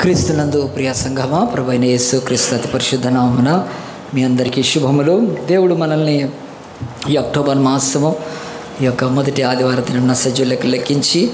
క్రీస్తునందు ప్రియ సంఘమా ప్రభైన యేసు క్రీస్తు అతి పరిశుద్ధ నామమున మీ అందరికీ శుభములు దేవుడు మనల్ని ఈ అక్టోబర్ మాసము ఈ యొక్క మొదటి ఆదివారం దినం సజ్జులకు లెక్కించి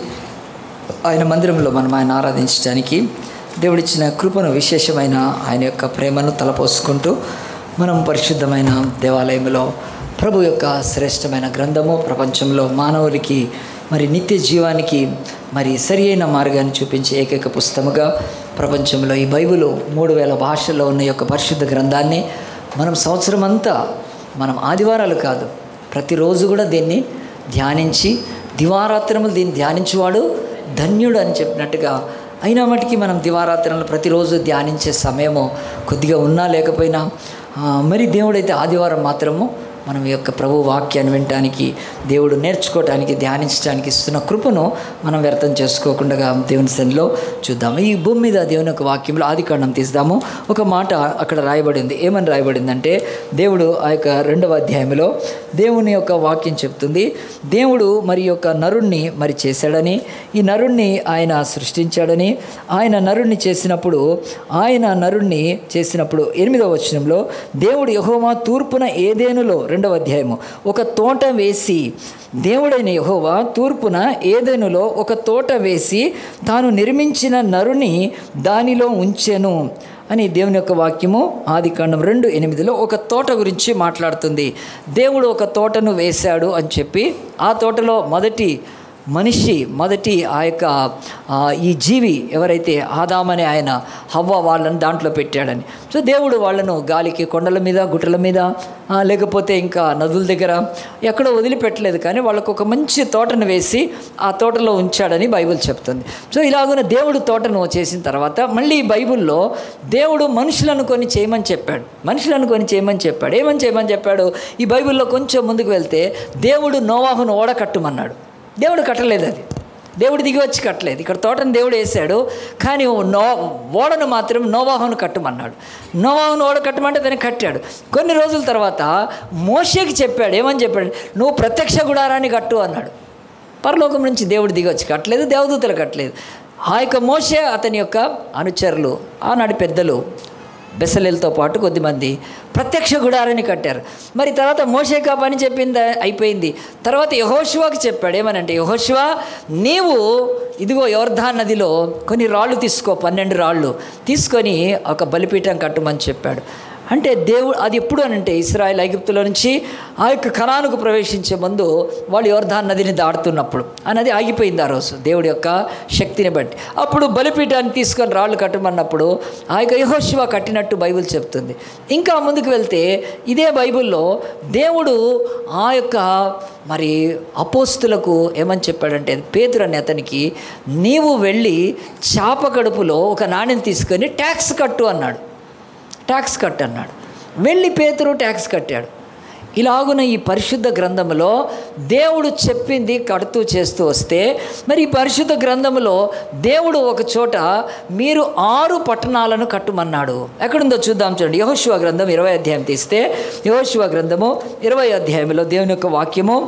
ఆయన మందిరంలో మనం ఆయన ఆరాధించడానికి దేవుడిచ్చిన కృపను విశేషమైన ఆయన యొక్క ప్రేమను తలపోసుకుంటూ మనం పరిశుద్ధమైన దేవాలయంలో ప్రభు యొక్క శ్రేష్టమైన గ్రంథము ప్రపంచంలో మానవుడికి మరి నిత్య జీవానికి మరి సరి అయిన మార్గాన్ని చూపించే ఏకైక పుస్తకముగా ప్రపంచంలో ఈ బైబిల్ మూడు వేల భాషల్లో ఉన్న ఈ యొక్క పరిశుద్ధ గ్రంథాన్ని మనం సంవత్సరం అంతా మనం ఆదివారాలు కాదు ప్రతిరోజు కూడా దీన్ని ధ్యానించి దివారాత్రములు దీన్ని ధ్యానించేవాడు ధన్యుడు అని చెప్పినట్టుగా అయినా మటుకి మనం దివారాత్రంలో ప్రతిరోజు ధ్యానించే సమయము కొద్దిగా ఉన్నా లేకపోయినా ఆ, మరి దేవుడైతే ఆదివారం మాత్రము మనం ఈ యొక్క ప్రభు వాక్యాన్ని వినటానికి దేవుడు నేర్చుకోవటానికి ధ్యానించడానికి ఇస్తున్న కృపను మనం వ్యర్థం చేసుకోకుండా దేవుని సన్నిలో చూద్దాము ఈ భూమి మీద దేవుని యొక్క వాక్యంలో ఆది కాండం తీద్దాము ఒక మాట అక్కడ రాయబడింది ఏమని రాయబడిందంటే దేవుడు ఆ యొక్క రెండవ అధ్యాయంలో దేవుని యొక్క వాక్యం చెప్తుంది దేవుడు మరి యొక్క నరుణ్ణి మరి చేశాడని ఈ నరుణ్ణి ఆయన సృష్టించాడని ఆయన నరుణ్ణి చేసినప్పుడు ఆయన నరుణ్ణి చేసినప్పుడు ఎనిమిదవ వచనంలో దేవుడు యహోవా తూర్పున ఏదేనులో రెండవ అధ్యాయము ఒక తోట వేసి దేవుడైన యహోవా తూర్పున ఏదేనులో ఒక తోట వేసి తాను నిర్మించిన నరుని దానిలో ఉంచెను అని దేవుని యొక్క వాక్యము ఆది కాండం రెండు ఎనిమిదిలో ఒక తోట గురించి మాట్లాడుతుంది దేవుడు ఒక తోటను వేశాడు అని చెప్పి ఆ తోటలో మొదటి మనిషి మొదటి ఆ యొక్క ఆ, ఈ జీవి ఎవరైతే ఆదామని ఆయన హవ్వ వాళ్ళని దాంట్లో పెట్టాడని సో దేవుడు వాళ్ళను గాలికి కొండల మీద గుట్టల మీద ఆ, లేకపోతే ఇంకా నదుల దగ్గర ఎక్కడో వదిలిపెట్టలేదు కానీ వాళ్ళకు ఒక మంచి తోటను వేసి ఆ తోటలో ఉంచాడని బైబిల్ చెప్తుంది సో ఇలాగున దేవుడు తోటను చేసిన తర్వాత మళ్ళీ ఈ బైబిల్లో దేవుడు మనుషులను కొన్ని చేయమని చెప్పాడు మనుషులను కొన్ని చేయమని చెప్పాడు ఏమని చేయమని చెప్పాడు ఈ బైబిల్లో కొంచెం ముందుకు వెళ్తే దేవుడు నోవాహును ఓడ కట్టుమన్నాడు దేవుడు కట్టలేదు అది దేవుడు దిగి వచ్చి కట్టలేదు ఇక్కడ తోటను దేవుడు వేశాడు కానీ నో ఓడను మాత్రం నోవాహును కట్టమన్నాడు నోవాహును ఓడ కట్టమంటే దాన్ని కట్టాడు కొన్ని రోజుల తర్వాత మోషేకి చెప్పాడు ఏమని చెప్పాడు నువ్వు ప్రత్యక్ష గుడారాన్ని కట్టు అన్నాడు పరలోకం నుంచి దేవుడు దిగి వచ్చి కట్టలేదు దేవదూతలు కట్టలేదు ఆ యొక్క మోషే అతని యొక్క అనుచరులు ఆనాటి పెద్దలు బెసలేలతో పాటు కొద్దిమంది ప్రత్యక్ష గుడారాన్ని కట్టారు మరి తర్వాత మోషేకా పని చెప్పింది అయిపోయింది తర్వాత యహోశివాకి చెప్పాడు ఏమనంటే యహోశివా నీవు ఇదిగో యోర్ధాన్ నదిలో కొన్ని రాళ్ళు తీసుకో పన్నెండు రాళ్ళు తీసుకొని ఒక బలిపీఠం కట్టమని చెప్పాడు అంటే దేవుడు అది ఎప్పుడు అనంటే ఇస్రాయల్ ఐగుప్తులో నుంచి ఆ యొక్క కణానికి ప్రవేశించే ముందు వాళ్ళు యోర్ధాన్ నదిని దాడుతున్నప్పుడు ఆ నది ఆగిపోయింది ఆ రోజు దేవుడి యొక్క శక్తిని బట్టి అప్పుడు బలిపీఠాన్ని తీసుకొని రాళ్ళు కట్టమన్నప్పుడు ఆ యొక్క యహోశివ కట్టినట్టు బైబిల్ చెప్తుంది ఇంకా ముందుకు వెళ్తే ఇదే బైబిల్లో దేవుడు ఆ యొక్క మరి అపోస్తులకు ఏమని చెప్పాడంటే పేతురు అనే అతనికి నీవు వెళ్ళి చాప కడుపులో ఒక నాణ్యం తీసుకొని ట్యాక్స్ కట్టు అన్నాడు ట్యాక్స్ కట్ అన్నాడు వెళ్ళి పేతురు ట్యాక్స్ కట్టాడు ఇలాగున ఈ పరిశుద్ధ గ్రంథంలో దేవుడు చెప్పింది కడుతూ చేస్తూ వస్తే మరి ఈ పరిశుద్ధ గ్రంథంలో దేవుడు ఒక చోట మీరు ఆరు పట్టణాలను కట్టుమన్నాడు ఎక్కడుందో చూద్దాం చూడండి యహోశివ గ్రంథం ఇరవై అధ్యాయం తీస్తే యహోశివ గ్రంథము ఇరవై అధ్యాయంలో దేవుని యొక్క వాక్యము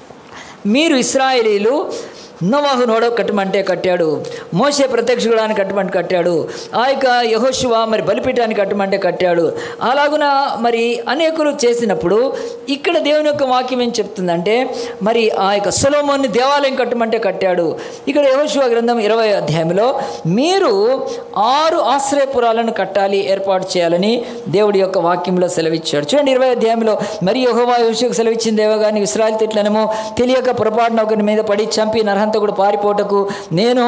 మీరు ఇస్రాయేలీలు నోవాహు నోడో కట్టమంటే కట్టాడు మోసే ప్రత్యక్ష గుడాన్ని కట్టమంటే కట్టాడు ఆ యొక్క యహోశివ మరి బలిపీఠాన్ని కట్టమంటే కట్టాడు అలాగున మరి అనేకులు చేసినప్పుడు ఇక్కడ దేవుని యొక్క వాక్యం ఏం చెప్తుందంటే మరి ఆ యొక్క సొలోమోన్ని దేవాలయం కట్టమంటే కట్టాడు ఇక్కడ యహోశివ గ్రంథం ఇరవై అధ్యాయంలో మీరు ఆరు ఆశ్రయపురాలను కట్టాలి ఏర్పాటు చేయాలని దేవుడి యొక్క వాక్యంలో సెలవిచ్చాడు చూడండి ఇరవై అధ్యాయంలో మరి యహోవా యోషుకు సెలవిచ్చిన దేవ కానీ ఇస్రాయల్ తిట్లనేమో తెలియక పొరపాటున ఒకరి మీద పడి చంపి నరహంతకుడు పారిపోటకు నేను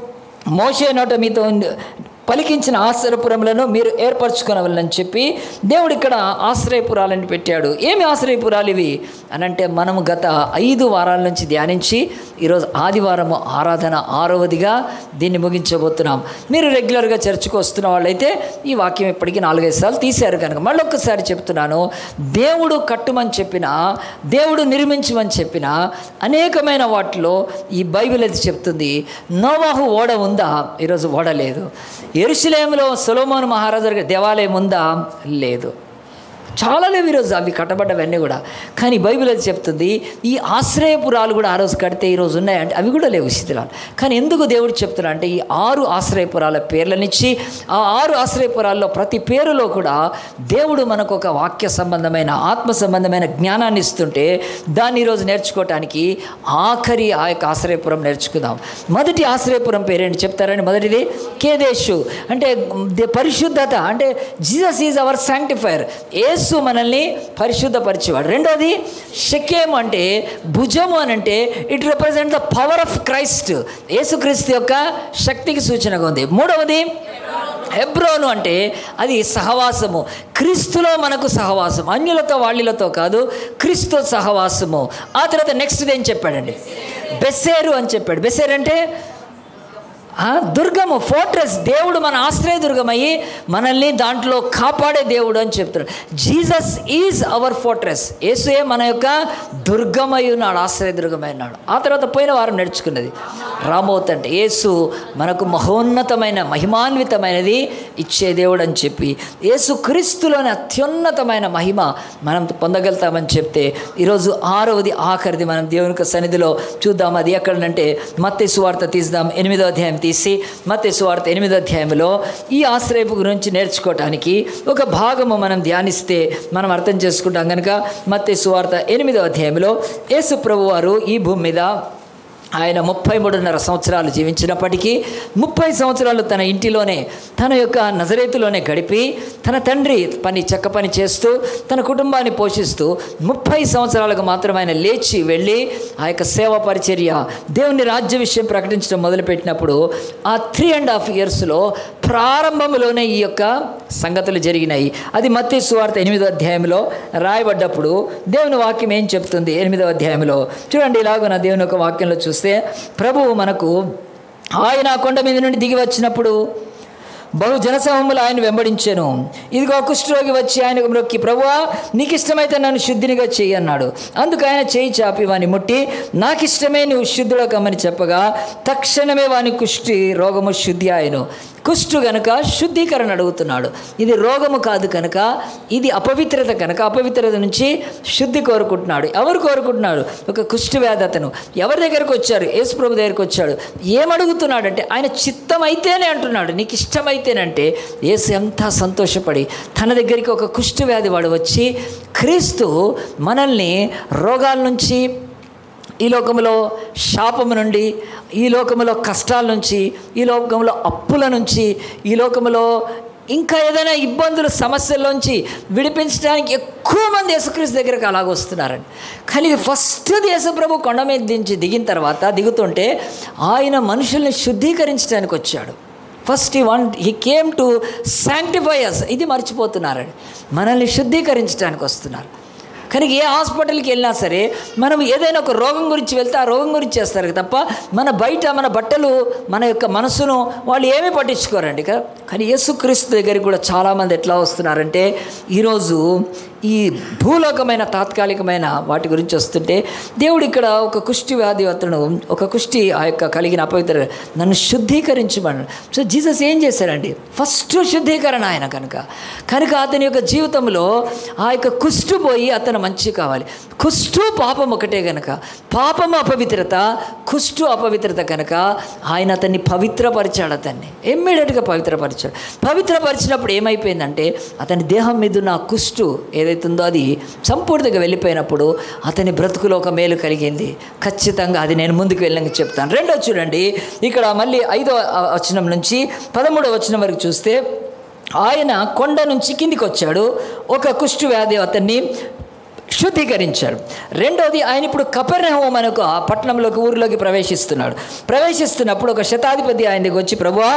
మోసే నోట మీతో ఉండి- పలికించిన ఆశ్రయపురములను మీరు ఏర్పరచుకోవాలని చెప్పి దేవుడు ఇక్కడ ఆశ్రయపురాలని పెట్టాడు ఏమి ఆశ్రయపురాలు ఇవి అని అంటే మనము గత ఐదు వారాల నుంచి ధ్యానించి ఈరోజు ఆదివారము ఆరాధన ఆరవదిగా దీన్ని ముగించబోతున్నాం మీరు రెగ్యులర్గా చర్చకు వస్తున్న వాళ్ళైతే ఈ వాక్యం ఇప్పటికీ నాలుగైదు సార్లు తీశారు కనుక మళ్ళీ ఒక్కసారి చెప్తున్నాను దేవుడు కట్టుమని చెప్పిన దేవుడు నిర్మించమని చెప్పిన అనేకమైన వాటిలో ఈ బైబిల్ అది చెప్తుంది నోవాహు ఓడ ఉందా ఈరోజు ఓడ లేదు ఎరుసలేములో సొలోమోన్ మహారాజు గారి దేవాలయం ఉందా లేదు చాలా లేవు ఈరోజు అవి కట్టబడ్డవన్నీ కూడా కానీ బైబిల్ అది చెప్తుంది ఈ ఆశ్రయపురాలు కూడా ఆ రోజు కడితే ఈరోజు ఉన్నాయంటే అవి కూడా లేవు శిథిలాలు కానీ ఎందుకు దేవుడు చెప్తున్నా అంటే ఈ ఆరు ఆశ్రయపురాల పేర్లనిచ్చి ఆ ఆరు ఆశ్రయపురాల్లో ప్రతి పేరులో కూడా దేవుడు మనకు ఒక వాక్య సంబంధమైన ఆత్మ సంబంధమైన జ్ఞానాన్ని ఇస్తుంటే దాన్ని ఈరోజు నేర్చుకోవటానికి ఆఖరి ఆ యొక్క ఆశ్రయపురం నేర్చుకుందాం మొదటి ఆశ్రయపురం పేరేంటి చెప్తారని మొదటిది కేదేశు అంటే దే- పరిశుద్ధత అంటే Jesus is our sanctifier Yesu మనల్ని పరిశుద్ధపరిచేవాడు రెండోది షకేము అంటే భుజము అని అంటే it represent the power of Christ Yesukristu యొక్క శక్తికి సూచనగా ఉంది మూడవది హెబ్రోను అంటే అది సహవాసము క్రీస్తులో మనకు సహవాసం అన్యులతో వాళ్ళతో కాదు క్రీస్తు సహవాసము ఆ తర్వాత నెక్స్ట్ ఏం చెప్పాడండి బెస్సేరు అని చెప్పాడు బెస్సేరు అంటే ఆ, దుర్గము ఫోర్ట్రెస్ దేవుడు మన ఆశ్రయ దుర్గమయ్యి మనల్ని దాంట్లో కాపాడే దేవుడు అని చెప్తున్నాడు జీసస్ ఈజ్ అవర్ ఫోర్ట్రెస్ యేసుయే మన యొక్క దుర్గమై ఉన్నాడు ఆశ్రయ దుర్గమై ఉన్నాడు ఆ తర్వాత పోయిన వారం నడుచుకున్నది రామోత్ అంటే యేసు మనకు మహోన్నతమైన మహిమాన్వితమైనది ఇచ్చే దేవుడు అని చెప్పి యేసు క్రీస్తులోని అత్యున్నతమైన మహిమ మనం పొందగలుగుతామని చెప్తే ఈరోజు ఆరవది ఆఖరిది మనం దేవుని యొక్క సన్నిధిలో చూద్దాం అది ఎక్కడనంటే మత్తే సువార్త తీద్దాం ఎనిమిదో అధ్యాయం తీసి మత్తే సువార్త ఎనిమిదో అధ్యాయంలో ఈ ఆశ్రయపు గురించి నేర్చుకోవటానికి ఒక భాగము మనం ధ్యానిస్తే మనం అర్థం చేసుకుంటాం కనుక మత్తే సువార్త ఎనిమిదో అధ్యాయంలో యేసు ప్రభు వారు ఈ భూమి మీద ఆయన ముప్పై మూడున్నర సంవత్సరాలు జీవించినప్పటికీ ముప్పై సంవత్సరాలు తన ఇంటిలోనే తన యొక్క నజరేతులోనే గడిపి తన తండ్రి పని చెక్క పని చేస్తూ తన కుటుంబాన్ని పోషిస్తూ ముప్పై సంవత్సరాలకు మాత్రం ఆయన లేచి వెళ్ళి ఆ యొక్క సేవ పరిచర్య దేవుని రాజ్య విషయం ప్రకటించడం మొదలుపెట్టినప్పుడు ఆ త్రీ అండ్ హాఫ్ ఇయర్స్లో ప్రారంభంలోనే ఈ యొక్క సంగతులు జరిగినాయి అది మత్తి సువార్త ఎనిమిదో అధ్యాయంలో రాయబడ్డప్పుడు దేవుని వాక్యం ఏం చెప్తుంది ఎనిమిదో అధ్యాయంలో చూడండి ఇలాగ నా దేవుని యొక్క వాక్యంలో చూస్తే ప్రభువు మనకు ఆయన ఆ కొండ మీద నుండి దిగి వచ్చినప్పుడు బహు జనసమూహములు ఆయన వెంబడించాను ఇదిగో కుష్ఠరోగి వచ్చి ఆయనకు మ్రొక్కి ప్రభువా నీకు ఇష్టమైతే నన్ను శుద్ధినిగా చెయ్యి అన్నాడు అందుకు ఆయన చేయి చాపి వాని ముట్టి నాకు ఇష్టమే నువ్వు శుద్ధుడు కమ్మని చెప్పగా తక్షణమే వాని కుష్టి రోగము శుద్ధి ఆయను కుష్టు గనుక శుద్ధీకరణ అడుగుతున్నాడు ఇది రోగము కాదు కనుక ఇది అపవిత్రత కనుక అపవిత్రత నుంచి శుద్ధి కోరుకుంటున్నాడు ఎవరు కోరుకుంటున్నాడు ఒక కుష్టి వ్యాధి అతను ఎవరి దగ్గరకు వచ్చారు యేసు ప్రభు దగ్గరికి వచ్చాడు ఏమడుగుతున్నాడంటే ఆయన చిత్తం అయితేనే అంటున్నాడు నీకు ఇష్టమైతేనంటే యేసు ఎంత సంతోషపడి తన దగ్గరికి ఒక కుష్టి వ్యాధి వాడు వచ్చి క్రీస్తు మనల్ని రోగాల నుంచి ఈ లోకంలో శాపము నుండి ఈ లోకంలో కష్టాల నుంచి ఈ లోకంలో అప్పుల నుంచి ఈ లోకంలో ఇంకా ఏదైనా ఇబ్బందులు సమస్యల్లోంచి విడిపించడానికి ఎక్కువ మంది యేసుక్రీస్తు దగ్గరకు అలాగ వస్తున్నారండి కానీ ఫస్ట్ దేశప్రభు కొండ మీద దించి దిగిన తర్వాత దిగుతుంటే ఆయన మనుషుల్ని శుద్ధీకరించడానికి వచ్చాడు ఫస్ట్ ఈ one he came to sanctifiers ఇది మర్చిపోతున్నారండి మనల్ని శుద్ధీకరించడానికి వస్తున్నారు కానీ ఏ హాస్పిటల్కి వెళ్ళినా సరే మనం ఏదైనా ఒక రోగం గురించి వెళ్తే ఆ రోగం గురించి చేస్తారు తప్ప మన బయట మన బట్టలు మన యొక్క మనసును వాళ్ళు ఏమీ పట్టించుకోరండి కదా కానీ యేసుక్రీస్తు దగ్గరికి కూడా చాలామంది ఎట్లా వస్తున్నారంటే ఈరోజు ఈ భూలోకమైన తాత్కాలికమైన వాటి గురించి వస్తుంటే దేవుడు ఇక్కడ ఒక కుష్టి వ్యాధి అతను ఒక కుష్టి ఆ యొక్క కలిగిన అపవిత్ర నన్ను శుద్ధీకరించమన్నాడు సో జీసస్ ఏం చేశారండి ఫస్ట్ శుద్ధీకరణ ఆయన కనుక కనుక అతని యొక్క జీవితంలో ఆ యొక్క కుష్టు పోయి అతను మంచి కావాలి కుష్టు పాపం ఒకటే కనుక పాపము అపవిత్రత కుష్టు అపవిత్రత కనుక ఆయన అతన్ని పవిత్రపరిచాడు అతన్ని ఇమ్మీడియట్గా పవిత్రపరిచాడు పవిత్రపరిచినప్పుడు ఏమైపోయిందంటే అతని దేహం మీద ఉన్న ఆ కుష్టు ఏదైతుందో అది సంపూర్తిగా వెళ్ళిపోయినప్పుడు అతని బ్రతుకులో ఒక మేలు కలిగింది ఖచ్చితంగా అది నేను ముందుకు వెళ్ళాక చెప్తాను రెండో చూడండి ఇక్కడ మళ్ళీ ఐదో వచనం నుంచి పదమూడవ వచనం వరకు చూస్తే ఆయన కొండ నుంచి కిందికి వచ్చాడు ఒక కుష్టు వ్యాధి అతన్ని శుద్ధీకరించాడు రెండోది ఆయన ఇప్పుడు కపెర్నహోం మనకు ఆ పట్టణంలోకి ఊరిలోకి ప్రవేశిస్తున్నాడు ప్రవేశిస్తున్నప్పుడు ఒక శతాధిపతి ఆయన దగ్గర వచ్చి ప్రభువా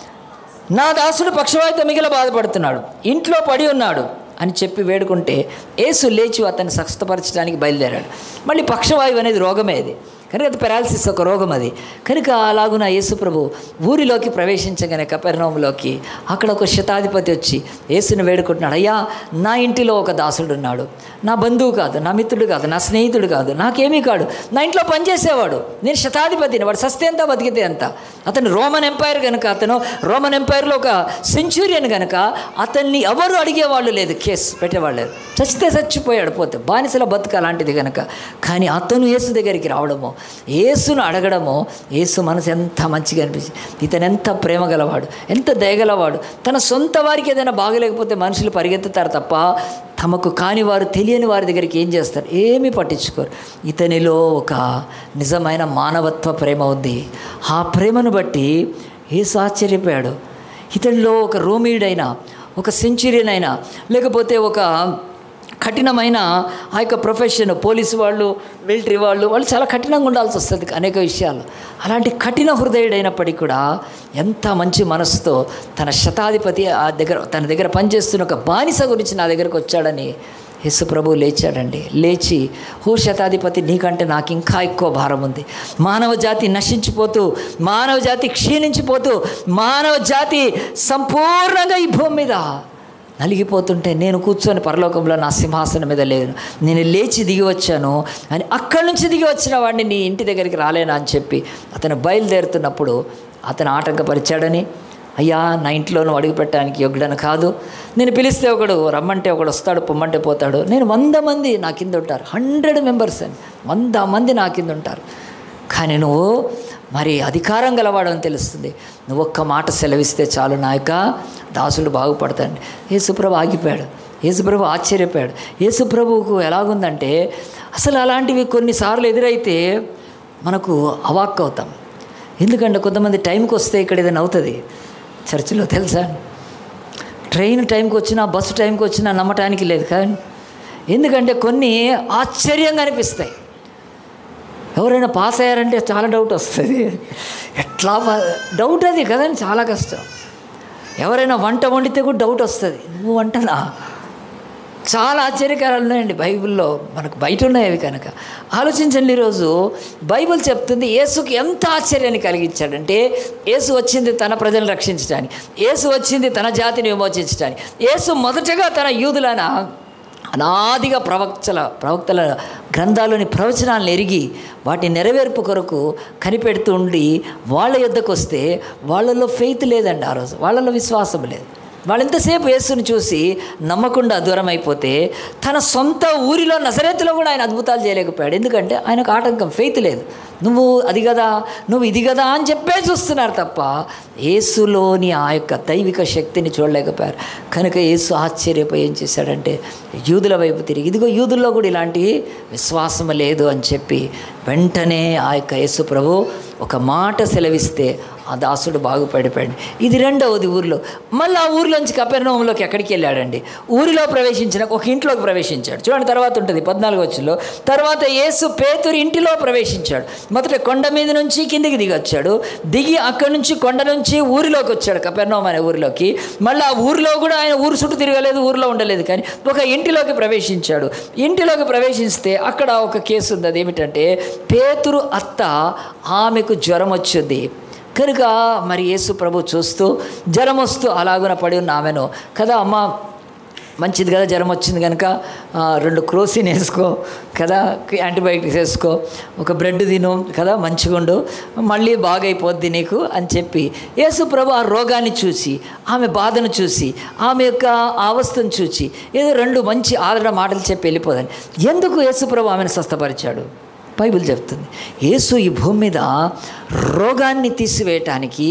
నా దాసుడు పక్షవాయుత మిగిల బాధపడుతున్నాడు ఇంట్లో పడి ఉన్నాడు అని చెప్పి వేడుకుంటే ఏసు లేచి అతన్ని స్వస్థపరచడానికి బయలుదేరాడు మళ్ళీ పక్షవాయువు అనేది రోగమే అది కనుక అది పెరాలసిస్ ఒక రోగం అది కనుక అలాగున యేసు ప్రభు ఊరిలోకి ప్రవేశించగానే కపెర్నోములోకి అక్కడ ఒక శతాధిపతి వచ్చి యేసుని వేడుకుంటున్నాడు అయ్యా నా ఇంటిలో ఒక దాసుడు ఉన్నాడు నా బంధువు కాదు నా మిత్రుడు కాదు నా స్నేహితుడు కాదు నాకేమీ కాడు నా ఇంట్లో పనిచేసేవాడు నేను శతాధిపతిని వాడు సస్తే ఎంత బతికితే ఎంత అతను రోమన్ ఎంపైర్ కనుక అతను రోమన్ ఎంపైర్లో ఒక సెంచురియన్ కనుక అతన్ని ఎవరు అడిగేవాళ్ళు లేదు కేసు పెట్టేవాళ్ళు లేదు చచ్చితే చచ్చిపోయాడు పోతే బానిసల బతుక అలాంటిది కనుక కానీ అతను యేసు దగ్గరికి రావడము యేసును అడగడము యేసు మనసు ఎంత మంచిగా అనిపించింది ఇతను ఎంత ప్రేమ గలవాడు ఎంత దయగలవాడు తన సొంత వారికి ఏదైనా బాగలేకపోతే మనుషులు పరిగెత్తుతారు తప్ప తమకు కాని వారు తెలియని వారి దగ్గరికి ఏం చేస్తారు ఏమీ పట్టించుకోరు ఇతనిలో ఒక నిజమైన మానవత్వ ప్రేమ ఉంది ఆ ప్రేమను బట్టి యేసు ఆశ్చర్యపోయాడు ఇతనిలో ఒక రోమీడైనా ఒక సెంచురియన్ అయినా లేకపోతే ఒక కఠినమైన ఆ యొక్క ప్రొఫెషన్ పోలీసు వాళ్ళు మిలిటరీ వాళ్ళు వాళ్ళు చాలా కఠినంగా ఉండాల్సి వస్తుంది అనేక విషయాలు అలాంటి కఠిన హృదయుడైనప్పటికీ కూడా ఎంత మంచి మనసుతో తన శతాధిపతి ఆ దగ్గర తన దగ్గర పనిచేస్తున్న ఒక బానిస గురించి నా దగ్గరకు వచ్చాడని యేసు ప్రభు లేచాడండి లేచి హో శతాధిపతి నీకంటే నాకు ఇంకా ఎక్కువ భారం ఉంది మానవ జాతి నశించిపోతూ మానవ జాతి క్షీణించిపోతూ మానవ జాతి సంపూర్ణంగా ఈ భూమి మీద నలిగిపోతుంటే నేను కూర్చొని పరలోకంలో నా సింహాసనం మీద లేను నేను లేచి దిగి వచ్చాను అని అక్కడి నుంచి దిగి వచ్చిన వాడిని నీ ఇంటి దగ్గరికి రాలేనా అని చెప్పి అతను బయలుదేరుతున్నప్పుడు అతను ఆటంకపరిచాడని అయ్యా నా ఇంట్లో నువ్వు అడుగు పెట్టడానికి యోగ్యుడని కాదు నేను పిలిస్తే ఒకడు రమ్మంటే ఒకడు వస్తాడు పొమ్మంటే పోతాడు నేను వంద మంది నా కింద ఉంటారు హండ్రెడ్ మెంబర్స్ అని వంద మంది నా కింద ఉంటారు కానీ నువ్వు మరి అధికారం గలవాడని తెలుస్తుంది నువ్వు ఒక్క మాట సెలవిస్తే చాలు నా యొక్క దాసుడు బాగుపడతాడు యేసుప్రభు ఆగిపోయాడు యేసుప్రభు ఆశ్చర్యపోయాడు యేసుప్రభువుకు ఎలాగుందంటే అసలు అలాంటివి కొన్నిసార్లు ఎదురైతే మనకు అవాక్ అవుతాం ఎందుకంటే కొంతమంది టైంకి వస్తే ఇక్కడ ఏదైనా అవుతుంది చర్చిలో తెలుసా ట్రైన్ టైంకి వచ్చినా బస్సు టైంకి వచ్చినా నమ్మటానికి లేదు కానీ ఎందుకంటే కొన్ని ఆశ్చర్యంగా అనిపిస్తాయి ఎవరైనా పాస్ అయ్యారంటే చాలా డౌట్ వస్తుంది ఎట్లా పా- డౌట్ అది కదండి చాలా కష్టం ఎవరైనా వంట వండితే కూడా డౌట్ వస్తుంది నువ్వు వంటనా చాలా ఆశ్చర్యకరాలు ఉన్నాయండి బైబిల్లో మనకు బయట ఉన్నాయి అవి కనుక ఆలోచించండి ఈరోజు బైబిల్ చెప్తుంది యేసుకి ఎంత ఆశ్చర్యాన్ని కలిగించాడంటే యేసు వచ్చింది తన ప్రజలను రక్షించడానికి యేసు వచ్చింది తన జాతిని విమోచించడానికి యేసు మొదటగా తన యూదులైన అనాదిగా ప్రవక్తల ప్రవక్తల గ్రంథాల్లోని ప్రవచనాలను ఎరిగి వాటి నెరవేర్పు కొరకు కనిపెడుతూ ఉండి వాళ్ళ యొద్దకు వస్తే వాళ్ళలో ఫెయిత్ లేదండి ఆ రోజు వాళ్ళలో విశ్వాసం లేదు వాళ్ళు ఎంతసేపు యేసుని చూసి నమ్మకుండా దూరం అయిపోతే తన సొంత ఊరిలో నజరేతులో కూడా ఆయన అద్భుతాలు చేయలేకపోయాడు ఎందుకంటే ఆయనకు ఆటంకం ఫెయిత్ లేదు నువ్వు అది కదా నువ్వు ఇది కదా అని చెప్పే చూస్తున్నారు తప్ప యేసులోని ఆ యొక్క దైవిక శక్తిని చూడలేకపోయారు కనుక యేసు ఆశ్చర్యపోయి ఏం చేశాడంటే యూదుల వైపు తిరిగి ఇదిగో యూదుల్లో కూడా ఇలాంటి విశ్వాసం లేదు అని చెప్పి వెంటనే ఆ యొక్క యేసు ప్రభు ఒక మాట సెలవిస్తే ఆ దాసుడు బాగుపడిపోయాడు ఇది రెండవది ఊరిలో మళ్ళీ ఆ ఊరిలోంచి కపెర్నోములోకి ఎక్కడికి వెళ్ళాడండి ఊరిలో ప్రవేశించిన ఒక ఇంట్లోకి ప్రవేశించాడు చూడండి తర్వాత ఉంటుంది పద్నాలుగు వచ్చులో తర్వాత యేసు పేతురు ఇంటిలో ప్రవేశించాడు మొదట కొండ మీద నుంచి కిందికి దిగి వచ్చాడు దిగి అక్కడి నుంచి కొండ నుంచి ఊరిలోకి వచ్చాడు కపెర్నోమ్ అనే ఊరిలోకి మళ్ళీ ఆ ఊరిలో కూడా ఆయన ఊరు చుట్టూ తిరగలేదు ఊరిలో ఉండలేదు కానీ ఒక ఇంటిలోకి ప్రవేశించాడు ఇంటిలోకి ప్రవేశిస్తే అక్కడ ఒక కేసు ఉంది అది ఏమిటంటే పేతురు అత్త ఆమెకు జ్వరం వచ్చింది కనుక మరి యేసు ప్రభు చూస్తూ జ్వరం వస్తూ అలాగున పడి ఉన్న ఆమెను కదా అమ్మ మంచిది కదా జ్వరం వచ్చింది కనుక ఆ, రెండు క్రోసిన్ వేసుకో కదా యాంటీబయాటిక్స్ వేసుకో ఒక బ్రెడ్ తిను కదా మంచిగా ఉండు మళ్ళీ బాగైపోద్ది నీకు అని చెప్పి యేసు ప్రభు ఆ రోగాన్ని చూసి ఆమె బాధను చూసి ఆమె యొక్క అవస్థను చూసి ఏదో రెండు మంచి ఆదరణ మాటలు చెప్పి వెళ్ళిపోదని ఎందుకు యేసు ప్రభు ఆమెను స్వస్థపరిచాడు బైబిల్ చెప్తుంది యేసు ఈ భూమి మీద రోగాన్ని తీసివేయటానికి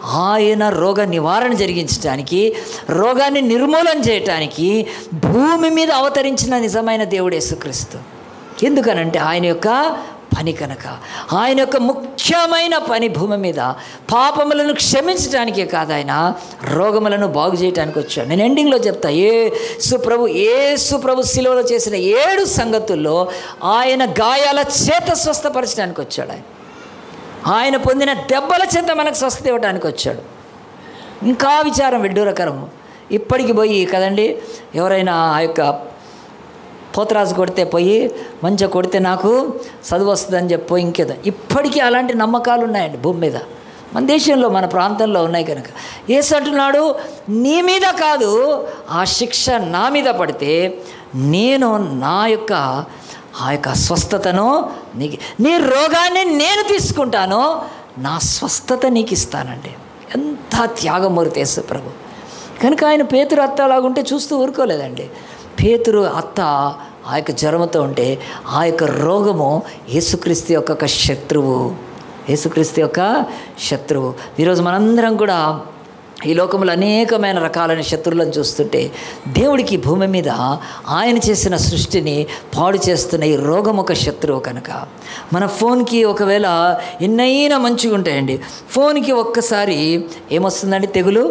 ఆయన రోగ నివారణ జరిగించడానికి రోగాన్ని నిర్మూలన చేయటానికి భూమి మీద అవతరించిన నిజమైన దేవుడు యేసుక్రీస్తు ఎందుకనంటే ఆయన యొక్క పని కనుక ఆయన యొక్క ముఖ్యమైన పని భూమి మీద పాపములను క్షమించడానికే కాదు ఆయన రోగములను బాగు చేయడానికి వచ్చాడు నేను ఎండింగ్లో చెప్తా ఏ సుప్రభు ఏ సుప్రభు శిలువలో చేసిన ఏడు సంగతుల్లో ఆయన గాయాల చేత స్వస్థపరచడానికి వచ్చాడు ఆయన ఆయన పొందిన దెబ్బల చేత మనకు స్వస్థత ఇవ్వడానికి వచ్చాడు ఇంకా విచారం విడ్డూరకరం ఇప్పటికి పోయి కదండి ఎవరైనా ఆ యొక్క పోతరాజు కొడితే పోయి మంచిగా కొడితే నాకు చదువు వస్తుందని చెప్పి పోయి ఇంకేదో ఇప్పటికీ అలాంటి నమ్మకాలు ఉన్నాయండి భూమి మీద మన దేశంలో మన ప్రాంతంలో ఉన్నాయి కనుక ఏసు అంటున్నాడు నీ మీద కాదు ఆ శిక్ష నా మీద పడితే నేను నా యొక్క ఆ యొక్క స్వస్థతను నీకు నీ రోగాన్ని నేను తీసుకుంటాను నా స్వస్థత నీకు ఇస్తానండి ఎంత త్యాగమూర్తి యేసు ప్రభు కనుక ఆయన పేతురు అత్త అలాగుంటే చూస్తూ ఊరుకోలేదండి పేతురు అత్త ఆ యొక్క జ్వరంతో ఉంటే ఆ యొక్క రోగము యేసుక్రీస్తు యొక్క ఒక శత్రువు యేసుక్రీస్తు యొక్క శత్రువు ఈరోజు మనందరం కూడా ఈ లోకంలో అనేకమైన రకాలైన శత్రువులను చూస్తుంటే దేవుడికి భూమి మీద ఆయన చేసిన సృష్టిని పాడు చేస్తున్న ఈ రోగం ఒక శత్రువు కనుక మన ఫోన్కి ఒకవేళ ఎన్నైనా మంచిగా ఉంటాయండి ఫోన్కి ఒక్కసారి ఏమొస్తుందండి తెగులు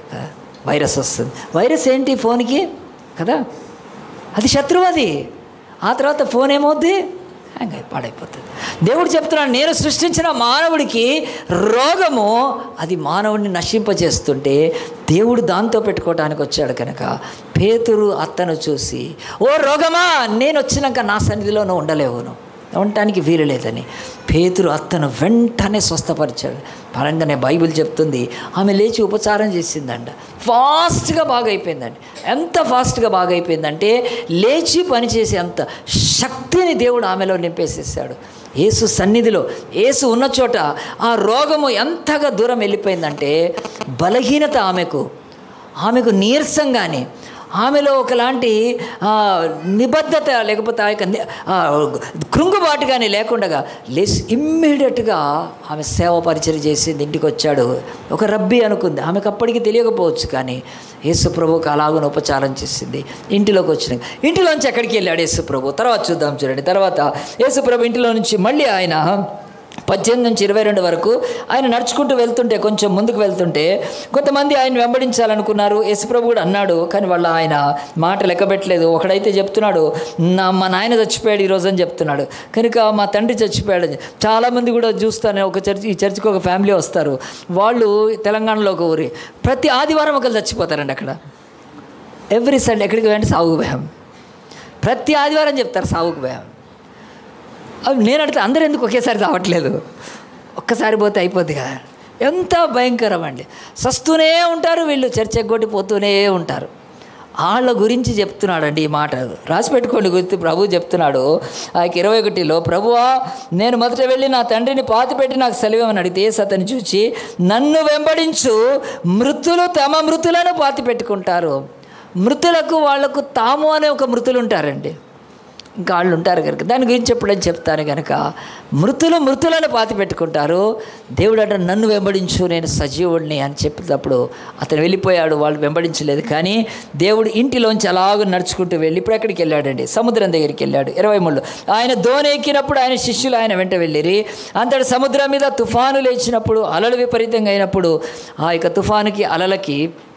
వైరస్ వస్తుంది వైరస్ ఏంటి ఫోన్కి కదా అది శత్రువు అది ఆ తర్వాత ఫోన్ ఏమవుద్ది హ్యాంగ్ అయి పాడైపోతుంది దేవుడు చెప్తున్నాడు నేను సృష్టించిన మానవుడికి రోగము అది మానవుడిని నశింపజేస్తుంటే దేవుడు దాంతో పెట్టుకోవడానికి వచ్చాడు కనుక పేతురు అత్తను చూసి ఓ రోగమా నేను వచ్చినాక నా సన్నిధిలో నువ్వు ఉండలేవు నువ్వు ఉండటానికి వీలు లేదని పేతురు అత్తను వెంటనే స్వస్థపరిచాడు పరంగానే బైబిల్ చెప్తుంది ఆమె లేచి ఉపచారం చేసిందంట ఫాస్ట్గా బాగా అయిపోయిందండి ఎంత ఫాస్ట్గా బాగా అయిపోయిందంటే లేచి పనిచేసే అంత శక్తిని దేవుడు ఆమెలో నింపేసేసాడు ఏసు సన్నిధిలో ఏసు ఉన్న చోట ఆ రోగము ఎంతగా దూరం వెళ్ళిపోయిందంటే బలహీనత ఆమెకు ఆమెకు నీరసంగానే ఆమెలో ఒకలాంటి ఆ, నిబద్ధత లేకపోతే ఆ యొక్క ని- ఆ, కృంగుబాటు కానీ లేకుండా లేచి ఇమ్మీడియట్గా ఆమె సేవ పరిచయం చేసింది ఇంటికి వచ్చాడు ఒక రబ్బీ అనుకుంది ఆమెకు అప్పటికి తెలియకపోవచ్చు కానీ యేసు ప్రభువుకి అలాగని ఉపచారం చేసింది ఇంటిలోకి వచ్చిన ఇంటిలోంచి ఎక్కడికి వెళ్ళాడు యేసు ప్రభు తర్వాత చూద్దాం చూడండి తర్వాత యేసు ప్రభు ఇంటిలో నుంచి మళ్ళీ ఆయన పద్దెనిమిది నుంచి ఇరవై రెండు వరకు ఆయన నడుచుకుంటూ వెళ్తుంటే కొంచెం ముందుకు వెళ్తుంటే కొంతమంది ఆయన వెంబడించాలనుకున్నారు యేసుప్రభు కూడా అన్నాడు కానీ వాళ్ళ ఆయన మాట లెక్కబెట్టలేదు ఒకడైతే చెప్తున్నాడు నా మా నాయన చచ్చిపోయాడు ఈరోజు అని చెప్తున్నాడు కనుక మా తండ్రి చచ్చిపోయాడు అని చాలామంది కూడా చూస్తాను ఒక చర్చ్ ఈ చర్చికి ఒక ఫ్యామిలీ వస్తారు వాళ్ళు తెలంగాణలో ఒక ఊరి ప్రతి ఆదివారం ఒకరు చచ్చిపోతారండి అక్కడ ఎవ్రీ సండే ఎక్కడికి వెళ్ళండి సాగుకు భయం ప్రతి ఆదివారం చెప్తారు సాగుకు భయం అవి నేను అడిగితే అందరూ ఎందుకు ఒకేసారి రావట్లేదు ఒక్కసారి పోతే అయిపోద్ది కదా ఎంత భయంకరం అండి సస్తూనే ఉంటారు వీళ్ళు చర్చ ఎగ్గొట్టి పోతూనే ఉంటారు వాళ్ళ గురించి చెప్తున్నాడండి ఈ మాట రాసి పెట్టుకోండి గుర్తు ప్రభు చెప్తున్నాడు ఆ యొక్క ఇరవై ఒకటిలో ప్రభువా నేను మొదట వెళ్ళి నా తండ్రిని పాతి పెట్టి నాకు సెలవేమని అడిగితే యేసు అతన్ని చూచి నన్ను వెంబడించు మృతులు తమ మృతులను పాతి పెట్టుకుంటారు మృతులకు వాళ్లకు తాము అనే ఒక మృతులు ఉంటారండి ఇంకా వాళ్ళు ఉంటారు కనుక దాని గురించి ఎప్పుడని చెప్తాను కనుక మృతులు మృతులను పాతి పెట్టుకుంటారు దేవుడు అంటే నన్ను వెంబడించు నేను సజీవుడిని అని చెప్పినప్పుడు అతను వెళ్ళిపోయాడు వాళ్ళు వెంబడించలేదు కానీ దేవుడు ఇంటిలోంచి అలాగ నడుచుకుంటూ వెళ్ళి ఇప్పుడు ఎక్కడికి వెళ్ళాడండి సముద్రం దగ్గరికి వెళ్ళాడు ఇరవై మూడు ఆయన దోణి ఎక్కినప్పుడు ఆయన శిష్యులు ఆయన వెంట వెళ్ళిరి అంతటి సముద్రం మీద తుఫాను లేచినప్పుడు అలలు విపరీతంగా అయినప్పుడు ఆ యొక్క తుఫానుకి అలలకి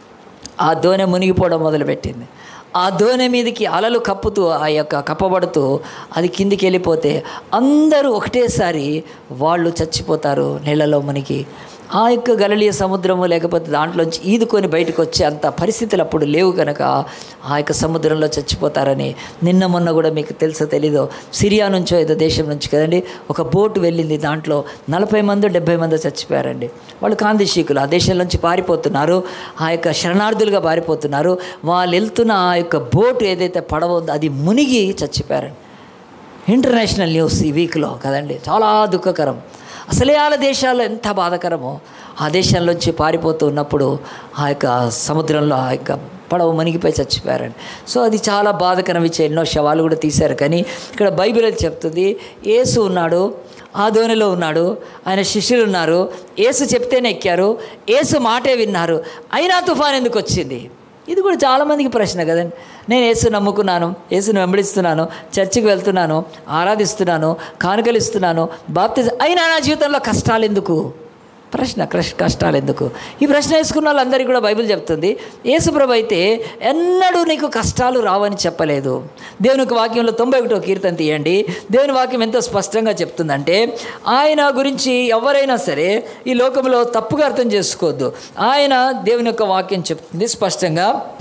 ఆ దోణె మునిగిపోవడం మొదలుపెట్టింది ఆ దోణె మీదకి అలలు కప్పుతూ ఆ యొక్క కప్పబడుతూ అది కిందికి వెళ్ళిపోతే అందరూ ఒకటేసారి వాళ్ళు చచ్చిపోతారు నీళ్ళలో మునిగి ఆ యొక్క గలలీయ సముద్రము లేకపోతే దాంట్లోంచి ఈదుకొని బయటకు వచ్చే అంత పరిస్థితులు అప్పుడు లేవు కనుక ఆ యొక్క సముద్రంలో చచ్చిపోతారని నిన్న మొన్న కూడా మీకు తెలుసో తెలీదో సిరియా నుంచో ఏదో దేశం నుంచి కదండి ఒక బోటు వెళ్ళింది దాంట్లో నలభై మంది డెబ్బై మంది చచ్చిపోయారండి వాళ్ళు కాందిశీకులు ఆ దేశం నుంచి పారిపోతున్నారు ఆ యొక్క శరణార్థులుగా పారిపోతున్నారు వాళ్ళు వెళ్తున్న ఆ యొక్క బోటు ఏదైతే పడవ ఉందో అది మునిగి చచ్చిపోయారండి ఇంటర్నేషనల్ న్యూస్ ఈ వీక్లో కదండి చాలా దుఃఖకరం అసలే వాళ్ళ దేశాల్లో ఎంత బాధకరమో ఆ దేశంలోంచి పారిపోతూ ఉన్నప్పుడు ఆ యొక్క సముద్రంలో ఆ యొక్క పడవ మునిగిపోయి చచ్చిపోయారండి సో అది చాలా బాధకరం ఇచ్చే ఎన్నో శవాలు కూడా తీశారు కానీ ఇక్కడ బైబిల్ అది చెప్తుంది యేసు ఉన్నాడు ఆ ధోనిలో ఉన్నాడు ఆయన శిష్యులు ఉన్నారు యేసు చెప్తేనే ఎక్కారు యేసు మాటే విన్నారు అయినా తుఫాన్ ఎందుకు వచ్చింది ఇది కూడా చాలామందికి ప్రశ్న కదండి నేను యేసు నమ్ముకున్నాను యేసును వెంబడిస్తున్నాను చర్చికి వెళ్తున్నాను ఆరాధిస్తున్నాను కానుకలు ఇస్తున్నాను బాప్తిజ అయినా నా జీవితంలో కష్టాలు ఎందుకు ప్రశ్న క్రష్ కష్టాలు ఎందుకు ఈ ప్రశ్న వేసుకున్న వాళ్ళందరికీ కూడా బైబిల్ చెప్తుంది యేసుప్రభు అయితే ఎన్నడూ నీకు కష్టాలు రావని చెప్పలేదు దేవుని యొక్క వాక్యంలో తొంభై ఒకటో కీర్తన తీయండి దేవుని వాక్యం ఎంతో స్పష్టంగా చెప్తుందంటే ఆయన గురించి ఎవరైనా సరే ఈ లోకంలో తప్పుగా అర్థం చేసుకోవద్దు ఆయన దేవుని యొక్క వాక్యం చెప్తుంది స్పష్టంగా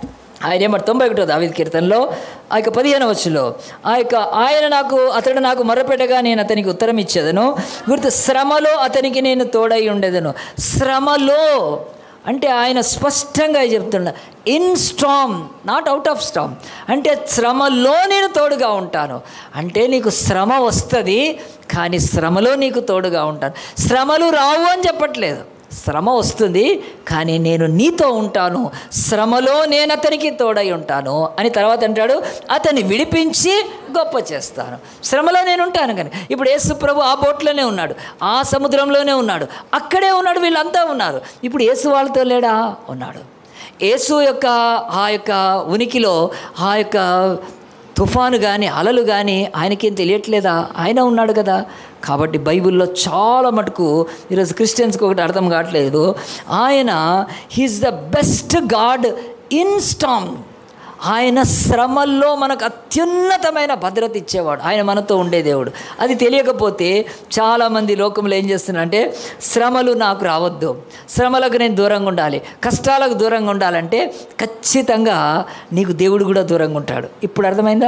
ఆయన ఏమంటే తొంభై ఒకటో దావిద్ కీర్తనలో ఆ యొక్క పదిహేను వచ్చులో ఆ యొక్క ఆయన నాకు అతడు నాకు మొరపెట్టగా నేను అతనికి ఉత్తరం ఇచ్చేదను గుర్తు శ్రమలో అతనికి నేను తోడై ఉండేదను శ్రమలో అంటే ఆయన స్పష్టంగా చెప్తున్నా in storm not out of storm అంటే శ్రమలో నేను తోడుగా ఉంటాను అంటే నీకు శ్రమ వస్తుంది కానీ శ్రమలో నీకు తోడుగా ఉంటాను శ్రమలు రావు అని చెప్పట్లేదు శ్రమ వస్తుంది కానీ నేను నీతో ఉంటాను శ్రమలో నేను అతనికి తోడై ఉంటాను అని తర్వాత అంటాడు అతన్ని విడిపించి గొప్ప చేస్తాను శ్రమలో నేను ఉంటాను కానీ ఇప్పుడు యేసు ప్రభు ఆ బోట్లోనే ఉన్నాడు ఆ సముద్రంలోనే ఉన్నాడు అక్కడే ఉన్నాడు వీళ్ళంతా ఉన్నారు ఇప్పుడు యేసు వాళ్ళతో లేడా ఉన్నాడు యేసు యొక్క ఆ యొక్క ఉనికిలో ఆ యొక్క తుఫాను కానీ అలలు కానీ ఆయనకేం తెలియట్లేదా ఆయన ఉన్నాడు కదా కాబట్టి బైబిల్లో చాలా మటుకు ఈరోజు క్రిస్టియన్స్కి ఒకటి అర్థం కావట్లేదు ఆయన he's the best god in storm ఆయన శ్రమల్లో మనకు అత్యున్నతమైన భద్రత ఇచ్చేవాడు ఆయన మనతో ఉండే దేవుడు అది తెలియకపోతే చాలామంది లోకంలో ఏం చేస్తున్నారంటే శ్రమలు నాకు రావద్దు శ్రమలకు నేను దూరంగా ఉండాలి కష్టాలకు దూరంగా ఉండాలంటే ఖచ్చితంగా నీకు దేవుడు కూడా దూరంగా ఉంటాడు ఇప్పుడు అర్థమైందా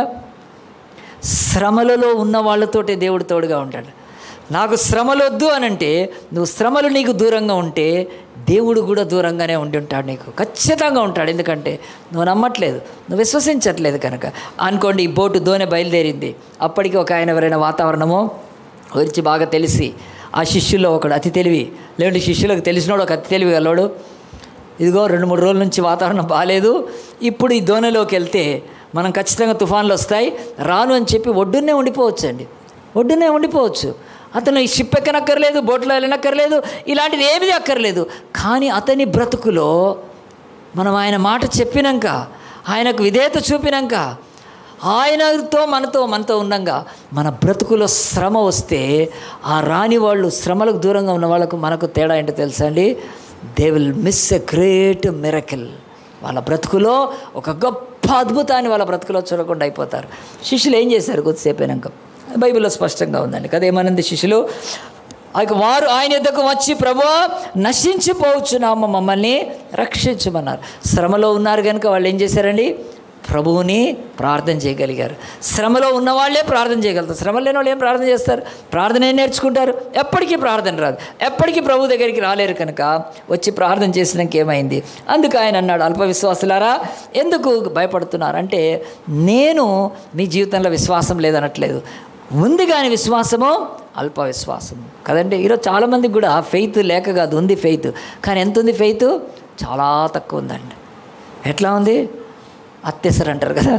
శ్రమలలో ఉన్న వాళ్ళతోటే దేవుడు తోడుగా ఉంటాడు నాకు శ్రమలు వద్దు అని అంటే నువ్వు శ్రమలు నీకు దూరంగా ఉంటే దేవుడు కూడా దూరంగానే ఉండి ఉంటాడు నీకు ఖచ్చితంగా ఉంటాడు ఎందుకంటే నువ్వు నమ్మట్లేదు నువ్వు విశ్వసించట్లేదు కనుక అనుకోండి ఈ బోటు దోనె బయలుదేరింది అప్పటికి ఒక ఆయన ఎవరైనా వాతావరణమో గురించి బాగా తెలిసి ఆ శిష్యుల్లో ఒకడు అతి తెలివి లేదంటే శిష్యులకు తెలిసినోడు ఒక అతి తెలివి గలవాడు ఇదిగో రెండు మూడు రోజుల నుంచి వాతావరణం బాగాలేదు ఇప్పుడు ఈ దోణిలోకి వెళ్తే మనం ఖచ్చితంగా తుఫాన్లు వస్తాయి రాను అని చెప్పి ఒడ్డునే ఉండిపోవచ్చు అండి ఒడ్డునే ఉండిపోవచ్చు అతను ఈ షిప్ ఎక్కనక్కర్లేదు బోట్లో వెళ్ళనక్కర్లేదు ఇలాంటిది ఏమీ అక్కర్లేదు కానీ అతని బ్రతుకులో మనం ఆయన మాట చెప్పినాక ఆయనకు విధేయత చూపినాక ఆయనతో మనతో మనతో ఉండంగా మన బ్రతుకులో శ్రమ వస్తే ఆ రాని వాళ్ళు శ్రమలకు దూరంగా ఉన్న వాళ్ళకు మనకు తేడా ఏంటో తెలుసా అండి they will miss a great miracle వాళ్ళ బ్రతుకులో ఒక గొప్ప అద్భుతాన్ని వాళ్ళ బ్రతుకులో చూడకుండా అయిపోతారు శిష్యులు ఏం చేశారు కొద్దిసేపు అయినాక బైబిల్లో స్పష్టంగా ఉందండి కదా ఏమనంది శిష్యులు ఇక వారు ఆయన ఎద్దకు వచ్చి ప్రభు నశించిపోవచ్చున్నాము మమ్మల్ని రక్షించమన్నారు శ్రమలో ఉన్నారు కనుక వాళ్ళు ఏం చేశారండి ప్రభువుని ప్రార్థన చేయగలిగారు శ్రమలో ఉన్నవాళ్ళే ప్రార్థన చేయగలుగుతారు శ్రమ లేని వాళ్ళు ఏం ప్రార్థన చేస్తారు ప్రార్థన ఏం నేర్చుకుంటారు ఎప్పటికీ ప్రార్థన రాదు ఎప్పటికీ ప్రభు దగ్గరికి రాలేరు కనుక వచ్చి ప్రార్థన చేసినాక ఏమైంది అందుకు ఆయన అన్నాడు అల్ప విశ్వాసులారా ఎందుకు భయపడుతున్నారు అంటే నేను మీ జీవితంలో విశ్వాసం లేదనట్లేదు ఉంది కానీ విశ్వాసము అల్ప విశ్వాసం కదండి ఈరోజు చాలామందికి కూడా ఫెయిత్ లేక కాదు ఉంది ఫెయిత్ కానీ ఎంత ఉంది ఫెయిత్ చాలా తక్కువ ఉందండి ఎట్లా ఉంది అత్తెసరు అంటారు కదా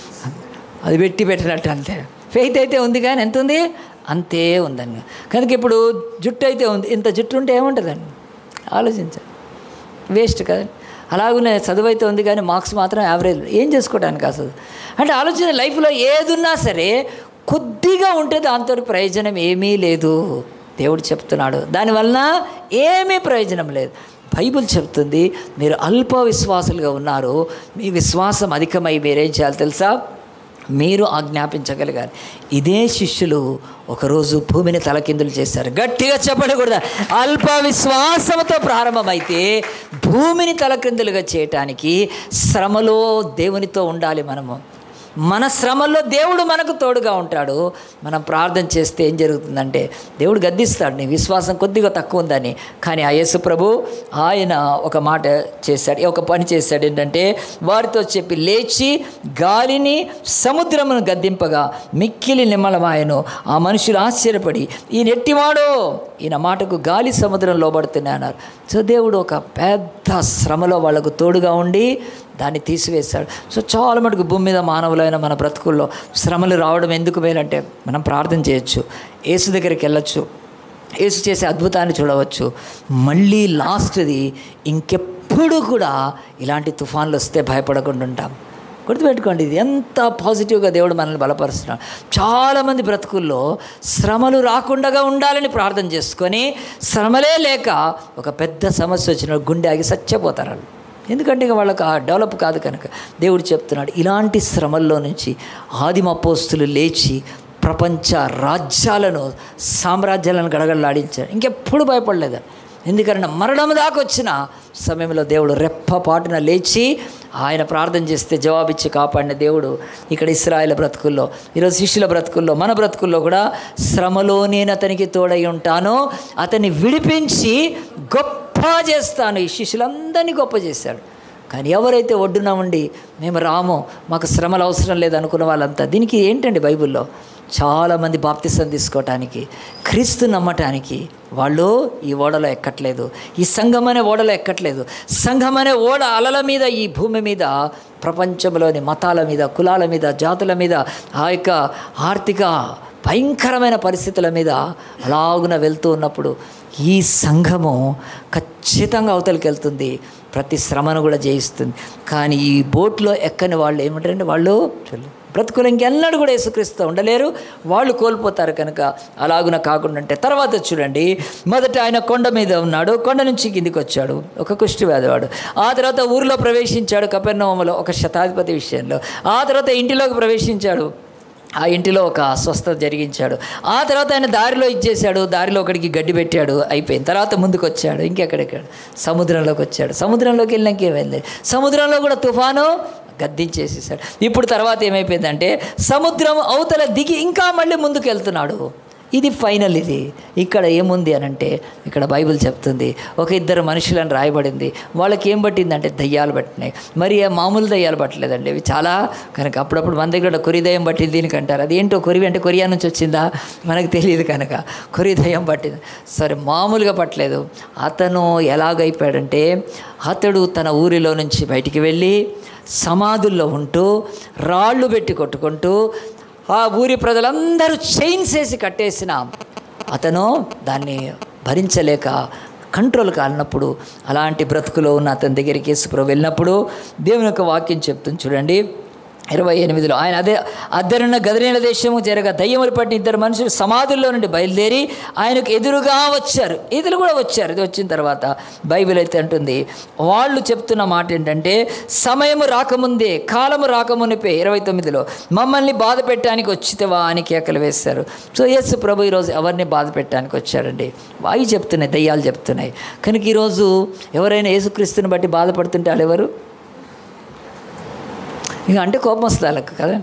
అది పెట్టి పెట్టినట్టు అంతే ఫెయిత్ అయితే ఉంది కానీ ఎంత ఉంది అంతే ఉందండి కనుక ఇప్పుడు జుట్టు అయితే ఉంది ఇంత జుట్టు ఉంటే ఏముంటుందండి ఆలోచించండి వేస్ట్ కదండి అలాగనే చదువు అయితే ఉంది కానీ మార్క్స్ మాత్రం యావరేజ్ ఏం చేసుకోవడానికి అసలు అంటే ఆలోచన లైఫ్లో ఏదున్నా సరే కొద్దిగా ఉంటే దాంతో ప్రయోజనం ఏమీ లేదు దేవుడు చెప్తున్నాడు దానివలన ఏమీ ప్రయోజనం లేదు బైబిల్ చెప్తుంది మీరు అల్ప విశ్వాసులుగా ఉన్నారు మీ విశ్వాసం అధికమై మీరేం చేయాలి తెలుసా మీరు ఆజ్ఞాపించగలిగారు ఇదే శిష్యులు ఒకరోజు భూమిని తలకిందులు చేశారు గట్టిగా చెప్పకూడదు అల్ప విశ్వాసంతో ప్రారంభమైతే భూమిని తలకిందులుగా చేయటానికి శ్రమలో దేవునితో ఉండాలి మనము మన శ్రమల్లో దేవుడు మనకు తోడుగా ఉంటాడు మనం ప్రార్థన చేస్తే ఏం జరుగుతుందంటే దేవుడు గద్దిస్తాడు నీ విశ్వాసం కొద్దిగా తక్కువ ఉందని కానీ ఆ యేసు ప్రభు ఆయన ఒక మాట చేశాడు ఒక పని చేశాడు ఏంటంటే వారితో చెప్పి లేచి గాలిని సముద్రమును గద్దింపగా మిక్కిలి నిమ్మలమాయను ఆ మనుషులు ఆశ్చర్యపడి ఈయన ఎట్టివాడో ఈయన మాటకు గాలి సముద్రం లోబడుతున్నాయి అన్నారు సో దేవుడు ఒక పెద్ద శ్రమలో వాళ్ళకు తోడుగా ఉండి దాన్ని తీసివేశాడు సో చాలా మటుకు భూమి మీద మానవులైన మన బ్రతుకుల్లో శ్రమలు రావడం ఎందుకు మేలంటే మనం ప్రార్థన చేయొచ్చు యేసు దగ్గరికి వెళ్ళొచ్చు యేసు చేసే అద్భుతాన్ని చూడవచ్చు మళ్ళీ లాస్ట్ది ఇంకెప్పుడు కూడా ఇలాంటి తుఫాన్లు వస్తే భయపడకుండా ఉంటాం గుర్తుపెట్టుకోండి ఇది ఎంత పాజిటివ్గా దేవుడు మనల్ని బలపరుస్తున్నాడు చాలామంది బ్రతుకుల్లో శ్రమలు రాకుండా ఉండాలని ప్రార్థన చేసుకొని శ్రమలే లేక ఒక పెద్ద సమస్య వచ్చిన గుండె ఆగి సచ్చిపోతారు వాళ్ళు ఎందుకంటే ఇక వాళ్ళకి ఆ డెవలప్ కాదు కనుక దేవుడు చెప్తున్నాడు ఇలాంటి శ్రమల్లో నుంచి ఆదిమ పోస్తులు లేచి ప్రపంచ రాజ్యాలను సామ్రాజ్యాలను గడగడలాడించాడు ఇంకెప్పుడు భయపడలేదు ఎందుకంటే మరణం దాకా వచ్చిన సమయంలో దేవుడు రెప్పపాటున లేచి ఆయన ప్రార్థన చేస్తే జవాబిచ్చి కాపాడిన దేవుడు ఇక్కడ ఇస్రాయేల్ బ్రతుకుల్లో ఈరోజు శిష్యుల బ్రతుకుల్లో మన బ్రతుకుల్లో కూడా శ్రమలో నేను అతనికి తోడై ఉంటాను అతన్ని విడిపించి గొప్ప చేస్తాను ఈ శిష్యులందరినీ గొప్ప చేశాడు కానీ ఎవరైతే ఒడ్డున ఉండి మేము రాము మాకు శ్రమలు అవసరం లేదు అనుకున్న వాళ్ళంతా దీనికి ఏంటండి బైబిల్లో చాలామంది బాప్తిసం తీసుకోవటానికి క్రీస్తు నమ్మటానికి వాళ్ళు ఈ ఓడలో ఎక్కట్లేదు ఈ సంఘం అనే ఓడలో ఎక్కట్లేదు సంఘం అనే ఓడ అలల మీద ఈ భూమి మీద ప్రపంచంలోని మతాల మీద కులాల మీద జాతుల మీద ఆ యొక్క ఆర్థిక భయంకరమైన పరిస్థితుల మీద అలాగున వెళ్తూ ఉన్నప్పుడు ఈ సంఘము ఖచ్చితంగా అవతలికి వెళ్తుంది ప్రతి శ్రమను కూడా జయిస్తుంది కానీ ఈ బోట్లో ఎక్కని వాళ్ళు ఏమంటారంటే వాళ్ళు బ్రతుకులు ఇంకెన్నడూ కూడా యేసుక్రీస్తు ఉండలేరు వాళ్ళు కోల్పోతారు కనుక అలాగున కాకుండా అంటే తర్వాత చూడండి మొదట ఆయన కొండ మీద ఉన్నాడు కొండ నుంచి కిందికి వచ్చాడు ఒక కుష్టివ్యాధివాడు ఆ తర్వాత ఊరిలో ప్రవేశించాడు కపెర్నవములో ఒక శతాధిపతి విషయంలో ఆ తర్వాత ఇంటిలోకి ప్రవేశించాడు ఆ ఇంటిలో ఒక స్వస్థత జరిగించాడు ఆ తర్వాత ఆయన దారిలో ఇచ్చేశాడు దారిలో ఒకడికి గడ్డి పెట్టాడు అయిపోయింది తర్వాత ముందుకు వచ్చాడు ఇంకెక్కడెక్కడ సముద్రంలోకి వచ్చాడు సముద్రంలోకి వెళ్ళినాక ఏమైంది సముద్రంలో కూడా తుఫాను గద్దించేసేసాడు ఇప్పుడు తర్వాత ఏమైపోయిందంటే సముద్రం అవతల దిగి ఇంకా మళ్ళీ ముందుకు వెళ్తున్నాడు ఇది ఫైనల్ ఇది ఇక్కడ ఏముంది అని అంటే ఇక్కడ బైబిల్ చెప్తుంది ఒక ఇద్దరు మనుషులను రాయబడింది వాళ్ళకి ఏం పట్టిందంటే దయ్యాలు పట్టినాయి మరి ఆ మామూలు దయ్యాలు పట్టలేదండి ఇవి చాలా కనుక అప్పుడప్పుడు మన దగ్గర కొరి దయ్యం పట్టింది దీనికి అంటారు అది ఏంటో కొరివి అంటే కొరియా నుంచి వచ్చిందా మనకు తెలియదు కనుక కొరి దయ్యం పట్టింది సరే మామూలుగా పట్టలేదు అతను ఎలాగైపోయాడంటే అతడు తన ఊరిలో నుంచి బయటికి వెళ్ళి సమాధుల్లో ఉంటూ రాళ్ళు పెట్టి కొట్టుకుంటూ ఆ ఊరి ప్రజలందరూ చైన్స్ వేసి కట్టేసిన అతను దాన్ని భరించలేక కంట్రోల్ కాలినప్పుడు అలాంటి బ్రతుకులో ఉన్న అతని దగ్గరికి యేసుప్రభు వెళ్ళినప్పుడు దేవుని యొక్క వాక్యం చెప్తుంది చూడండి ఇరవై ఎనిమిదిలో ఆయన అదే అద్దరున్న గదిరైన దేశము జరగ దయ్యములు పట్టిన ఇద్దరు మనుషులు సమాధుల్లో నుండి బయలుదేరి ఆయనకు ఎదురుగా వచ్చారు ఇతరులు కూడా వచ్చారు ఇది వచ్చిన తర్వాత బైబిల్ అయితే అంటుంది వాళ్ళు చెప్తున్న మాట ఏంటంటే సమయము రాకముందే కాలము రాకమునిపే ఇరవై తొమ్మిదిలో మమ్మల్ని బాధ పెట్టడానికి వచ్చితేవా అని కేకలు వేశారు సో యేసు ప్రభు ఈరోజు ఎవరిని బాధ పెట్టడానికి వచ్చాడండి వాయి చెప్తున్నాయి దయ్యాలు చెప్తున్నాయి కనుక ఈరోజు ఎవరైనా యేసుక్రీస్తుని బట్టి బాధపడుతుంటే వాళ్ళు ఎవరు ఇక అంటే కోపం వస్తుంది వాళ్ళకి కదా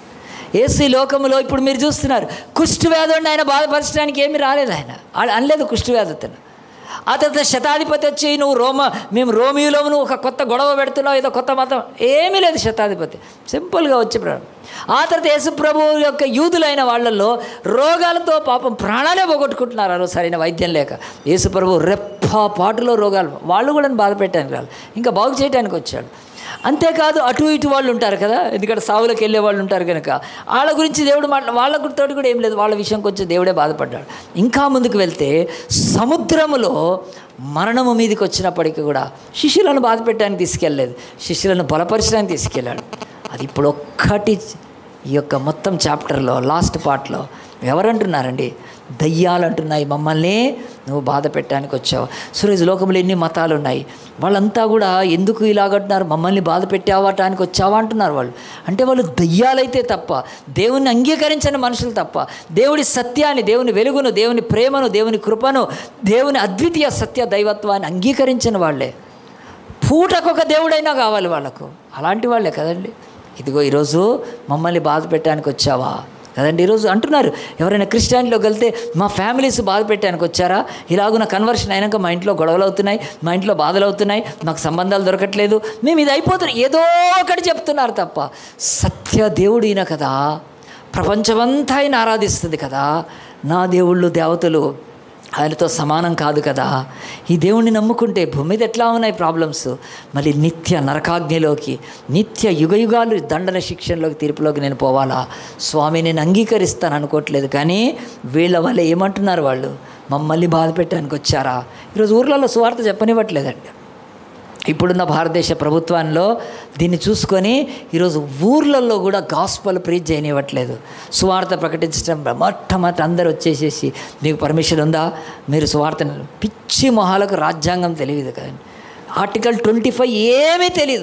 ఏసీ లోకంలో ఇప్పుడు మీరు చూస్తున్నారు కుష్ఠవ్యాధుడిని ఆయన బాధపరచడానికి ఏమీ రాలేదు ఆయన వాళ్ళు అనలేదు కుష్ఠవ్యాధి అతను ఆ తర్వాత శతాధిపతి వచ్చి నువ్వు రోమ మేము రోమియోలో నువ్వు ఒక కొత్త గొడవ పెడుతున్నావు ఏదో కొత్త మతం ఏమీ లేదు శతాధిపతి సింపుల్గా వచ్చి ప్రభు ఆ తర్వాత యేసుప్రభు యొక్క యూదులైన వాళ్ళల్లో రోగాలతో పాపం ప్రాణాలే పోగొట్టుకుంటున్నారు ఆ రోజు సరైన వైద్యం లేక యేసుప్రభు రెప్ప పాటులో రోగాలు వాళ్ళు కూడా బాధ పెట్టడానికి రాలి ఇంకా బాగు చేయడానికి వచ్చాడు అంతేకాదు అటు ఇటు వాళ్ళు ఉంటారు కదా ఎందుకంటే సావులకు వెళ్ళే వాళ్ళు ఉంటారు కనుక వాళ్ళ గురించి దేవుడు మాట్లా వాళ్ళ తోటి కూడా ఏం లేదు వాళ్ళ విషయం కొంచెం దేవుడే బాధపడ్డాడు ఇంకా ముందుకు వెళ్తే సముద్రములో మరణము మీదకి వచ్చినప్పటికీ కూడా శిష్యులను బాధ పెట్టడానికి తీసుకెళ్ళలేదు శిష్యులను బలపరచడానికి తీసుకెళ్ళాడు అది ఇప్పుడు ఒక్కటి ఈ యొక్క మొత్తం చాప్టర్లో లాస్ట్ పార్ట్లో ఎవరంటున్నారండి దయ్యాలు అంటున్నాయి మమ్మల్ని నువ్వు బాధ పెట్టడానికి వచ్చావు సురేష్ లోకంలో ఎన్ని మతాలు ఉన్నాయి వాళ్ళంతా కూడా ఎందుకు ఇలాగంటున్నారు మమ్మల్ని బాధ పెట్టావటానికి వచ్చావా అంటున్నారు వాళ్ళు అంటే వాళ్ళు దయ్యాలైతే తప్ప దేవుని అంగీకరించని మనుషులు తప్ప దేవుడి సత్యాన్ని దేవుని వెలుగును దేవుని ప్రేమను దేవుని కృపను దేవుని అద్వితీయ సత్య దైవత్వాన్ని అంగీకరించిన వాళ్ళే పూటకొక దేవుడైనా కావాలి వాళ్ళకు అలాంటి వాళ్ళే కదండి ఇదిగో ఈరోజు మమ్మల్ని బాధ పెట్టడానికి వచ్చావా కదండి ఈరోజు అంటున్నారు ఎవరైనా క్రిస్టియానిటీలోకి వెళ్తే మా ఫ్యామిలీస్ బాధ పెట్టడానికి వచ్చారా ఇలాగున కన్వర్షన్ అయినాక మా ఇంట్లో గొడవలు అవుతున్నాయి మా ఇంట్లో బాధలు అవుతున్నాయి మాకు సంబంధాలు దొరకట్లేదు మేము ఇది అయిపోతున్నాం ఏదో ఒకటి చెప్తున్నారు తప్ప సత్య దేవుడు ఈయన కదా ప్రపంచమంతా ఆయన ఆరాధిస్తుంది కదా నా దేవుళ్ళు దేవతలు ఆయనతో సమానం కాదు కదా ఈ దేవుణ్ణి నమ్ముకుంటే భూమి మీద ఎట్లా ఉన్నాయి ప్రాబ్లమ్స్ మళ్ళీ నిత్య నరకాగ్నిలోకి నిత్య యుగయుగాలు దండన శిక్షణలోకి తీర్పులోకి నేను పోవాలా స్వామి నేను అంగీకరిస్తాను అనుకోవట్లేదు కానీ వీళ్ళ వల్ల ఏమంటున్నారు వాళ్ళు మమ్మల్ని బాధ పెట్టడానికి వచ్చారా ఈరోజు ఊర్లలో సువార్త చెప్పనివ్వట్లేదండి ఇప్పుడున్న భారతదేశ ప్రభుత్వంలో దీన్ని చూసుకొని ఈరోజు ఊర్లలో కూడా గాస్పల్ ప్రీచ్ చేయనివ్వట్లేదు సువార్త ప్రకటించడం మొట్టమొదటి అందరూ వచ్చేసేసి మీకు పర్మిషన్ ఉందా మీరు సువార్త పిచ్చి మొహాలకు రాజ్యాంగం తెలియదు కదండి ఆర్టికల్ ట్వంటీ ఫైవ్ ఏమీ తెలియదు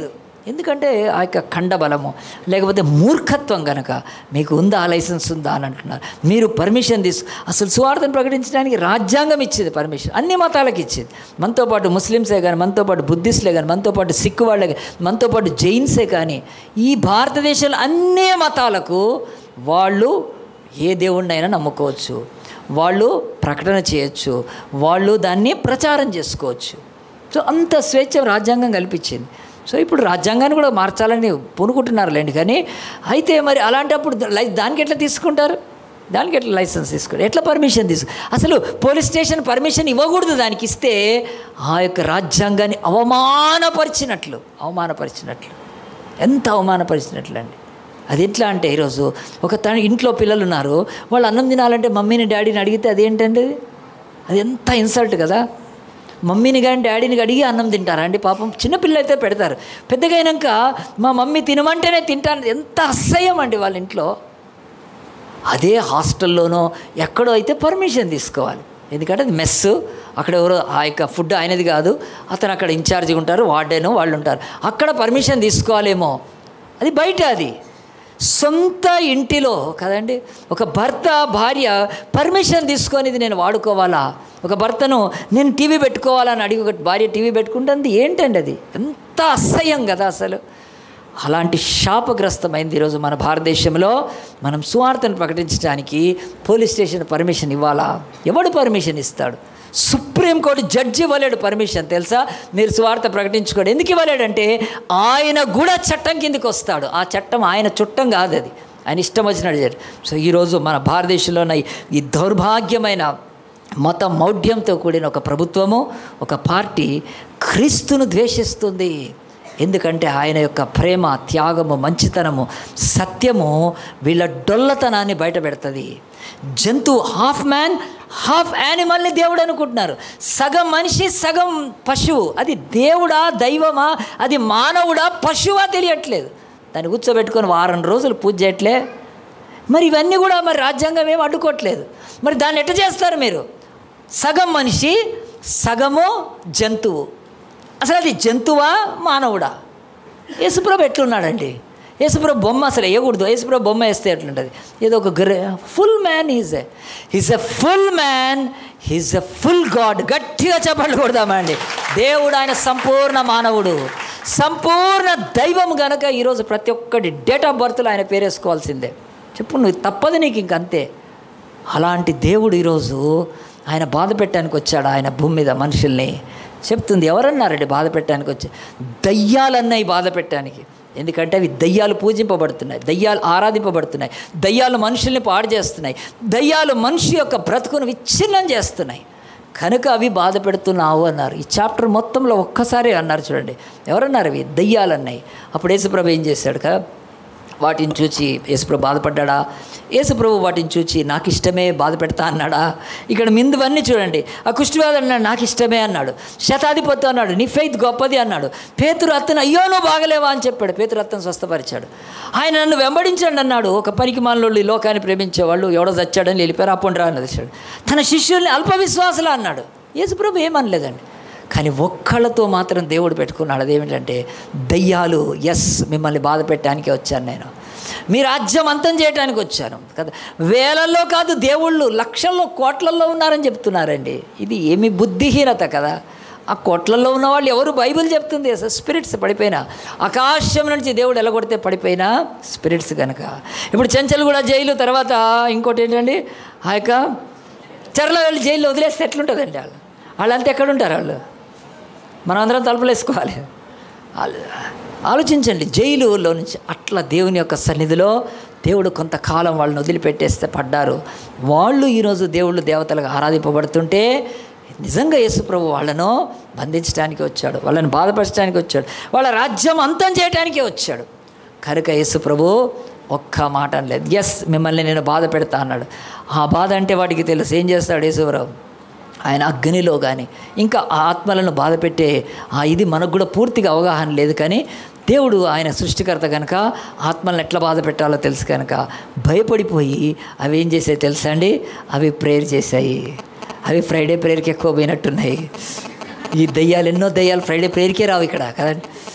ఎందుకంటే ఆ యొక్క ఖండబలము లేకపోతే మూర్ఖత్వం కనుక మీకు ఉందా ఆ లైసెన్స్ ఉందా అని అంటున్నారు మీరు పర్మిషన్ తీసు అసలు సువార్తను ప్రకటించడానికి రాజ్యాంగం ఇచ్చేది పర్మిషన్ అన్ని మతాలకు ఇచ్చేది మనతో పాటు ముస్లిమ్సే కానీ మనతో పాటు బుద్ధిస్టులే కానీ మనతో పాటు సిక్కు వాళ్ళే కానీ మనతో పాటు జైన్సే కానీ ఈ భారతదేశంలో అన్ని మతాలకు వాళ్ళు ఏ దేవుణ్ణైనా నమ్ముకోవచ్చు వాళ్ళు ప్రకటన చేయొచ్చు వాళ్ళు దాన్ని ప్రచారం చేసుకోవచ్చు సో అంత స్వేచ్ఛ రాజ్యాంగం కల్పించింది సో ఇప్పుడు రాజ్యాంగాన్ని కూడా మార్చాలని పూనుకుంటున్నారులేండి కానీ అయితే మరి అలాంటప్పుడు లై- దానికి ఎట్లా తీసుకుంటారు దానికి ఎట్లా లైసెన్స్ తీసుకుంటారు ఎట్లా పర్మిషన్ తీసుకు అసలు పోలీస్ స్టేషన్ పర్మిషన్ ఇవ్వకూడదు దానికి ఇస్తే ఆ యొక్క రాజ్యాంగాన్ని అవమానపరిచినట్లు అవమానపరిచినట్లు ఎంత అవమానపరిచినట్లు అండి అది ఎట్లా అంటే ఈరోజు ఒక తన ఇంట్లో పిల్లలు ఉన్నారు వాళ్ళు అన్నం తినాలంటే మమ్మీని డాడీని అడిగితే అదేంటండి అది? అది ఎంత ఇన్సల్ట్ కదా మమ్మీని కానీ డాడీని అడిగి అన్నం తింటారా అండి పాపం చిన్నపిల్లలు అయితే పెడతారు పెద్దగా అయినాక మా మమ్మీ తినమంటేనే తింటాను ఎంత అసహ్యం అండి వాళ్ళ ఇంట్లో అదే హాస్టల్లోనో ఎక్కడో అయితే పర్మిషన్ తీసుకోవాలి ఎందుకంటే అది మెస్ అక్కడ ఎవరో ఆ యొక్క ఫుడ్ ఆయనది కాదు అతను అక్కడ ఇన్ఛార్జిగా ఉంటారు వార్డెను వాళ్ళు ఉంటారు అక్కడ పర్మిషన్ తీసుకోవాలేమో అది బయట అది సొంత ఇంటిలో కదండి ఒక భర్త భార్య పర్మిషన్ తీసుకొని ఇది నేను వాడుకోవాలా ఒక భర్తను నేను టీవీ పెట్టుకోవాలని అడిగి ఒక భార్య టీవీ పెట్టుకుంటుంది ఏంటండి అది ఎంత అసహ్యం కదా అసలు అలాంటి శాపగ్రస్తమైంది ఈరోజు మన భారతదేశంలో మనం సువార్తను ప్రకటించడానికి పోలీస్ స్టేషన్ పర్మిషన్ ఇవ్వాలా ఎవడు పర్మిషన్ ఇస్తాడు సుప్రీంకోర్టు జడ్జి ఇవ్వలేడు పర్మిషన్ తెలుసా మీరు సువార్త ప్రకటించుకోండి ఎందుకు ఇవ్వలేడంటే ఆయన కూడా చట్టం కిందకి వస్తాడు ఆ చట్టం ఆయన చుట్టం కాదు అది ఆయన ఇష్టం వచ్చినట్టు చేయాలి సో ఈరోజు మన భారతదేశంలో ఉన్న ఈ- ఈ దౌర్భాగ్యమైన మత మౌఢ్యంతో కూడిన ఒక ప్రభుత్వము ఒక పార్టీ క్రీస్తును ద్వేషిస్తుంది ఎందుకంటే ఆయన యొక్క ప్రేమ త్యాగము మంచితనము సత్యము వీళ్ళ డొల్లతనాన్ని బయట పెడుతుంది జంతువు హాఫ్ మ్యాన్ హాఫ్ యానిమల్ని దేవుడు అనుకుంటున్నారు సగం మనిషి సగం పశువు అది దేవుడా దైవమా అది మానవుడా పశువా తెలియట్లేదు దాన్ని కూర్చోబెట్టుకొని వారం రోజులు పూజ చేయట్లే మరి ఇవన్నీ కూడా మరి రాజ్యాంగం ఏం అడ్డుకోవట్లేదు మరి దాన్ని ఎట్ట చేస్తారు మీరు సగం మనిషి సగము జంతువు అసలు అది జంతువా మానవుడా యేసుప్రభు ఎట్లున్నాడండి యేసుప్రభు బొమ్మ అసలు వేయకూడదు యేసుప్రభు బొమ్మ వేస్తే ఎట్లుంటుంది ఏదో ఒక gray full man is a he's a full man he's a full god గట్టిగా చెప్పండి కొడదామండి దేవుడు ఆయన సంపూర్ణ మానవుడు సంపూర్ణ దైవం గనక ఈరోజు ప్రతి ఒక్కటి డేట్ ఆఫ్ బర్త్లో ఆయన పేరేసుకోవాల్సిందే చెప్పు నువ్వు తప్పదు నీకు ఇంకంతే అలాంటి దేవుడు ఈరోజు ఆయన బాధ పెట్టడానికి వచ్చాడు ఆయన భూమి మీద మనుషుల్ని చెప్తుంది ఎవరన్నారండి బాధ పెట్టడానికి వచ్చి దయ్యాలన్నాయి బాధ పెట్టడానికి ఎందుకంటే అవి దయ్యాలు పూజింపబడుతున్నాయి దయ్యాలు ఆరాధింపబడుతున్నాయి దయ్యాలు మనుషుల్ని పాడు చేస్తున్నాయి దయ్యాలు మనిషి యొక్క బ్రతుకును విచ్ఛిన్నం చేస్తున్నాయి కనుక అవి బాధ పెడుతున్నావు అన్నారు ఈ చాప్టర్ మొత్తంలో ఒక్కసారి అన్నారు చూడండి ఎవరన్నారు అవి దయ్యాలన్నాయి అప్పుడు యేసుప్రభు ఏం చేశాడు కదా వాటిని చూచి యేసుప్రభు బాధపడ్డా యేసుప్రభు వాటిని చూచి నాకు ఇష్టమే బాధ పెడతా అన్నాడా ఇక్కడ మిందువన్నీ చూడండి ఆ కుష్టివాడు అన్నాడు నాకు ఇష్టమే అన్నాడు శతాధిపతి అన్నాడు నీ ఫెయిత్ గొప్పది అన్నాడు పేతురు అత్తను అయ్యో నువ్వు బాగలేవా అని చెప్పాడు పేతురు అత్తను స్వస్థపరిచాడు ఆయన నన్ను వెంబడించండి అన్నాడు ఒక పనికి మాలోళ్ళు ఈ లోకాన్ని ప్రేమించేవాళ్ళు ఎవడో చచ్చాడని వెళ్ళిపోయారు అప్పుడు రా అన్నది తన శిష్యుల్ని అల్ప విశ్వాసులు అన్నాడు యేసుప్రభు ఏమనలేదండి కానీ ఒక్కళ్ళతో మాత్రం దేవుడు పెట్టుకున్నాడు అదేమిటంటే దయ్యాలు ఎస్ మిమ్మల్ని బాధ పెట్టడానికే వచ్చాను నేను మీ రాజ్యం అంతం చేయడానికి వచ్చాను కదా వేలల్లో కాదు దేవుళ్ళు లక్షల్లో కోట్లల్లో ఉన్నారని చెప్తున్నారండి ఇది ఏమి బుద్ధిహీనత కదా ఆ కోట్లలో ఉన్న వాళ్ళు ఎవరు బైబిల్ చెప్తుంది అసలు స్పిరిట్స్ పడిపోయినా ఆకాశం నుంచి దేవుడు ఎలగొడితే పడిపోయినా స్పిరిట్స్ కనుక ఇప్పుడు చెంచల్ కూడా జైలు తర్వాత ఇంకోటి ఏంటండి ఆ యొక్క చెరలో వెళ్ళి జైల్లో వదిలేస్తే ఎట్లుంటుందండి వాళ్ళు వాళ్ళంతా ఎక్కడ ఉంటారు వాళ్ళు మనం అందరం తలుపులు వేసుకోవాలి ఆలో- ఆలోచించండి జైలులో నుంచి అట్లా దేవుని యొక్క సన్నిధిలో దేవుడు కొంతకాలం వాళ్ళని వదిలిపెట్టేస్తే పడ్డారు వాళ్ళు ఈరోజు దేవుళ్ళు దేవతలుగా ఆరాధింపబడుతుంటే నిజంగా యేసుప్రభు వాళ్ళను బంధించడానికి వచ్చాడు వాళ్ళని బాధపరచడానికి వచ్చాడు వాళ్ళ రాజ్యం అంతం చేయడానికే వచ్చాడు కనుక యేసుప్రభు ఒక్క మాట అనలేదు ఎస్ మిమ్మల్ని నేను బాధ పెడతా అన్నాడు ఆ బాధ అంటే వాటికి తెలుసు ఏం చేస్తాడు యేసుప్రభు ఆయన అగ్నిలో కానీ ఇంకా ఆ ఆత్మలను బాధపెట్టే ఆ ఇది మనకు కూడా పూర్తిగా అవగాహన లేదు కానీ దేవుడు ఆయన సృష్టికర్త కనుక ఆత్మలను ఎట్లా బాధ పెట్టాలో తెలుసు కనుక భయపడిపోయి అవి ఏం చేసాయి తెలుసా అండి అవి ప్రేయర్ చేశాయి అవి ఫ్రైడే ప్రేయర్కి ఎక్కువ పోయినట్టున్నాయి ఈ దయ్యాలు ఎన్నో దయ్యాలు ఫ్రైడే ప్రేయర్కే రావు ఇక్కడ కదండి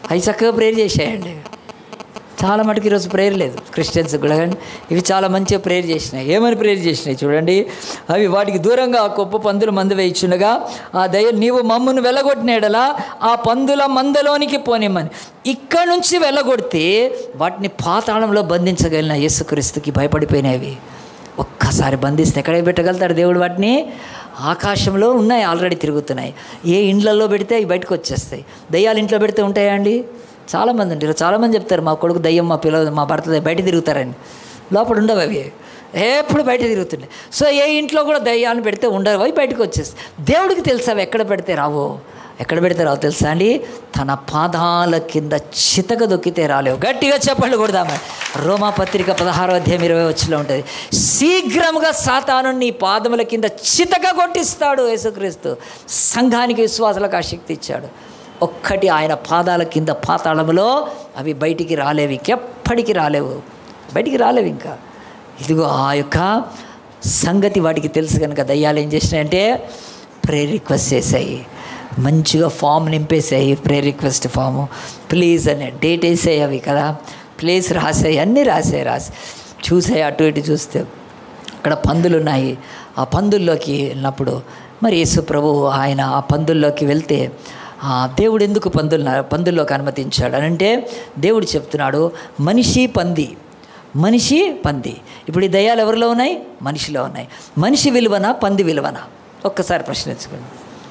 అవి చక్కగా ప్రేయర్ చేసేయండి చాలా మటుకు ఈరోజు ప్రేయర్ లేదు క్రిస్టియన్స్ కూడా కానీ ఇవి చాలా మంచిగా ప్రేయర్ చేసినాయి ఏమని ప్రేయర్ చేసినాయి చూడండి అవి వాటికి దూరంగా ఆ గొప్ప పందుల మందు వేయించుండగా ఆ దయ నీవు మమ్మును వెళ్ళగొట్టినేడలా ఆ పందుల మందలోనికి పోనిమ్మని ఇక్కడ నుంచి వెళ్ళగొడితే వాటిని పాతాళంలో బంధించగలిగిన యేసుక్రీస్తుకి భయపడిపోయినవి ఒక్కసారి బంధిస్తే ఎక్కడికి పెట్టగలుగుతాడు దేవుడు వాటిని ఆకాశంలో ఉన్నాయి ఆల్రెడీ తిరుగుతున్నాయి ఏ ఇండ్లలో పెడితే అవి బయటకు వచ్చేస్తాయి దయ్యాలు ఇంట్లో పెడితే ఉంటాయా అండి చాలామంది ఉంటారు చాలామంది చెప్తారు మా కొడుకు దయ్యం మా పిల్లలు మా భర్త దయ్యం బయట తిరుగుతారని లోపల ఉండవు అవి ఎప్పుడు బయట తిరుగుతుండే సో ఏ ఇంట్లో కూడా దయ్యాన్ని పెడితే ఉండవు అవి బయటకు వచ్చేస్తాయి దేవుడికి తెలుసు అవి ఎక్కడ పెడితే రావో ఎక్కడ పెడితే రావు తెలుసా అండి తన పాదాల కింద చితక దొక్కితే రాలేవు గట్టిగా చెప్పండి కొడదామే రోమా పత్రిక పదహారో అధ్యాయం ఇరవై వచ్చిలో ఉంటుంది శీఘ్రముగా సాతాను నీ పాదముల కింద చితక కొట్టిస్తాడు యేసుక్రీస్తు సంఘానికి విశ్వాసాలకు ఆ శక్తి ఇచ్చాడు ఒక్కటి ఆయన పాదాల కింద పాతాళములో అవి బయటికి రాలేవు ఇంకెప్పటికి రాలేవు బయటికి రాలేవు ఇంకా ఇదిగో ఆ యొక్క సంగతి వాటికి తెలుసు కనుక దయ్యాలు ఏం చేసినాయంటే ప్రేయర్ రిక్వెస్ట్ చేశాయి మంచిగా ఫామ్ నింపేసాయి ప్రేయర్ రిక్వెస్ట్ ఫాము ప్లీజ్ అనే డేట్ వేసాయి అవి కదా ప్లేస్ రాసాయి అన్నీ రాసాయి రాసి చూసాయి అటు ఇటు చూస్తే అక్కడ పందులు ఉన్నాయి ఆ పందుల్లోకి వెళ్ళినప్పుడు మరి యేసు ప్రభు ఆయన ఆ పందుల్లోకి వెళ్తే ఆ దేవుడు ఎందుకు పందుల పందుల్లోకి అనుమతించాడు అని అంటే దేవుడు చెప్తున్నాడు మనిషి పంది మనిషి పంది ఇప్పుడు ఈ దయ్యాలు ఎవరిలో ఉన్నాయి మనిషిలో ఉన్నాయి మనిషి విలువనా పంది విలువనా ఒక్కసారి ప్రశ్నించుకోండి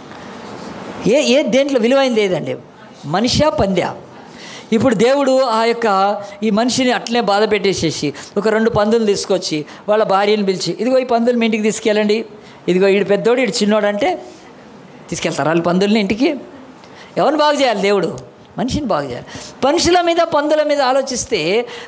ఏ ఏ దేంట్లో విలువైంది ఏదండి మనిషా పంద్యా ఇప్పుడు దేవుడు ఆ యొక్క ఈ మనిషిని అట్లనే బాధ పెట్టేసేసి ఒక రెండు పందులు తీసుకొచ్చి వాళ్ళ భార్యను పిలిచి ఇదిగో ఈ పందులు మీ ఇంటికి తీసుకెళ్ళండి ఇదిగో ఈడు పెద్దోడు ఈడు చిన్నోడు అంటే తీసుకెళ్తారు వాళ్ళు పందుల్ని ఇంటికి ఎవరిని బాగు చేయాలి దేవుడు మనిషిని బాగు చేయాలి మనుషుల మీద పందుల మీద ఆలోచిస్తే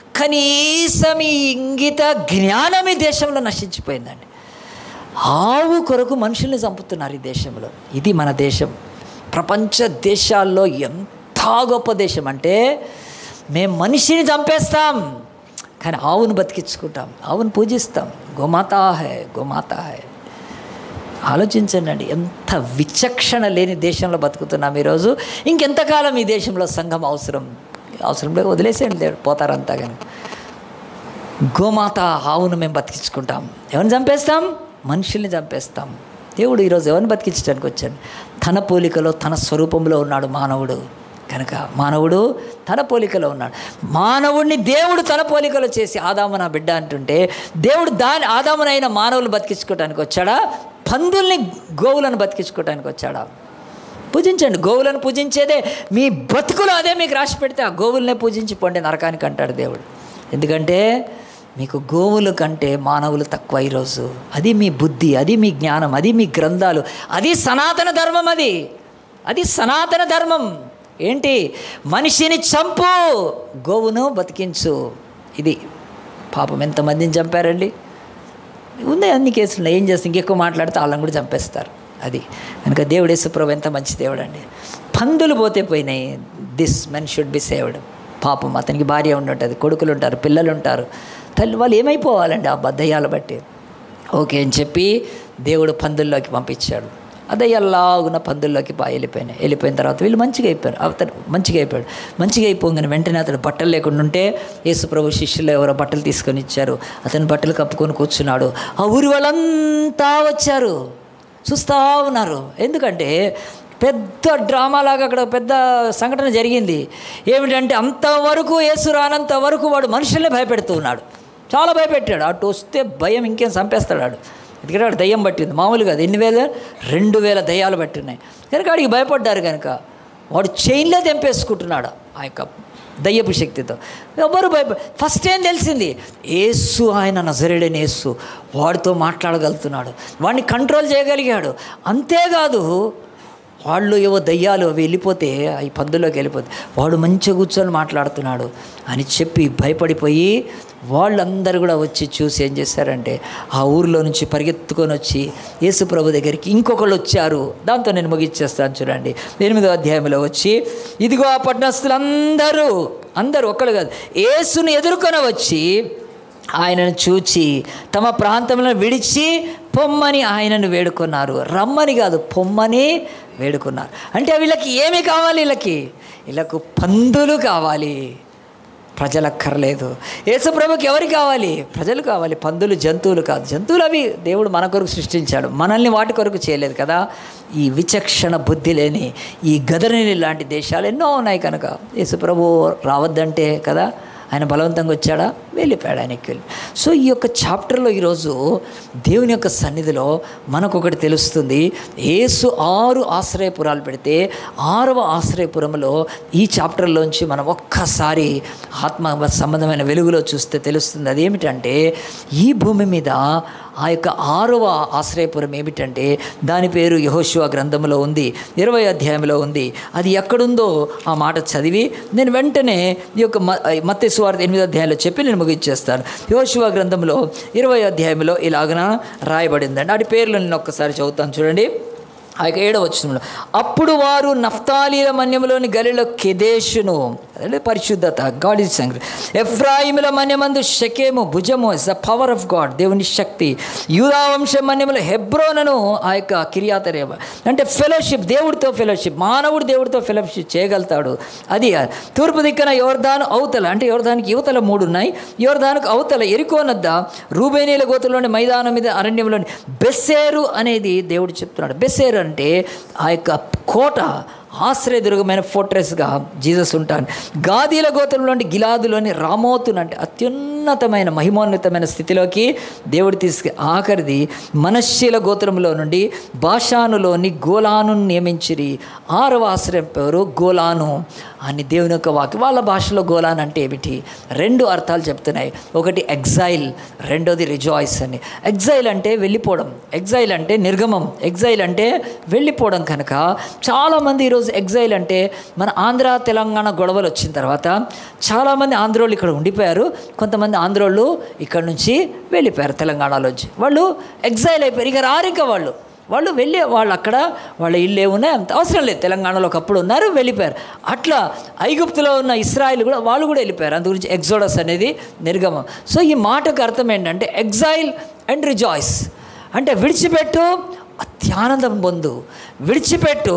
కనీసం ఈ ఇంగిత జ్ఞానం ఈ దేశంలో నశించిపోయిందండి ఆవు కొరకు మనుషుల్ని చంపుతున్నారు ఈ దేశంలో ఇది మన దేశం ప్రపంచ దేశాల్లో ఎంత గొప్ప దేశం అంటే మేము మనిషిని చంపేస్తాం కానీ ఆవును బతికించుకుంటాం ఆవును పూజిస్తాం గోమాతా హై గోమాతా హై ఆలోచించండి అండి ఎంత విచక్షణ లేని దేశంలో బతుకుతున్నాం ఈరోజు ఇంకెంతకాలం ఈ దేశంలో సంఘం అవసరం అవసరం లేక వదిలేసేయండి దేవుడు పోతారంతా కానీ గోమాత ఆవును మేము బతికించుకుంటాం ఎవరిని చంపేస్తాం మనుషుల్ని చంపేస్తాం దేవుడు ఈరోజు ఎవరిని బతికించడానికి వచ్చాడు తన పోలికలో తన స్వరూపంలో ఉన్నాడు మానవుడు కనుక మానవుడు తన పోలికలో ఉన్నాడు మానవుడిని దేవుడు తన పోలికలో చేసి ఆదాము నా బిడ్డ అంటుంటే దేవుడు దాని ఆదామునైన మానవులు బతికించుకోవడానికి వచ్చాడా పందుల్ని గోవులను బతికించుకోవడానికి వచ్చాడా పూజించండి గోవులను పూజించేదే మీ బతుకులు అదే మీకు రాసి పెడితే ఆ గోవులనే పూజించి పొండి నరకానికి అంటాడు దేవుడు ఎందుకంటే మీకు గోవుల కంటే మానవులు తక్కువ ఈరోజు అది మీ బుద్ధి అది మీ జ్ఞానం అది మీ గ్రంథాలు అది సనాతన ధర్మం అది అది సనాతన ధర్మం ఏంటి మనిషిని చంపు గోవును బతికించు ఇది పాపం ఎంతమందిని చంపారండి ఉన్నాయి అన్ని కేసులు ఏం చేస్తే ఇంకెక్కువ మాట్లాడితే వాళ్ళని కూడా చంపేస్తారు అది కనుక దేవుడు యేసుప్రభు ఎంత మంచి దేవుడు అండి పందులు పోతే పోయినాయి this men should be saved పాపం అతనికి భార్య ఉండుంటుంది కొడుకులు ఉంటారు పిల్లలు ఉంటారు తల్లి వాళ్ళు ఏమైపోవాలండి ఆ బద్దయ్యాలు బట్టి ఓకే అని చెప్పి దేవుడు పందుల్లోకి పంపించాడు అదయ్యల్లాగున పందుల్లోకి బా వెళ్ళిపోయినాయి వెళ్ళిపోయిన తర్వాత వీళ్ళు మంచిగా అయిపోయారు అతను మంచిగా అయిపోయాడు మంచిగా అయిపోగానే వెంటనే అతను బట్టలు లేకుండా ఉంటే యేసుప్రభు శిష్యులు ఎవరో బట్టలు తీసుకొని ఇచ్చారు అతను బట్టలు కప్పుకొని కూర్చున్నాడు ఆ ఊరి వాళ్ళంతా వచ్చారు చూస్తూ ఉన్నారు ఎందుకంటే పెద్ద డ్రామాలాగా అక్కడ పెద్ద సంఘటన జరిగింది ఏమిటంటే అంతవరకు యేసు రానంత వరకు వాడు మనుషుల్ని భయపెడుతూ ఉన్నాడు చాలా భయపెట్టాడు అటు వస్తే భయం ఇంకేం చంపేస్తాడు వాడు ఎందుకంటే వాడు దయ్యం పట్టింది మామూలుగా అది ఎన్ని వేల రెండు వేల దయ్యాలు పట్టున్నాయి కనుక వాడికి భయపడ్డారు కనుక వాడు చైన్లో తెంపేసుకుంటున్నాడు ఆ యొక్క దయ్యపు శక్తితో ఎవరు భయప ఫస్ట్ ఏం తెలిసింది ఏసు ఆయన నజరేడని ఏసు వాడితో మాట్లాడగలుగుతున్నాడు వాడిని కంట్రోల్ చేయగలిగాడు అంతేకాదు వాళ్ళు ఏవో దయ్యాలు అవి వెళ్ళిపోతే అవి పందులోకి వెళ్ళిపోతే వాడు మంచిగా కూర్చొని మాట్లాడుతున్నాడు అని చెప్పి భయపడిపోయి వాళ్ళందరూ కూడా వచ్చి చూసి ఏం చేశారంటే ఆ ఊరిలో నుంచి పరిగెత్తుకొని వచ్చి యేసు ప్రభు దగ్గరికి ఇంకొకళ్ళు వచ్చారు దాంతో నేను ముగిచ్చేస్తాను చూడండి ఎనిమిదో అధ్యాయంలో వచ్చి ఇదిగో ఆ పట్టణస్తులందరూ అందరూ ఒక్కళ్ళు కాదు యేసుని ఎదుర్కొని వచ్చి ఆయనను చూచి తమ ప్రాంతంలో విడిచి పొమ్మని ఆయనను వేడుకున్నారు రమ్మని కాదు పొమ్మని వేడుకున్నారు అంటే వీళ్ళకి ఏమి కావాలి వీళ్ళకి ఇలాకు పందులు కావాలి ప్రజలు అక్కర్లేదు యేసుప్రభుకి ఎవరు కావాలి ప్రజలు కావాలి పందులు జంతువులు కాదు జంతువులు అవి దేవుడు మన కొరకు సృష్టించాడు మనల్ని వాటి కొరకు చేయలేదు కదా ఈ విచక్షణ బుద్ధి లేని ఈ గదరిని లాంటి దేశాలు ఎన్నో ఉన్నాయి కనుక యేసుప్రభు రావద్దంటే కదా ఆయన బలవంతంగా వచ్చాడా వెళ్ళిపోయాడు ఆయనకి వెళ్ళి సో ఈ యొక్క చాప్టర్లో ఈరోజు దేవుని యొక్క సన్నిధిలో మనకు ఒకటి తెలుస్తుంది ఏసు ఆరు ఆశ్రయపురాలు పెడితే ఆరవ ఆశ్రయపురంలో ఈ చాప్టర్లోంచి మనం ఒక్కసారి ఆత్మ సంబంధమైన వెలుగులో చూస్తే తెలుస్తుంది అదేమిటంటే ఈ భూమి మీద ఆ యొక్క ఆరవ ఆశ్రయపురం ఏమిటంటే దాని పేరు యహోశివ గ్రంథంలో ఉంది ఇరవై అధ్యాయంలో ఉంది అది ఎక్కడుందో ఆ మాట చదివి నేను వెంటనే ఈ యొక్క మత్తే సువార్త ఎనిమిదో అధ్యాయంలో చెప్పి నేను ముగించేస్తాను యహోశివ గ్రంథంలో ఇరవై అధ్యాయంలో ఇలాగన రాయబడిందండి వాటి పేర్లు నేను ఒక్కసారి చదువుతాను చూడండి ఆ యొక్క ఏడవ వచనంలో అప్పుడు వారు నఫ్తాలీల మన్యములోని గలిలో కెదేశును అదే పరిశుద్ధత గాడ్ ఇస్ సంగ్ర ఎఫ్రాయిముల మన్యమందు షకేము భుజము is the power of God దేవుని శక్తి యూదా వంశం మన్యములు హెబ్రోనను ఆ యొక్క కిరియాతరేవ అంటే ఫెలోషిప్ దేవుడితో ఫెలోషిప్ మానవుడు దేవుడితో ఫెలోషిప్ చేయగలుగుతాడు అది తూర్పు దిక్కన యోర్ధాను అవతల అంటే యోర్ధానికి యువతల మూడు ఉన్నాయి యోర్ధానికి అవతల ఎరుకోనద్ద రూబేనీల గోతులోని మైదానం మీద అరణ్యంలోని బెస్సేరు అనేది దేవుడు చెప్తున్నాడు బెస్సేరు అంటే ఆ యొక్క కోట ఆశ్రయదుర్గమైన ఫోర్ట్రెస్గా జీసస్ ఉంటాను గాదీల గోత్రంలోని గిలాదులోని రామోతును అంటే అత్యున్నతమైన మహిమోన్నతమైన స్థితిలోకి దేవుడు తీసుకు ఆఖరిది మనశ్శీల గోత్రంలో నుండి భాషానులోని గోలాను నియమించిరి ఆరవ ఆశ్రయం పేరు గోలాను అని దేవుని యొక్క వాక్యం వాళ్ళ భాషలో గోలాన్ అంటే ఏమిటి రెండు అర్థాలు చెప్తున్నాయి ఒకటి ఎగ్జైల్ రెండోది రిజాయిస్ అని ఎగ్జైల్ అంటే వెళ్ళిపోవడం ఎగ్జైల్ అంటే నిర్గమం ఎగ్జైల్ అంటే వెళ్ళిపోవడం కనుక చాలామంది ఈరోజు ఎగ్జైల్ అంటే మన ఆంధ్ర తెలంగాణ గొడవలు వచ్చిన తర్వాత చాలామంది ఆంధ్రోళ్ళు ఇక్కడ ఉండిపోయారు కొంతమంది ఆంధ్రోళ్ళు ఇక్కడ నుంచి వెళ్ళిపోయారు తెలంగాణలోంచి వాళ్ళు ఎగ్జైల్ అయిపోయారు ఇక రారు ఇంకా వాళ్ళు వాళ్ళు వెళ్ళి వాళ్ళు అక్కడ వాళ్ళ ఇల్లు ఏమున్నాయి అంత అవసరం లేదు తెలంగాణలో ఒకప్పుడు ఉన్నారు వెళ్ళిపోయారు అట్లా ఐగుప్తులో ఉన్న ఇస్రాయిల్ కూడా వాళ్ళు కూడా వెళ్ళిపోయారు అందు గురించి ఎగ్జోడస్ అనేది నిర్గమం సో ఈ మాటకు అర్థం ఏంటంటే ఎగ్జైల్ అండ్ రిజాయిస్ అంటే విడిచిపెట్టు అత్యానందం పొందు విడిచిపెట్టు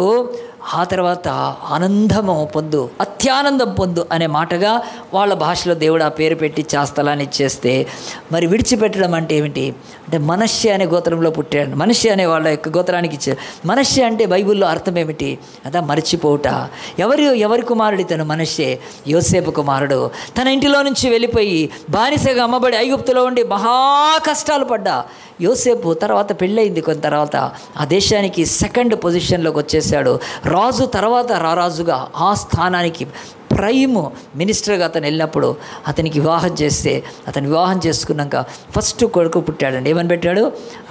ఆ తర్వాత ఆనందము పొందు అత్యానందం పొందు అనే మాటగా వాళ్ళ భాషలో దేవుడు ఆ పేరు పెట్టి చాస్తలాన్ని ఇచ్చేస్తే మరి విడిచిపెట్టడం అంటే ఏమిటి అంటే మనష్య అనే గోత్రంలో పుట్టాడు మనిషి అనే వాళ్ళ యొక్క గోత్రానికి ఇచ్చారు మనష్య అంటే బైబిల్లో అర్థం ఏమిటి అదా మర్చిపోవుట ఎవరి ఎవరి కుమారుడు ఇతను మనిషే యోసేపు కుమారుడు తన ఇంటిలో నుంచి వెళ్ళిపోయి బానిసగా అమ్మబడి ఐగుప్తులో ఉండి మహా కష్టాలు పడ్డా యోసేపు తర్వాత పెళ్ళయింది కొంత తర్వాత ఆ దేశానికి సెకండ్ పొజిషన్లోకి వచ్చేసాడు రాజు తర్వాత రారాజుగా ఆ స్థానానికి ప్రైమ్ మినిస్టర్గా అతను వెళ్ళినప్పుడు అతనికి వివాహం చేస్తే అతను వివాహం చేసుకున్నాక ఫస్ట్ కొడుకు పుట్టాడండి ఏమని పెట్టాడు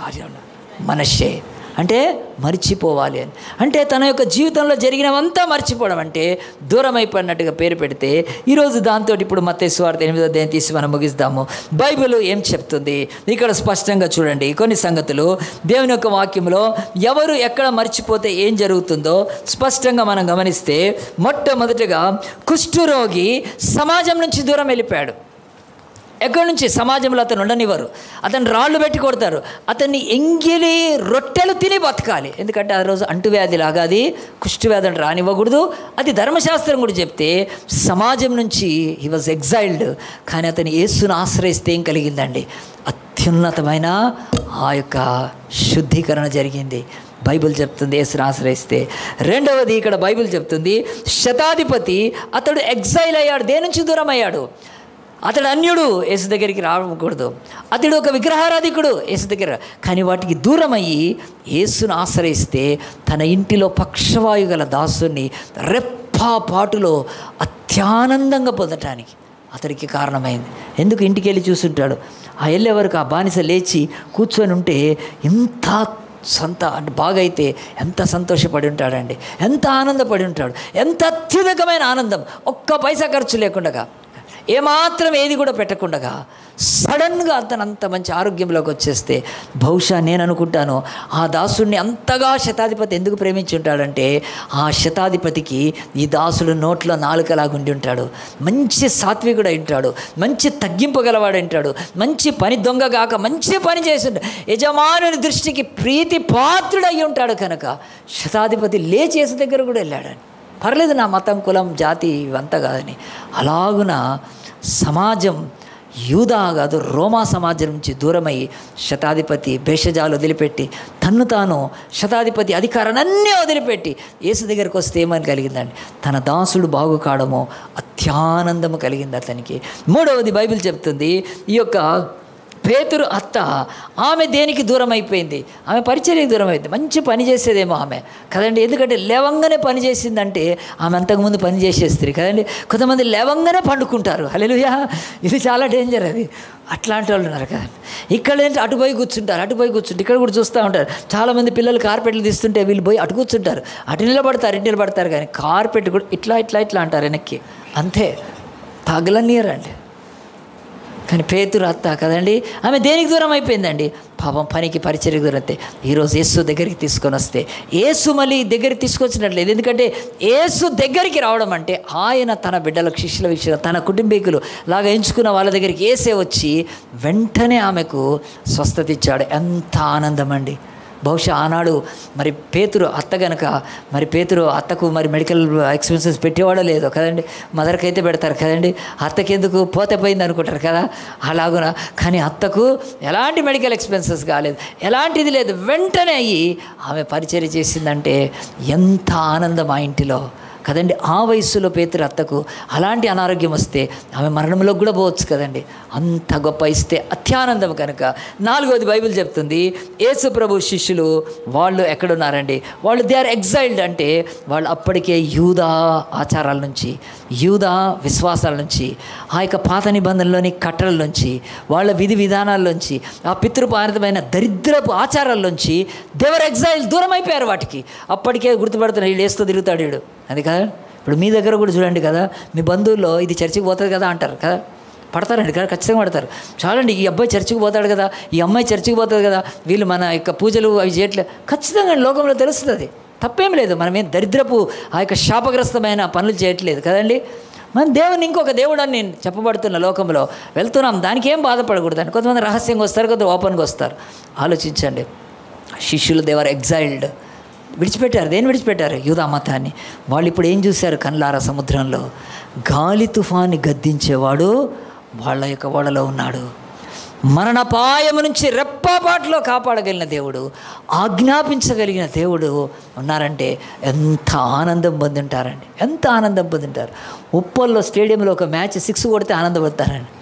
మనషే అంటే మర్చిపోవాలి అని అంటే తన యొక్క జీవితంలో జరిగినవంతా మర్చిపోవడం అంటే దూరం అయిపోయినట్టుగా పేరు పెడితే ఈరోజు దాంతో ఇప్పుడు మత్తేశ్వార్త ఎనిమిదో అధ్యాయం తీసి మనం ముగిస్తాము బైబిల్ ఏం చెప్తుంది ఇక్కడ స్పష్టంగా చూడండి కొన్ని సంగతులు దేవుని యొక్క వాక్యంలో ఎవరు ఎక్కడ మర్చిపోతే ఏం జరుగుతుందో స్పష్టంగా మనం గమనిస్తే మొట్టమొదటిగా కుష్ఠురోగి సమాజం నుంచి దూరం వెళ్ళిపోయాడు ఎక్కడి నుంచి సమాజంలో అతను ఉండనివ్వరు అతను రాళ్ళు పెట్టి కొడతారు అతన్ని ఎంగిలి రొట్టెలు తిని బతకాలి ఎందుకంటే ఆ రోజు అంటువ్యాధి లాగా అది కుష్ఠవ్యాధి అంటే రానివ్వకూడదు అది ధర్మశాస్త్రం కూడా చెప్తే సమాజం నుంచి హీ వాజ్ ఎగ్జైల్డ్ కానీ అతను యేసును ఆశ్రయిస్తే ఏం కలిగిందండి అత్యున్నతమైన ఆ యొక్క శుద్ధీకరణ జరిగింది బైబిల్ చెప్తుంది యేసును ఆశ్రయిస్తే రెండవది ఇక్కడ బైబిల్ చెప్తుంది శతాధిపతి అతడు ఎగ్జైల్ అయ్యాడు దేని నుంచి దూరం అయ్యాడు అతడు అన్యుడు యేసు దగ్గరికి రాకూడదు అతడు ఒక విగ్రహారాధికుడు యేసు దగ్గర కానీ వాటికి దూరం అయ్యి యేసును ఆశ్రయిస్తే తన ఇంటిలో పక్షవాయు గల దాసుని రెప్పాపాటులో అత్యానందంగా పొందటానికి అతడికి కారణమైంది ఎందుకు ఇంటికి వెళ్ళి చూస్తుంటాడు ఆ వెళ్ళే వరకు ఆ బానిస లేచి కూర్చొని ఉంటే ఎంత సొంత అంటే బాగా అయితే ఎంత సంతోషపడి ఉంటాడండి ఎంత ఆనందపడి ఉంటాడు ఎంత అత్యధికమైన ఆనందం ఒక్క పైసా ఖర్చు లేకుండా ఏమాత్రం ఏది కూడా పెట్టకుండా సడన్గా అతను అంత మంచి ఆరోగ్యంలోకి వచ్చేస్తే బహుశా నేను అనుకుంటాను ఆ దాసుడిని అంతగా శతాధిపతి ఎందుకు ప్రేమించి ఉంటాడంటే ఆ శతాధిపతికి ఈ దాసుడు నోట్లో నాలుకలాగా ఉండి ఉంటాడు మంచి సాత్వికుడు ఉంటాడు మంచి తగ్గింపగలవాడు ఉంటాడు మంచి పని దొంగ కాక మంచి పని చేసి యజమానుని దృష్టికి ప్రీతి పాత్రుడై ఉంటాడు కనుక శతాధిపతి లేచేసి దగ్గర కూడా వెళ్ళాడని పర్లేదు నా మతం కులం జాతి ఇవంతా కాదని అలాగున సమాజం యూదా కాదు రోమా సమాజం నుంచి దూరమై శతాధిపతి భేషజాలు వదిలిపెట్టి తన్ను తాను శతాధిపతి అధికారాన్ని అన్నీ వదిలిపెట్టి యేసు దగ్గరికి వస్తే ఏమని కలిగిందండి తన దాసుడు బాగు కావడము అత్యానందము కలిగింది అతనికి మూడవది బైబిల్ చెప్తుంది ఈ యొక్క పేతురు అత్త ఆమె దేనికి దూరం అయిపోయింది ఆమె పరిచర్యకి దూరం అయిపోయింది మంచి పని చేసేదేమో ఆమె కదండి ఎందుకంటే లేవంగానే పని చేసిందంటే ఆమె అంతకుముందు పని చేసేస్తుంది కదండి కొంతమంది లేవంగానే పండుకుంటారు హల్లెలూయా ఇది చాలా డేంజర్ అది అట్లాంటి వాళ్ళు ఉన్నారు కదండి ఇక్కడ ఏంటి అటు పోయి కూర్చుంటారు అటు పోయి కూర్చుంటారు ఇక్కడ కూడా చూస్తూ ఉంటారు చాలామంది పిల్లలు కార్పెట్లు తీస్తుంటే వీళ్ళు పోయి అటు కూర్చుంటారు అటు నిలబడతారు ఇటు నిలబడతారు కానీ కార్పెట్ కూడా ఇట్లా ఇట్లా ఇట్లా అంటారు వెనక్కి అంతే తగలనీయరండి కానీ పేతురు అత్త కదండి ఆమె దేనికి దూరం అయిపోయిందండి పాపం పనికి పరిచర్యకు దూరం అయితే ఈరోజు యేసు దగ్గరికి తీసుకొని వస్తే యేసు మళ్ళీ దగ్గరికి తీసుకొచ్చినట్లేదు ఎందుకంటే యేసు దగ్గరికి రావడం అంటే ఆయన తన బిడ్డలకు శిష్యుల విషయంలో తన కుటుంబీకులు లాగా ఎంచుకున్న వాళ్ళ దగ్గరికి ఏసే వచ్చి వెంటనే ఆమెకు స్వస్థత ఇచ్చాడు ఎంత ఆనందం అండి బహుశా ఆనాడు మరి పేతురు అత్త గనక మరి పేతురు అత్తకు మరి మెడికల్ ఎక్స్పెన్సెస్ పెట్టేవాడో లేదో కదండి మదర్కి అయితే పెడతారు కదండి అత్తకి ఎందుకు పోతే పోయింది అనుకుంటారు కదా అలాగున కానీ అత్తకు ఎలాంటి మెడికల్ ఎక్స్పెన్సెస్ కాలేదు ఎలాంటిది లేదు వెంటనే అయ్యి ఆమె పరిచర్య చేసిందంటే ఎంత ఆనందం ఆ ఇంటిలో కదండి ఆ వయస్సులో పేతురు అత్తకు అలాంటి అనారోగ్యం వస్తే ఆమె మరణంలోకి కూడా పోవచ్చు కదండి అంత గొప్ప ఇస్తే అత్యానందం కనుక నాలుగోది బైబిల్ చెప్తుంది యేసు ప్రభు శిష్యులు వాళ్ళు ఎక్కడున్నారండి వాళ్ళు దే ఆర్ ఎగ్జైల్డ్ అంటే వాళ్ళు అప్పటికే యూదా ఆచారాల నుంచి యూదా విశ్వాసాల నుంచి ఆ యొక్క పాత నిబంధనలోని కట్టడల నుంచి వాళ్ళ విధి విధానాల్లోంచి ఆ పితృపారితమైన దరిద్రపు ఆచారాల్లోంచి దేవర్ ఎగ్జైల్ దూరం అయిపోయారు వాటికి అప్పటికే గుర్తుపడుతున్నారు వీళ్ళు వేస్తూ తిరుగుతాడు వీడు అది కదా ఇప్పుడు మీ దగ్గర కూడా చూడండి కదా మీ బంధువుల్లో ఇది చర్చికి పోతుంది కదా అంటారు కదా పడతారండి కదా ఖచ్చితంగా పడతారు చాలండి ఈ అబ్బాయి చర్చికి పోతాడు కదా ఈ అమ్మాయి చర్చికి పోతుంది కదా వీళ్ళు మన యొక్క పూజలు అవి చేయట్లేదు ఖచ్చితంగా లోకంలో తెలుస్తుంది తప్పేం లేదు మనమేం దరిద్రపు ఆ యొక్క శాపగ్రస్తమైన పనులు చేయట్లేదు కదండి మన దేవుని ఇంకొక దేవుడు అని నేను చెప్పబడుతున్న లోకంలో వెళ్తున్నాం దానికి ఏం బాధపడకూడదండి కొంతమంది రహస్యంగా వస్తారు కొంత ఓపెన్గా వస్తారు ఆలోచించండి శిష్యులు దేవర్ ఎగ్జైల్డ్ విడిచిపెట్టారు దేన్ని విడిచిపెట్టారు యూదా మతాన్ని వాళ్ళు ఇప్పుడు ఏం చూశారు కన్లార సముద్రంలో గాలి తుఫాన్ని గద్దించేవాడు వాళ్ళ యొక్క ఓడలో ఉన్నాడు మరణపాయము నుంచి రెప్పపాటులో కాపాడగలిగిన దేవుడు ఆజ్ఞాపించగలిగిన దేవుడు ఉన్నారంటే ఎంత ఆనందం పొందింటారండి ఎంత ఆనందం పొందింటారు ఉప్పల్లో స్టేడియంలో ఒక మ్యాచ్ సిక్స్ కొడితే ఆనందపడతారండి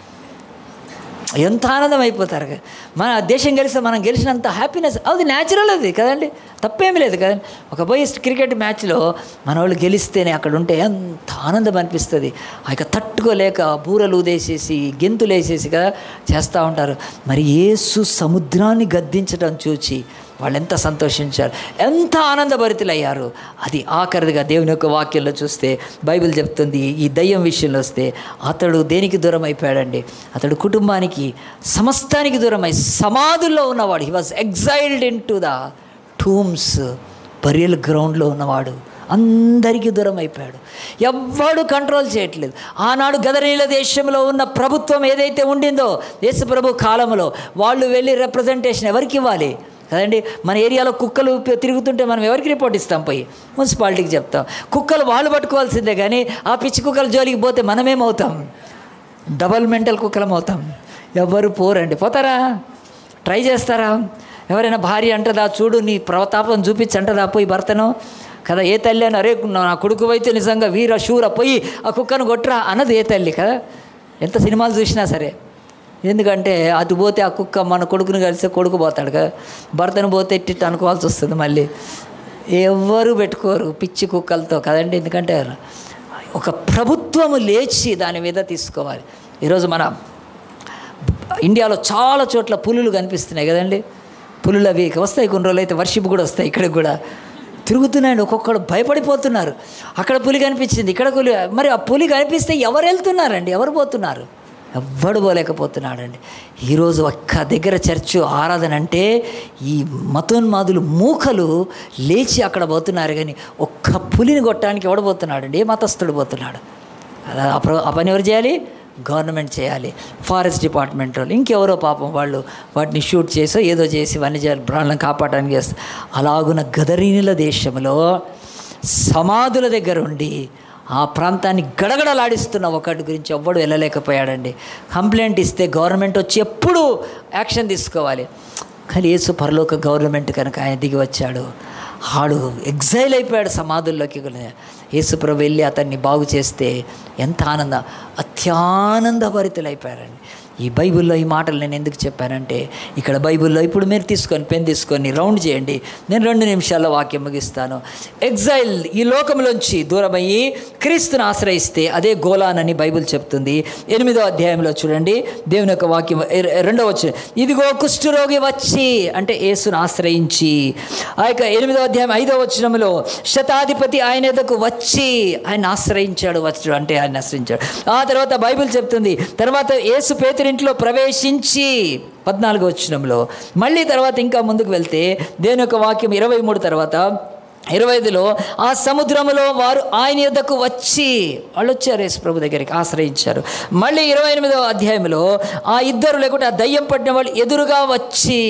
ఎంత ఆనందం అయిపోతారు కదా. మన దేశం గెలిస్తే మనం గెలిచినంత హ్యాపీనెస్ అది న్యాచురల్ అది కదండి తప్పేమీ లేదు కదండి ఒక బోయిస్ట్ క్రికెట్ మ్యాచ్లో మన వాళ్ళు గెలిస్తేనే అక్కడ ఉంటే ఎంత ఆనందం అనిపిస్తుంది ఆ యొక్క తట్టుకోలేక బూరలు ఊదేసేసి గెంతులు వేసేసి కదా చేస్తూ ఉంటారు మరి యేసు సముద్రాన్ని గద్దించడం చూచి వాళ్ళు ఎంత సంతోషించారు ఎంత ఆనందభరితులయ్యారు అది ఆఖరిదిగా దేవుని యొక్క వాక్యంలో చూస్తే బైబిల్ చెప్తుంది ఈ దయ్యం విషయంలో వస్తే అతడు దేనికి దూరం అయిపోయాడండి అతడు కుటుంబానికి సమస్తానికి దూరమై సమాధుల్లో ఉన్నవాడు he was exiled in to the tombs burial గ్రౌండ్లో ఉన్నవాడు అందరికీ దూరం అయిపోయాడు ఎవ్వడు కంట్రోల్ చేయట్లేదు ఆనాడు గదనీల దేశంలో ఉన్న ప్రభుత్వం ఏదైతే ఉండిందో యేసు ప్రభు కాలంలో వాళ్ళు వెళ్ళి రిప్రజెంటేషన్ ఎవరికి ఇవ్వాలి కదండి మన ఏరియాలో కుక్కలు ప- తిరుగుతుంటే మనం ఎవరికి రిపోర్ట్ ఇస్తాం పోయి మున్సిపాలిటీకి చెప్తాం కుక్కలు వాళ్ళు పట్టుకోవాల్సిందే కానీ ఆ పిచ్చి కుక్కల జోలికి పోతే మనమేమవుతాం డబల్ మెంటల్ కుక్కలం అవుతాం ఎవరు పోరండి పోతారా ట్రై చేస్తారా ఎవరైనా భార్య అంటదా చూడు నీ ప్రతాపం చూపించి అంటదా పోయి భర్తను కదా ఏ తల్లి అని అరే నా కొడుకు అయితే నిజంగా వీర శూర పోయి ఆ కుక్కను కొట్టురా అన్నది ఏ తల్లి కదా ఎంత సినిమాలు చూసినా సరే ఎందుకంటే అటు పోతే ఆ కుక్క మన కొడుకుని కలిస్తే కొడుకు పోతాడు కదా భర్తను పోతే ఇట్టి అనుకోవాల్సి వస్తుంది మళ్ళీ ఎవ్వరు పెట్టుకోరు పిచ్చి కుక్కలతో కదండి ఎందుకంటే ఒక ప్రభుత్వము లేచి దాని మీద తీసుకోవాలి ఈరోజు మన ఇండియాలో చాలా చోట్ల పులులు కనిపిస్తున్నాయి కదండి పులులు అవి వస్తాయి కొన్ని రోజులు అయితే వర్షిప్ కూడా వస్తాయి ఇక్కడికి కూడా తిరుగుతున్నాయండి ఒక్కొక్కడు భయపడిపోతున్నారు అక్కడ పులి కనిపించింది ఇక్కడ పులి మరి ఆ పులి కనిపిస్తే ఎవరు వెళ్తున్నారండి ఎవరు పోతున్నారు ఎవ్వడు పోలేకపోతున్నాడండి ఈరోజు ఒక్క దగ్గర చర్చు ఆరాధన అంటే ఈ మతోన్మాదులు మూకలు లేచి అక్కడ పోతున్నారు కానీ ఒక్క పులిని కొట్టడానికి ఎవడు పోతున్నాడండి ఏ మతస్థుడు పోతున్నాడు అలా ఆ ప్ర- ఆ పని ఎవరు చేయాలి గవర్నమెంట్ చేయాలి ఫారెస్ట్ డిపార్ట్మెంట్ వాళ్ళు ఇంకెవరో పాపం వాళ్ళు వాటిని షూట్ చేసో ఏదో చేసి వన్యజీవి ప్రాణులను కాపాడడానికి చేస్తారు అలాగున గదరీనుల దేశంలో సమాధుల దగ్గర ఉండి ఆ ప్రాంతాన్ని గడగడలాడిస్తున్న ఒకటి గురించి ఎవ్వడు వెళ్ళలేకపోయాడండి కంప్లైంట్ ఇస్తే గవర్నమెంట్ వచ్చి ఎప్పుడు యాక్షన్ తీసుకోవాలి కానీ యేసు పరలోక గవర్నమెంట్ కనుక ఆయన దిగి వచ్చాడు ఆడు ఎగ్జైల్ అయిపోయాడు సమాధుల్లోకి యేసుప్రభు వెళ్ళి అతన్ని బాగు చేస్తే ఎంత ఆనందం అత్యానందభరితులైపోయారండి ఈ బైబిల్లో ఈ మాటలు నేను ఎందుకు చెప్పానంటే ఇక్కడ బైబిల్లో ఇప్పుడు మీరు తీసుకొని పెన్ తీసుకొని రౌండ్ చేయండి నేను రెండు నిమిషాల్లో వాక్యం ముగిస్తాను ఎగ్జైల్ ఈ లోకంలోంచి దూరమయ్యి క్రీస్తుని ఆశ్రయిస్తే అదే గోలానని బైబిల్ చెప్తుంది ఎనిమిదో అధ్యాయంలో చూడండి దేవుని యొక్క వాక్యం ఎ- రెండో వచ్చిన ఇదిగో కుష్ఠరోగి వచ్చి అంటే యేసును ఆశ్రయించి ఆ యొక్క ఎనిమిదో అధ్యాయం ఐదో వచనంలో శతాధిపతి ఆయన ఎద్దకు వచ్చి ఆయన ఆశ్రయించాడు వచ్చు అంటే ఆయన ఆశ్రయించాడు ఆ తర్వాత బైబిల్ చెప్తుంది తర్వాత యేసు పేతురింట్లో ప్రవేశించి పద్నాలుగో వచనంలో మళ్ళీ తర్వాత ఇంకా ముందుకు వెళ్తే దేవుని యొక్క వాక్యం ఇరవై మూడు తర్వాత ఇరవై ఐదులో ఆ సముద్రములో వారు ఆయన యొద్దకు వచ్చి వాళ్ళు వచ్చారు యేసు ప్రభు దగ్గరికి ఆశ్రయించారు మళ్ళీ ఇరవై ఎనిమిదవ అధ్యాయంలో ఆ ఇద్దరు లేకుంటే ఆ దయ్యం పట్టిన వాళ్ళు ఎదురుగా వచ్చి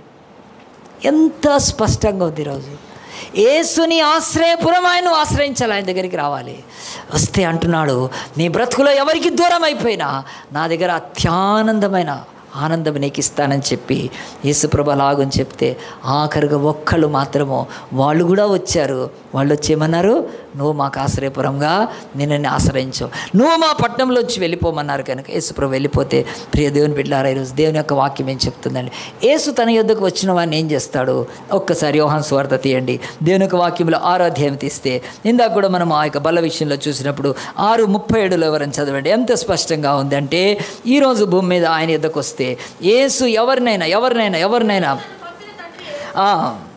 ఎంత స్పష్టంగా ఉంది ఈరోజు ఏసుని ఆశ్రయపురం ఆయన ఆశ్రయించాలి ఆయన దగ్గరికి రావాలి వస్తే అంటున్నాడు నీ బ్రతుకులో ఎవరికి దూరం అయిపోయినా నా దగ్గర అత్యానందమైన ఆనందం నీకు ఇస్తానని చెప్పి యేసుప్రభ లాగని చెప్తే ఆఖరిగా ఒక్కళ్ళు మాత్రము వాళ్ళు కూడా వచ్చారు వాళ్ళు వచ్చి ఏమన్నారు నువ్వు మాకు ఆశ్రయపురంగా నిన్నని ఆశ్రయించవు నువ్వు మా పట్టణంలోంచి వెళ్ళిపోమన్నారు కనుక యేసుప్రభు వెళ్ళిపోతే ప్రియ దేవుని బిడ్డారా ఈరోజు దేవుని యొక్క వాక్యం ఏం చెప్తుందండి యేసు తన యొద్దకు వచ్చిన వాడిని ఏం చేస్తాడు ఒక్కసారి యోహాన్ స్వార్థ తీయండి దేవుని యొక్క వాక్యంలో ఆరో అధ్యాయం తీస్తే ఇందాక కూడా మనం ఆ యొక్క బల విషయంలో చూసినప్పుడు ఆరు ముప్పై ఏడులో ఎవరైనా చదవండి ఎంత స్పష్టంగా ఉందంటే ఈరోజు భూమి మీద ఆయన యొద్దకు వస్తే యేసు ఎవరినైనా ఎవరినైనా ఎవరినైనా ఆ,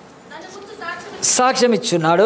సాక్ష్యం ఇచ్చున్నాడు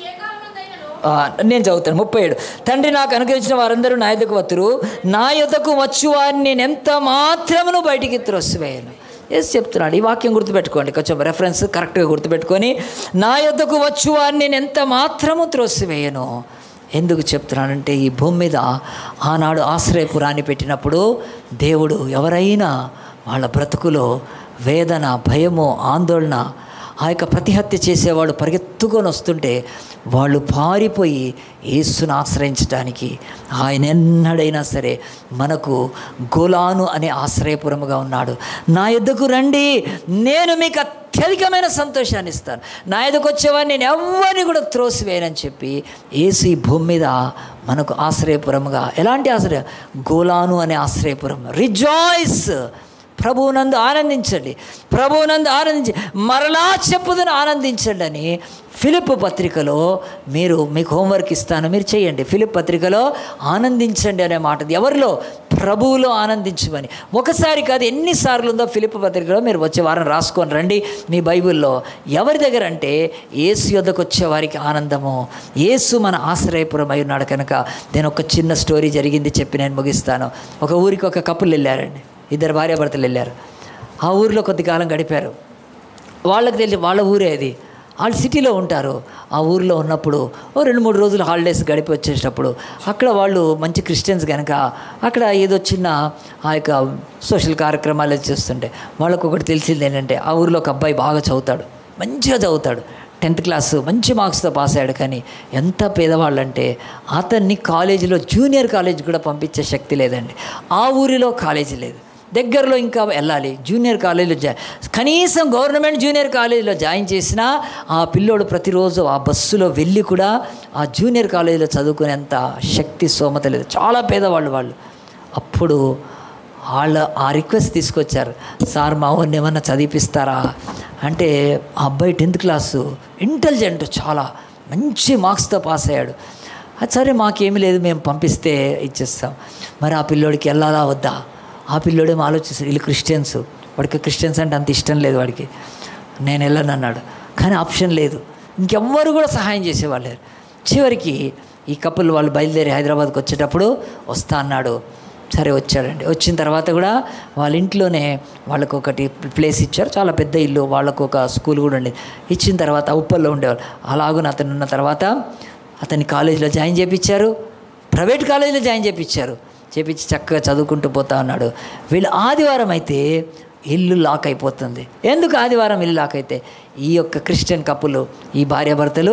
ఆ, నేను చదువుతాను ముప్పై ఏడు తండ్రి నాకు అనుగ్రహించిన వారందరూ నా యొద్దకు వత్తురు నా యొద్దకు వచ్చు వారిని నేను ఎంత మాత్రమును బయటికి త్రోసివేయను ఏసి చెప్తున్నాడు ఈ వాక్యం గుర్తుపెట్టుకోండి కొంచెం రెఫరెన్స్ కరెక్ట్గా గుర్తుపెట్టుకొని నా యొద్దకు వచ్చు వారిని నేను ఎంత మాత్రము త్రోసివేయను ఎందుకు చెప్తున్నానంటే ఈ భూమి మీద ఆనాడు ఆశ్రయపురాన్ని పెట్టినప్పుడు దేవుడు ఎవరైనా వాళ్ళ బ్రతుకులో వేదన భయము ఆందోళన ఆ యొక్క ప్రతిహత్య చేసేవాళ్ళు పరిగెత్తుకొని వస్తుంటే వాళ్ళు పారిపోయి యేసును ఆశ్రయించడానికి ఆయన ఎన్నడైనా సరే మనకు గోలాను అనే ఆశ్రయపురముగా ఉన్నాడు నా యొద్దకు రండి నేను మీకు అత్యధికమైన సంతోషాన్ని ఇస్తాను నా ఎదుకు వచ్చేవాడిని నేను ఎవరిని కూడా త్రోసివేయనని చెప్పి యేసు ఈ భూమి మీద మనకు ఆశ్రయపురముగా ఎలాంటి ఆశ్రయం గోలాను అనే ఆశ్రయపురం రిజాయిస్ ప్రభువునందు ఆనందించండి ప్రభువునందు ఆనందించి మరలా చెప్పుదని ఆనందించండి అని ఫిలిప్ పత్రికలో మీరు మీకు హోంవర్క్ ఇస్తాను మీరు చేయండి ఫిలిప్ పత్రికలో ఆనందించండి అనే మాట ఉంది. ఎవరిలో ప్రభువులో ఆనందించమని ఒకసారి కాదు ఎన్నిసార్లు ఉందో ఫిలిప్ పత్రికలో మీరు వచ్చే వారం రాసుకొని రండి మీ బైబిల్లో ఎవరి దగ్గర అంటే ఏసు యొద్దకు వచ్చే వారికి ఆనందము ఏసు మన ఆశ్రయపురం అయి ఉన్నాడు కనుక నేను ఒక చిన్న స్టోరీ జరిగింది చెప్పి నేను ముగిస్తాను ఒక ఊరికి ఒక కప్పులు వెళ్ళారండి ఇద్దరు భార్యాభర్తలు వెళ్ళారు ఆ ఊరిలో కొద్ది కాలం గడిపారు వాళ్ళకి తెలిసి వాళ్ళ ఊరే అది వాళ్ళు సిటీలో ఉంటారు ఆ ఊరిలో ఉన్నప్పుడు ఓ రెండు మూడు రోజులు హాలిడేస్ గడిపి వచ్చేటప్పుడు అక్కడ వాళ్ళు మంచి క్రిస్టియన్స్ కనుక అక్కడ ఏదో చిన్న ఆ యొక్క సోషల్ కార్యక్రమాలు అది చేస్తుంటే వాళ్ళకు ఒకటి తెలిసింది ఏంటంటే ఆ ఊరిలో ఒక అబ్బాయి బాగా చదువుతాడు మంచిగా చదువుతాడు టెన్త్ క్లాస్ మంచి మార్క్స్తో పాస్ అయ్యాడు కానీ ఎంత పేదవాళ్ళు అంటే అతన్ని కాలేజీలో జూనియర్ కాలేజ్ కూడా పంపించే శక్తి లేదండి ఆ ఊరిలో కాలేజీ లేదు దగ్గరలో ఇంకా వెళ్ళాలి జూనియర్ కాలేజీలో జా కనీసం గవర్నమెంట్ జూనియర్ కాలేజీలో జాయిన్ చేసినా ఆ పిల్లోడు ప్రతిరోజు ఆ బస్సులో వెళ్ళి కూడా ఆ జూనియర్ కాలేజీలో చదువుకునేంత శక్తి స్తోమత లేదు చాలా పేదవాళ్ళు వాళ్ళు అప్పుడు వాళ్ళ ఆ రిక్వెస్ట్ తీసుకొచ్చారు సార్ మా ఊరిని ఏమన్నా చదివిపిస్తారా అంటే ఆ అబ్బాయి టెన్త్ క్లాసు ఇంటెలిజెంట్ చాలా మంచి మార్క్స్తో పాస్ అయ్యాడు అది సరే మాకేమీ లేదు మేము పంపిస్తే ఇచ్చేస్తాం మరి ఆ పిల్లోడికి వెళ్ళాలా వద్దా ఆ పిల్లోడేమో ఆలోచిస్తాడు వీళ్ళు క్రిస్టియన్స్ వాడికి క్రిస్టియన్స్ అంటే అంత ఇష్టం లేదు వాడికి నేను వెళ్ళను అన్నాడు కానీ ఆప్షన్ లేదు ఇంకెవ్వరు కూడా సహాయం చేసేవాళ్ళు లేరు చివరికి ఈ కపుల్ వాళ్ళు బయలుదేరి హైదరాబాద్కి వచ్చేటప్పుడు వస్తా అన్నాడు సరే వచ్చాడండి వచ్చిన తర్వాత కూడా వాళ్ళ ఇంట్లోనే వాళ్ళకు ఒకటి ప్లేస్ ఇచ్చారు చాలా పెద్ద ఇల్లు వాళ్ళకు ఒక స్కూల్ కూడా ఉండేది ఇచ్చిన తర్వాత ఉప్పల్లో ఉండేవాళ్ళు అలాగున అతను ఉన్న తర్వాత అతన్ని కాలేజీలో జాయిన్ చేయించారు ప్రైవేట్ కాలేజీలో జాయిన్ చేయించారు చేపించి చక్కగా చదువుకుంటూ పోతా ఉన్నాడు వీళ్ళు ఆదివారం అయితే ఇల్లు లాక్ అయిపోతుంది ఎందుకు ఆదివారం ఇల్లు లాక్ అయితే ఈ యొక్క క్రిస్టియన్ కప్పులు ఈ భార్యాభర్తలు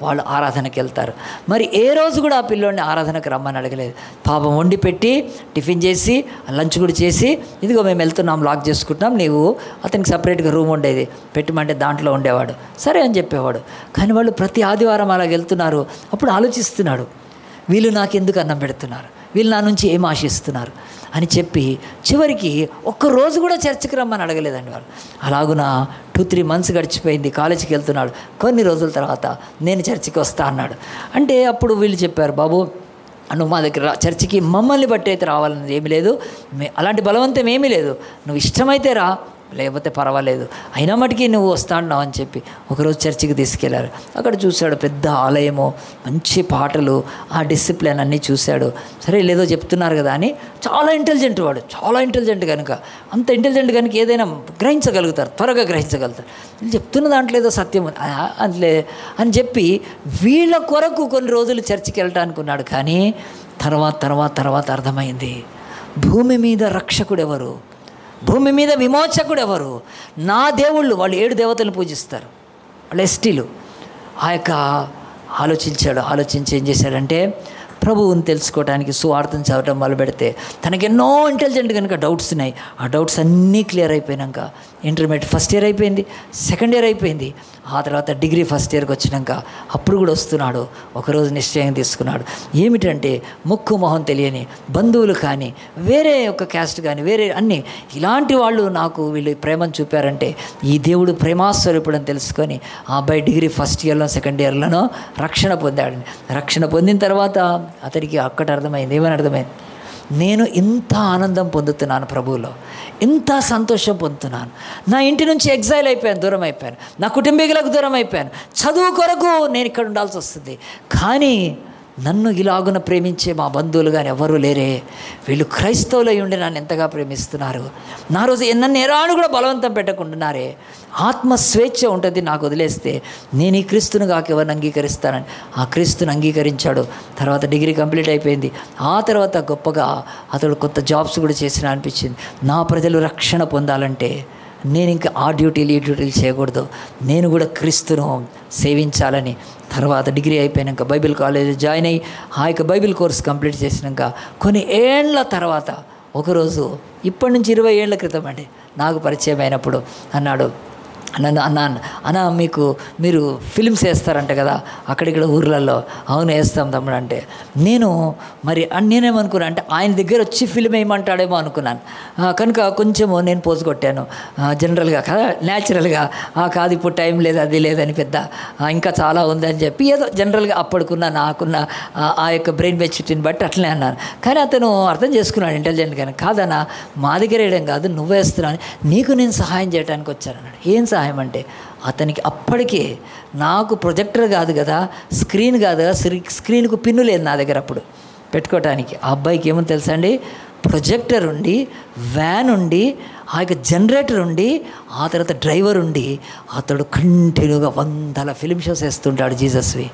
వాళ్ళు ఆరాధనకి వెళ్తారు మరి ఏ రోజు కూడా ఆ పిల్లోడిని ఆరాధనకు రమ్మని అడగలేదు పాపం వండి పెట్టి టిఫిన్ చేసి లంచ్ కూడా చేసి ఇదిగో మేము వెళ్తున్నాం లాక్ చేసుకుంటున్నాం నీవు అతనికి సపరేట్గా రూమ్ ఉండేది పెట్టమంటే దాంట్లో ఉండేవాడు సరే అని చెప్పేవాడు కానీ వాళ్ళు ప్రతి ఆదివారం అలా వెళ్తున్నారు అప్పుడు ఆలోచిస్తున్నాడు వీళ్ళు నాకు ఎందుకు అన్నం పెడుతున్నారు వీళ్ళు నా నుంచి ఏం ఆశిస్తున్నారు అని చెప్పి చివరికి ఒక్క రోజు కూడా చర్చికి రమ్మని అడగలేదండి వాళ్ళు అలాగున టూ త్రీ మంత్స్ గడిచిపోయింది కాలేజీకి వెళ్తున్నాడు కొన్ని రోజుల తర్వాత నేను చర్చికి వస్తా అన్నాడు అంటే అప్పుడు వీళ్ళు చెప్పారు బాబు నువ్వు మా దగ్గర రా చర్చికి మమ్మల్ని బట్టి అయితే రావాలన్నది ఏమీ లేదు మే అలాంటి బలవంతం ఏమీ లేదు నువ్వు ఇష్టమైతే రా లేకపోతే పర్వాలేదు అయినా మటుకి నువ్వు వస్తాన్నావు అని చెప్పి ఒకరోజు చర్చికి తీసుకెళ్లారు అక్కడ చూశాడు పెద్ద ఆలయము మంచి పాటలు ఆ డిసిప్లిన్ అన్నీ చూశాడు సరే లేదో చెప్తున్నారు కదా అని చాలా ఇంటెలిజెంట్ వాడు చాలా ఇంటెలిజెంట్ కనుక అంత ఇంటెలిజెంట్ కనుక ఏదైనా గ్రహించగలుగుతారు త్వరగా గ్రహించగలుగుతారు వీళ్ళు చెప్తున్న దాంట్లో ఏదో సత్యం ఉంది. ఆ, అందులే అని చెప్పి వీళ్ళ కొరకు కొన్ని రోజులు చర్చికి వెళ్ళటానికి ఉన్నాడు కానీ తర్వాత తర్వాత తర్వాత అర్థమైంది భూమి మీద రక్షకుడు ఎవరు భూమి మీద విమోచకుడు ఎవరు నా దేవుళ్ళు వాళ్ళు ఏడు దేవతలను పూజిస్తారు వాళ్ళు ఎస్టీలు ఆ యొక్క ఆలోచించాడు ఆలోచించి ఏం చేశాడంటే ప్రభువుని తెలుసుకోవడానికి సువార్తను చదవటం మొదలు పెడితే తనకి ఎన్నో ఇంటెలిజెంట్ కనుక డౌట్స్ ఉన్నాయి ఆ డౌట్స్ అన్నీ క్లియర్ అయిపోయినాక ఇంటర్మీడియట్ ఫస్ట్ ఇయర్ అయిపోయింది సెకండ్ ఇయర్ అయిపోయింది ఆ తర్వాత డిగ్రీ ఫస్ట్ ఇయర్కి వచ్చినాక అప్పుడు కూడా వస్తున్నాడు ఒకరోజు నిశ్చయం తీసుకున్నాడు ఏమిటంటే ముక్కు మొహం తెలియని బంధువులు కానీ వేరే ఒక క్యాస్ట్ కానీ వేరే అన్ని ఇలాంటి వాళ్ళు నాకు వీళ్ళు ప్రేమను చూపారంటే ఈ దేవుడు ప్రేమాస్వరూపుడు అని తెలుసుకొని ఆ అబ్బాయి డిగ్రీ ఫస్ట్ ఇయర్లో సెకండ్ ఇయర్లోనో రక్షణ పొందాడు రక్షణ పొందిన తర్వాత అతనికి అక్కడ అర్థమైంది ఏమని అర్థమైంది నేను ఇంత ఆనందం పొందుతున్నాను ప్రభువులో ఇంత సంతోషం పొందుతున్నాను నా ఇంటి నుంచి ఎగ్జైల్ అయిపోయాను దూరం అయిపోయాను నా కుటుంబీకులకు దూరం అయిపోయాను చదువు కొరకు నేను ఇక్కడ ఉండాల్సి వస్తుంది కానీ నన్ను ఇలాగున ప్రేమించే మా బంధువులు కానీ ఎవరు లేరే వీళ్ళు క్రైస్తవులై ఉండి నన్ను ఎంతగా ప్రేమిస్తున్నారు నా రోజు నన్ను ఎరాను కూడా బలవంతం పెట్టకుండారే ఆత్మ స్వేచ్ఛ ఉంటుంది నాకు వదిలేస్తే నేను ఈ క్రీస్తును కాక ఎవరిని అంగీకరిస్తానని ఆ క్రీస్తుని అంగీకరించాడు తర్వాత డిగ్రీ కంప్లీట్ అయిపోయింది ఆ తర్వాత గొప్పగా అతడు కొత్త జాబ్స్ కూడా చేసిన అనిపించింది నా ప్రజలు రక్షణ పొందాలంటే నేను ఇంకా ఆ డ్యూటీలు ఈ డ్యూటీలు చేయకూడదు నేను కూడా క్రీస్తును సేవించాలని తర్వాత డిగ్రీ అయిపోయాక బైబిల్ కాలేజ్ జాయిన్ అయ్యి ఆ యొక్క బైబిల్ కోర్స్ కంప్లీట్ చేసినాక కొన్ని ఏళ్ళ తర్వాత ఒకరోజు ఇప్పటి నుంచి ఇరవై ఏళ్ళ క్రితం అండి నాకు పరిచయం అయినప్పుడు అన్నాడు నన్ను అన్నా అన్న మీకు మీరు ఫిల్మ్స్ వేస్తారంట కదా అక్కడిక్కడ ఊర్లలో అవును వేస్తాం తమ్ముడు అంటే నేను మరి అన్- నేనేమనుకున్నా అంటే ఆయన దగ్గర వచ్చి ఫిల్మ్ వేయమంటాడేమో అనుకున్నాను ఆ, కనుక కొంచెము నేను పోజు కొట్టాను ఆ, జనరల్గా కదా న్యాచురల్గా "ఆ, కాదు ఇప్పుడు టైం లేదు అది లేదని పెద్ద "ఆ, ఇంకా చాలా ఉందని చెప్పి ఏదో జనరల్గా అప్పటికున్న నాకున్న ఆ- ఆ యొక్క బ్రెయిన్ మెచ్యూరిటీని బట్టి అట్లనే అన్నాను కానీ అతను అర్థం చేసుకున్నాడు ఇంటెలిజెంట్ కానీ కాదన్నా మా దగ్గర వేయడం కాదు నువ్వు వేస్తున్నావు నీకు నేను సహాయం చేయడానికి వచ్చాను అన్నాడు ఏం సహాయం అంటే అతనికి అప్పటికే నాకు ప్రొజెక్టర్ కాదు కదా స్క్రీన్ కాదు కదా స్క్రీ- స్క్రీన్కు పిన్ను లేదు నా దగ్గర అప్పుడు పెట్టుకోవటానికి ఆ అబ్బాయికి ఏమో తెలుసా అండి ప్రొజెక్టర్ ఉండి వ్యాన్ ఉండి ఆ యొక్క జనరేటర్ ఉండి ఆ తర్వాత డ్రైవర్ ఉండి అతడు కంటిన్యూగా వందల ఫిలిం షోస్ వేస్తుంటాడు జీసస్వి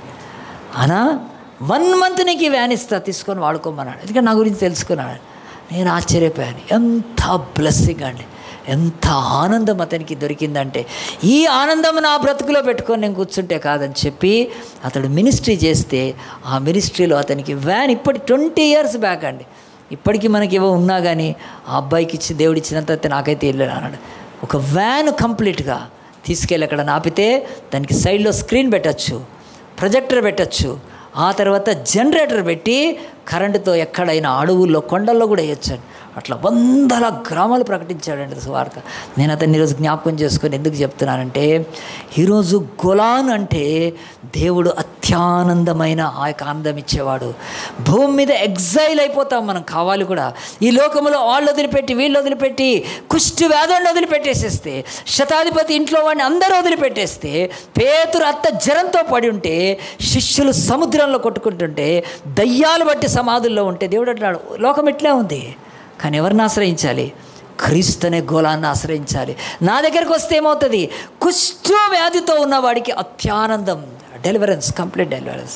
అనా వన్ మంత్ నీకు ఈ వ్యాన్ ఇస్తా తీసుకొని వాడుకోమన్నాడు ఎందుకంటే నా గురించి తెలుసుకున్నాడు నేను ఆశ్చర్యపోయాను ఎంత బ్లెస్సింగ్ అండి ఎంత ఆనందం అతనికి దొరికిందంటే ఈ ఆనందం నా బ్రతుకులో పెట్టుకొని నేను కూర్చుంటే కాదని చెప్పి అతడు మినిస్ట్రీ చేస్తే ఆ మినిస్ట్రీలో అతనికి వ్యాన్ ఇప్పటి ట్వంటీ ఇయర్స్ బ్యాక్ అండి ఇప్పటికీ మనకి ఏవో ఉన్నా కానీ ఆ అబ్బాయికి ఇచ్చి దేవుడు ఇచ్చినంత అయితే నాకైతే వెళ్ళాను అన్నాడు ఒక వ్యాన్ కంప్లీట్గా తీసుకెళ్ళి అక్కడ నాపితే దానికి సైడ్లో స్క్రీన్ పెట్టచ్చు ప్రొజెక్టర్ పెట్టచ్చు ఆ తర్వాత జనరేటర్ పెట్టి కరెంటుతో ఎక్కడైనా అడవుల్లో కొండల్లో కూడా వేయచ్చండి అట్లా వందల గ్రామాలు ప్రకటించాడండి సువార్త నేను అతన్ని ఈరోజు జ్ఞాపకం చేసుకొని ఎందుకు చెప్తున్నానంటే ఈరోజు గులాన్ అంటే దేవుడు అత్యానందమైన ఆ యొక్క ఆనందం ఇచ్చేవాడు భూమి మీద ఎగ్జైల్ అయిపోతాం మనం కావాలి కూడా ఈ లోకంలో వాళ్ళు వదిలిపెట్టి వీళ్ళు వదిలిపెట్టి కుష్టి వ్యాధులను వదిలిపెట్టేసేస్తే శతాధిపతి ఇంట్లో వాడిని అందరూ వదిలిపెట్టేస్తే పేతురు అత్త జ్వరంతో పడి ఉంటే శిష్యులు సముద్రంలో కొట్టుకుంటుంటే దయ్యాలు బట్టి సమాధుల్లో ఉంటే దేవుడు అంటున్నాడు లోకం ఇట్లే ఉంది కానీ ఎవరిని ఆశ్రయించాలి క్రీస్తు అనే గోళాన్ని ఆశ్రయించాలి నా దగ్గరికి వస్తే ఏమవుతుంది కుష్ఠు వ్యాధితో ఉన్నవాడికి అత్యానందం డెలివరెన్స్ కంప్లీట్ డెలివరెన్స్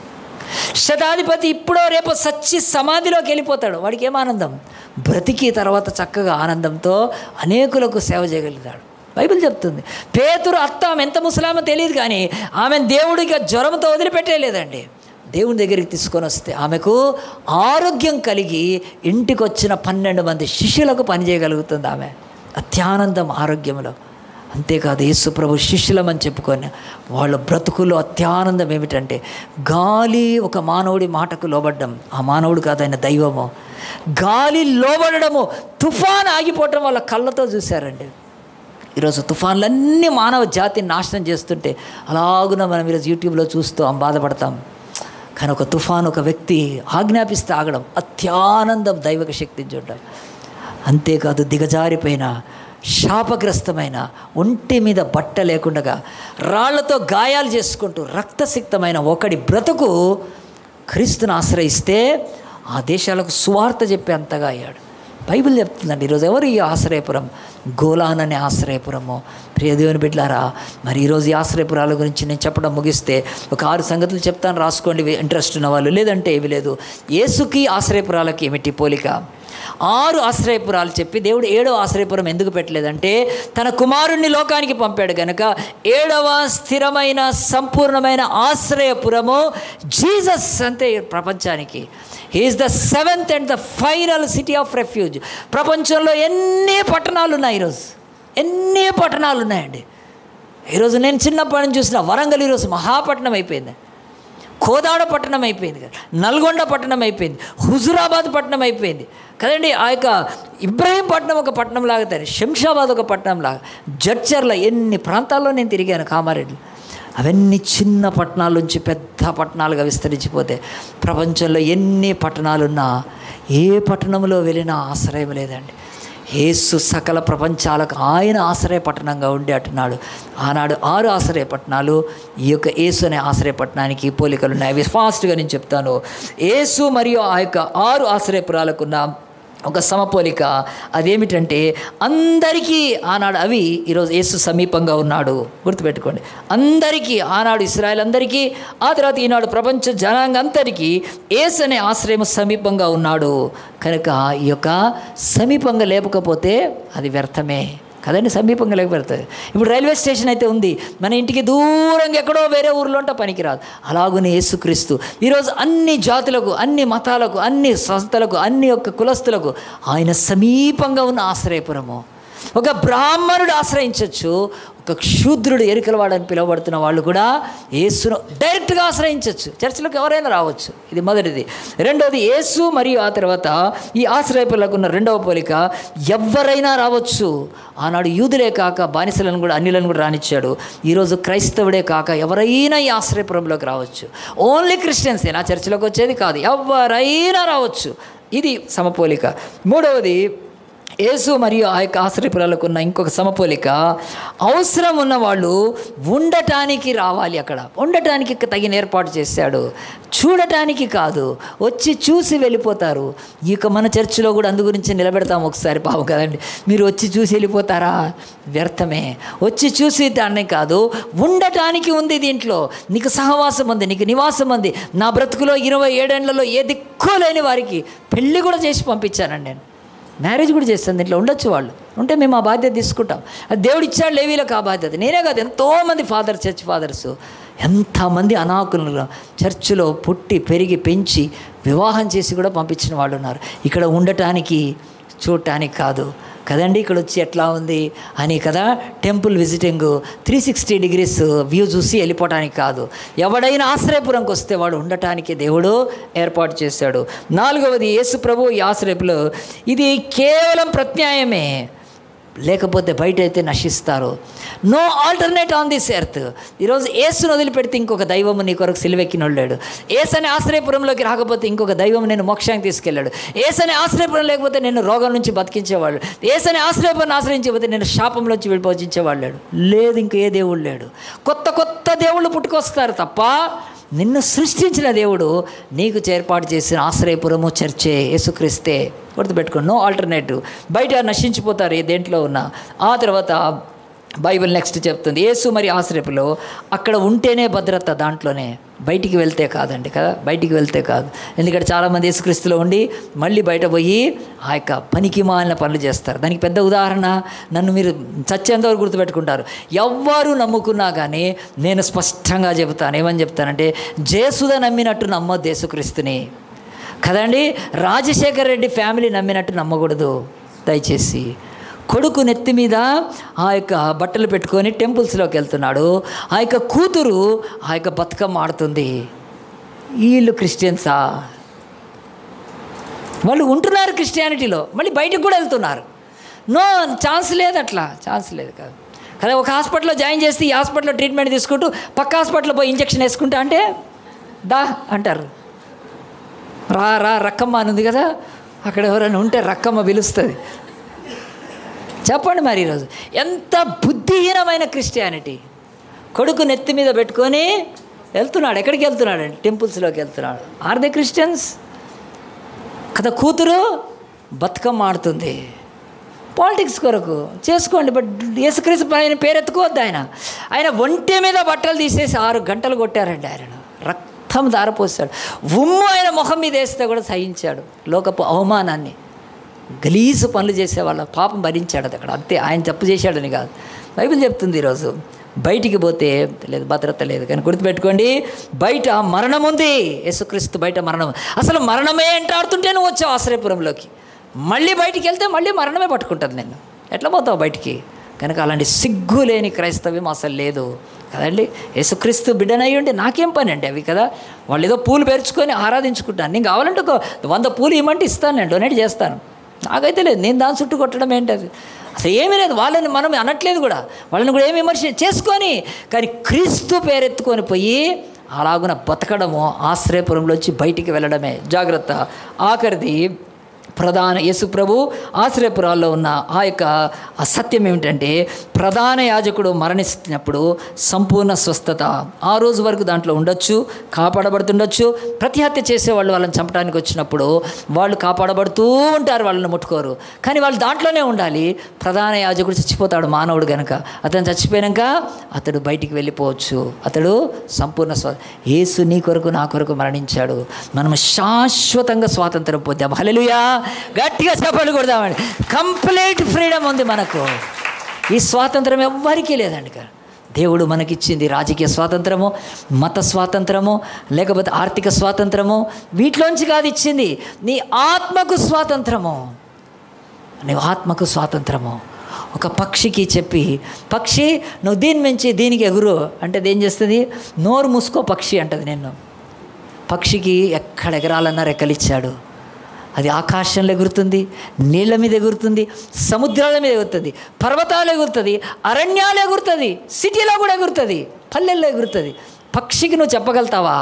శతాధిపతి ఇప్పుడో రేపో సచ్చి సమాధిలోకి వెళ్ళిపోతాడు వాడికి ఏం ఆనందం బ్రతికి తర్వాత చక్కగా ఆనందంతో అనేకులకు సేవ చేయగలుగుతాడు బైబిల్ చెప్తుంది పేతురు అత్త ఆమె ఎంత ముసలామో తెలియదు కానీ ఆమె దేవుడిగా జ్వరంతో వదిలిపెట్టేలేదండి దేవుని దగ్గరికి తీసుకొని వస్తే ఆమెకు ఆరోగ్యం కలిగి ఇంటికి వచ్చిన పన్నెండు మంది శిష్యులకు పనిచేయగలుగుతుంది ఆమె అత్యానందం ఆరోగ్యంలో అంతేకాదు యేసు ప్రభు శిష్యులమని చెప్పుకొని వాళ్ళ బ్రతుకుల్లో అత్యానందం ఏమిటంటే గాలి ఒక మానవుడి మాటకు లోబడ్డం ఆ మానవుడు కాదు ఆయన దైవము గాలి లోబడము తుఫాన్ ఆగిపోవటం వాళ్ళ కళ్ళతో చూశారండి ఈరోజు తుఫాన్లన్నీ మానవ జాతిని నాశనం చేస్తుంటే అలాగున మనం ఈరోజు యూట్యూబ్లో చూస్తాం బాధపడతాం కానీ ఒక తుఫాన్ ఒక వ్యక్తి ఆజ్ఞాపిస్తే ఆగడం అత్యానందం దైవక శక్తిని చూడడం అంతేకాదు దిగజారిపోయిన శాపగ్రస్తమైన ఒంటి మీద బట్ట లేకుండా రాళ్లతో గాయాలు చేసుకుంటూ రక్తసిక్తమైన ఒకడి బ్రతుకు క్రీస్తుని ఆశ్రయిస్తే ఆ దేశాలకు సువార్త చెప్పే అంతగా అయ్యాడు బైబిల్ చెప్తుందండి ఈరోజు ఎవరు ఈ ఆశ్రయపురం గోలాన్ అనే ఆశ్రయపురము ప్రియదేవుని బిడ్లారా మరి ఈరోజు ఈ ఆశ్రయపురాల గురించి నేను చెప్పడం ముగిస్తే ఒక ఆరు సంగతులు చెప్తాను రాసుకోండి ఇవి ఇంట్రెస్ట్ ఉన్న వాళ్ళు లేదంటే ఏవి లేదు ఏసుకి ఆశ్రయపురాలకి ఏమిటి పోలిక ఆరు ఆశ్రయపురాలు చెప్పి దేవుడు ఏడవ ఆశ్రయపురం ఎందుకు పెట్టలేదంటే తన కుమారుణ్ణి లోకానికి పంపాడు గనక ఏడవ స్థిరమైన సంపూర్ణమైన ఆశ్రయపురము జీసస్ అంతే ఈ ప్రపంచానికి he is the seventh and the final city of refuge ప్రపంచంలో ఎన్ని పట్టణాలు ఉన్నాయి ఈరోజు ఎన్ని పట్టణాలు ఉన్నాయండి ఈరోజు నేను చిన్నప్పటి నుంచి చూసిన వరంగల్ ఈరోజు మహాపట్నం అయిపోయింది కోదాడ పట్టణం అయిపోయింది కదా నల్గొండ పట్టణం అయిపోయింది హుజురాబాద్ పట్టణం అయిపోయింది కదండి ఆ యొక్క ఇబ్రహీంపట్నం ఒక పట్టణం లాగా తయారు శంషాబాద్ ఒక పట్టణం లాగా జడ్చర్ల ఎన్ని ప్రాంతాల్లో నేను తిరిగాను కామారెడ్డి అవన్నీ చిన్న పట్టణాల నుంచి పెద్ద పట్టణాలుగా విస్తరించిపోతే ప్రపంచంలో ఎన్ని పట్టణాలున్నా ఏ పట్టణంలో వెళ్ళినా ఆశ్రయం లేదండి యేసు సకల ప్రపంచాలకు ఆయన ఆశ్రయ పట్టణంగా ఉండి అంటున్నాడు ఆనాడు ఆరు ఆశ్రయ పట్టణాలు ఈ యొక్క యేసు అనే ఆశ్రయ పట్టణానికి పోలికలు ఉన్నాయి అవి ఫాస్ట్గా నేను చెప్తాను యేసు మరియు ఆ యొక్క ఆరు ఆశ్రయపురాలకున్న ఒక సమపోలిక అదేమిటంటే అందరికీ ఆనాడు అవి ఈరోజు యేసు సమీపంగా ఉన్నాడు గుర్తుపెట్టుకోండి అందరికీ ఆనాడు ఇస్రాయల్ అందరికీ ఆ తర్వాత ఈనాడు ప్రపంచ జనాంగంతరికీ యేసు అనే ఆశ్రయం సమీపంగా ఉన్నాడు కనుక ఈ యొక్క సమీపంగా లేకపోతే అది వ్యర్థమే కదండి సమీపంగా లేకపోతే ఇప్పుడు రైల్వే స్టేషన్ అయితే ఉంది మన ఇంటికి దూరంగా ఎక్కడో వేరే ఊర్లో ఉంటే పనికిరాదు అలాగునే యేసుక్రీస్తు ఈరోజు అన్ని జాతులకు అన్ని మతాలకు అన్ని సంస్థలకు అన్ని యొక్క కులస్తులకు ఆయన సమీపంగా ఉన్న ఆశ్రయపురము ఒక బ్రాహ్మణుడు ఆశ్రయించవచ్చు ఒక క్షూద్రుడు ఎరికలవాడని పిలువబడుతున్న వాళ్ళు కూడా యేసును డైరెక్ట్గా ఆశ్రయించవచ్చు చర్చిలోకి ఎవరైనా రావచ్చు ఇది మొదటిది రెండవది యేసు మరియు ఆ తర్వాత ఈ ఆశ్రయపులకు ఉన్న రెండవ పోలిక ఎవరైనా రావచ్చు ఆనాడు యూదులే కాక బానిసలను కూడా అన్యులను కూడా రానిచ్చాడు ఈరోజు క్రైస్తవుడే కాక ఎవరైనా ఈ ఆశ్రయపురంలోకి రావచ్చు ఓన్లీ క్రిస్టియన్సే నా చర్చిలోకి వచ్చేది కాదు ఎవరైనా రావచ్చు ఇది సమపోలిక మూడవది యేసు మరియు ఆ యొక్క ఆశ్రయపురాలకు ఉన్న ఇంకొక సమపోలిక అవసరం ఉన్న వాళ్ళు ఉండటానికి రావాలి అక్కడ ఉండటానికి తగిన ఏర్పాటు చేశాడు చూడటానికి కాదు వచ్చి చూసి వెళ్ళిపోతారు ఈ యొక్క మన చర్చిలో కూడా అందు గురించి నిలబెడతాం ఒకసారి పాపం కదండి మీరు వచ్చి చూసి వెళ్ళిపోతారా వ్యర్థమే వచ్చి చూసి దాన్ని కాదు ఉండటానికి ఉంది దీంట్లో నీకు సహవాసం ఉంది నీకు నివాసం ఉంది నా బ్రతుకులో ఇరవై ఏడేళ్లలో ఏ దిక్కు లేని వారికి పెళ్ళి కూడా చేసి పంపించానండి నేను మ్యారేజ్ కూడా చేస్తాను దీంట్లో ఉండొచ్చు వాళ్ళు ఉంటే మేము ఆ బాధ్యత తీసుకుంటాం అది దేవుడు ఇచ్చాడు లేవీలకు ఆ బాధ్యత నేనే కాదు ఎంతోమంది ఫాదర్ చర్చ్ ఫాదర్స్ ఎంతమంది అనాకులు చర్చిలో పుట్టి పెరిగి పెంచి వివాహం చేసి కూడా పంపించిన వాళ్ళు ఉన్నారు ఇక్కడ ఉండటానికి చూడటానికి కాదు కదండి ఇక్కడ వచ్చి ఎట్లా ఉంది అని కదా temple visiting three sixty degrees view చూసి వెళ్ళిపోవటానికి కాదు ఎవడైనా ఆశ్రయపురంకి వస్తే వాడు ఉండటానికి దేవుడు ఏర్పాటు చేశాడు నాలుగవది యేసు ప్రభు ఈ ఆశ్రయపులో ఇది కేవలం ప్రత్యాయమే లేకపోతే బయట అయితే నశిస్తారు no alternate on this earth ఈరోజు ఏసును వదిలిపెడితే ఇంకొక దైవము నీ కొరకు సిలువెక్కినోళ్ళాడు ఏసని ఆశ్రయపురంలోకి రాకపోతే ఇంకొక దైవం నేను మోక్షానికి తీసుకెళ్ళాడు ఏసని ఆశ్రయపురం లేకపోతే నేను రోగం నుంచి బతికించేవాళ్ళు ఏసని ఆశ్రయపురం ఆశ్రయించకపోతే నేను శాపంలోంచి విడిపోజించేవాళ్ళు లేదు ఇంక ఏ దేవుడు లేడు కొత్త కొత్త దేవుళ్ళు పుట్టుకొస్తారు తప్ప నిన్ను సృష్టించిన దేవుడు నీకు చేర్పాటు చేసిన ఆశ్రయపురము చర్చే యేసుక్రీస్తే గుర్తుపెట్టుకో నో ఆల్టర్నేటివ్ బయట నశించిపోతారు ఏ దేంట్లో ఉన్నా ఆ తర్వాత బైబిల్ నెక్స్ట్ చెప్తుంది యేసు మరి ఆశ్రయపులో అక్కడ ఉంటేనే భద్రత దాంట్లోనే బయటికి వెళ్తే కాదండి కదా బయటికి వెళ్తే కాదు ఎందుకంటే చాలామంది యేసుక్రీస్తులో ఉండి మళ్ళీ బయట పోయి ఆ యొక్క పనికి మాలిన పనులు చేస్తారు దానికి పెద్ద ఉదాహరణ నన్ను మీరు చచ్చేంతవరకు గుర్తుపెట్టుకుంటారు ఎవ్వరు నమ్ముకున్నా కానీ నేను స్పష్టంగా చెబుతాను ఏమని చెప్తానంటే జేసుద నమ్మినట్టు నమ్మొద్దు యేసుక్రీస్తుని కదండి రాజశేఖర్ రెడ్డి ఫ్యామిలీ నమ్మినట్టు నమ్మకూడదు దయచేసి కొడుకు నెత్తి మీద ఆ యొక్క బట్టలు పెట్టుకొని టెంపుల్స్లోకి వెళ్తున్నాడు ఆ యొక్క కూతురు ఆ యొక్క బతుకమ్మ ఆడుతుంది వీళ్ళు క్రిస్టియన్సా వాళ్ళు ఉంటున్నారు క్రిస్టియానిటీలో మళ్ళీ బయటకు కూడా వెళ్తున్నారు నో ఛాన్స్ లేదు అట్లా ఛాన్స్ లేదు కాదు కదా ఒక హాస్పిటల్లో జాయిన్ చేస్తే ఈ హాస్పిటల్లో ట్రీట్మెంట్ తీసుకుంటూ పక్క హాస్పిటల్లో పోయి ఇంజక్షన్ వేసుకుంటా అంటే దా అంటారు రా రా రక్కమ్మ అని ఉంది కదా అక్కడ ఎవరైనా ఉంటే రక్కమ్మ పిలుస్తుంది చెప్పండి మరి ఈరోజు ఎంత బుద్ధిహీనమైన క్రిస్టియానిటీ కొడుకు నెత్తి మీద పెట్టుకొని వెళ్తున్నాడు ఎక్కడికి వెళ్తున్నాడండి టెంపుల్స్లోకి వెళ్తున్నాడు ఆర్ దే క్రిస్టియన్స్ కదా కూతురు బతుకమ్మ ఆడుతుంది పాలిటిక్స్ కొరకు చేసుకోండి బట్ యేసుక్రీస్తు ఆయన పేరెత్తుకోవద్దు ఆయన ఆయన ఒంటి మీద బట్టలు తీసేసి ఆరు గంటలు కొట్టారండి ఆయన రక్తం దారపోసాడు ఉమ్ము ఆయన మొహం మీద వేస్తే కూడా సహించాడు లోకపు అవమానాన్ని గలీసు పనులు చేసేవాళ్ళ పాపం భరించాడు అది అక్కడ అంతే ఆయన తప్పు చేశాడని కాదు బైబిల్ చెప్తుంది ఈరోజు బయటికి పోతే లేదు భద్రత లేదు కానీ గుర్తుపెట్టుకోండి బయట మరణం ఉంది యేసుక్రీస్తు బయట మరణం అసలు మరణమే ఎంటాడుతుంటే నువ్వు వచ్చావు ఆశ్రయపురంలోకి మళ్ళీ బయటికి వెళ్తే మళ్ళీ మరణమే పట్టుకుంటుంది నేను ఎట్లా పోతావు బయటికి కనుక అలాంటి సిగ్గు లేని క్రైస్తవ్యం అసలు లేదు కదండి యేసుక్రీస్తు బిడ్డనై ఉండి నాకేం పని అండి అవి కదా వాళ్ళు ఏదో పూలు పేర్చుకొని ఆరాధించుకుంటాను నేను కావాలంటే ఒక వంద పూలు ఇవ్వమంటే ఇస్తాను నేను డొనేట్ చేస్తాను నాకైతే లేదు నేను దాని చుట్టూ కొట్టడం ఏంటి అది అసలు ఏమీ లేదు వాళ్ళని మనం అనట్లేదు కూడా వాళ్ళని కూడా ఏమి విమర్శ చేసుకొని కానీ క్రీస్తు పేరెత్తుకొని పోయి అలాగున బతకడము ఆశ్రయపురంలోంచి బయటికి వెళ్ళడమే జాగ్రత్త ఆఖరిది ప్రధాన యేసు ప్రభు ఆశ్రయపురాల్లో ఉన్న ఆ యొక్క ఆ సత్యం ఏమిటంటే ప్రధాన యాజకుడు మరణిస్తున్నప్పుడు సంపూర్ణ స్వస్థత ఆ రోజు వరకు దాంట్లో ఉండొచ్చు కాపాడబడుతుండొచ్చు ప్రతి హత్య చేసేవాళ్ళు వాళ్ళని చంపడానికి వచ్చినప్పుడు వాళ్ళు కాపాడబడుతూ ఉంటారు వాళ్ళని ముట్టుకోరు కానీ వాళ్ళు దాంట్లోనే ఉండాలి ప్రధాన యాజకుడు చచ్చిపోతాడు మానవుడు గనక అతను చచ్చిపోయాక అతడు బయటికి వెళ్ళిపోవచ్చు అతడు సంపూర్ణ స్వ యేసు నీ కొరకు నా కొరకు మరణించాడు మనం శాశ్వతంగా స్వాతంత్రం పొందాం హల్లెలూయా గట్టిగా చెప్పలు కొడదామండి కంప్లీట్ ఫ్రీడమ్ ఉంది మనకు ఈ స్వాతంత్రం ఎవ్వరికీ లేదండి ఇక్కడ దేవుడు మనకిచ్చింది రాజకీయ స్వాతంత్రము మత స్వాతంత్రము లేకపోతే ఆర్థిక స్వాతంత్రము వీటిలోంచి కాదు ఇచ్చింది నీ ఆత్మకు స్వాతంత్రము నీ ఆత్మకు స్వాతంత్రము ఒక పక్షికి చెప్పి పక్షి నువ్వు దీని మించి దీనికి ఎగురు అంటే అది ఏం చేస్తుంది నోరు మూసుకో పక్షి అంటది నేను పక్షికి ఎక్కడ ఎగరాలన్నా రెక్కలిచ్చాడు అది ఆకాశంలో ఎగురుతుంది నీళ్ళ మీద ఎగురుతుంది సముద్రాల మీద ఎగురుతుంది పర్వతాలు ఎగురుతుంది అరణ్యాలు ఎగురుతుంది సిటీలో కూడా ఎగురుతుంది పల్లెల్లో ఎగురుతుంది పక్షికి నువ్వు చెప్పగలుగుతావా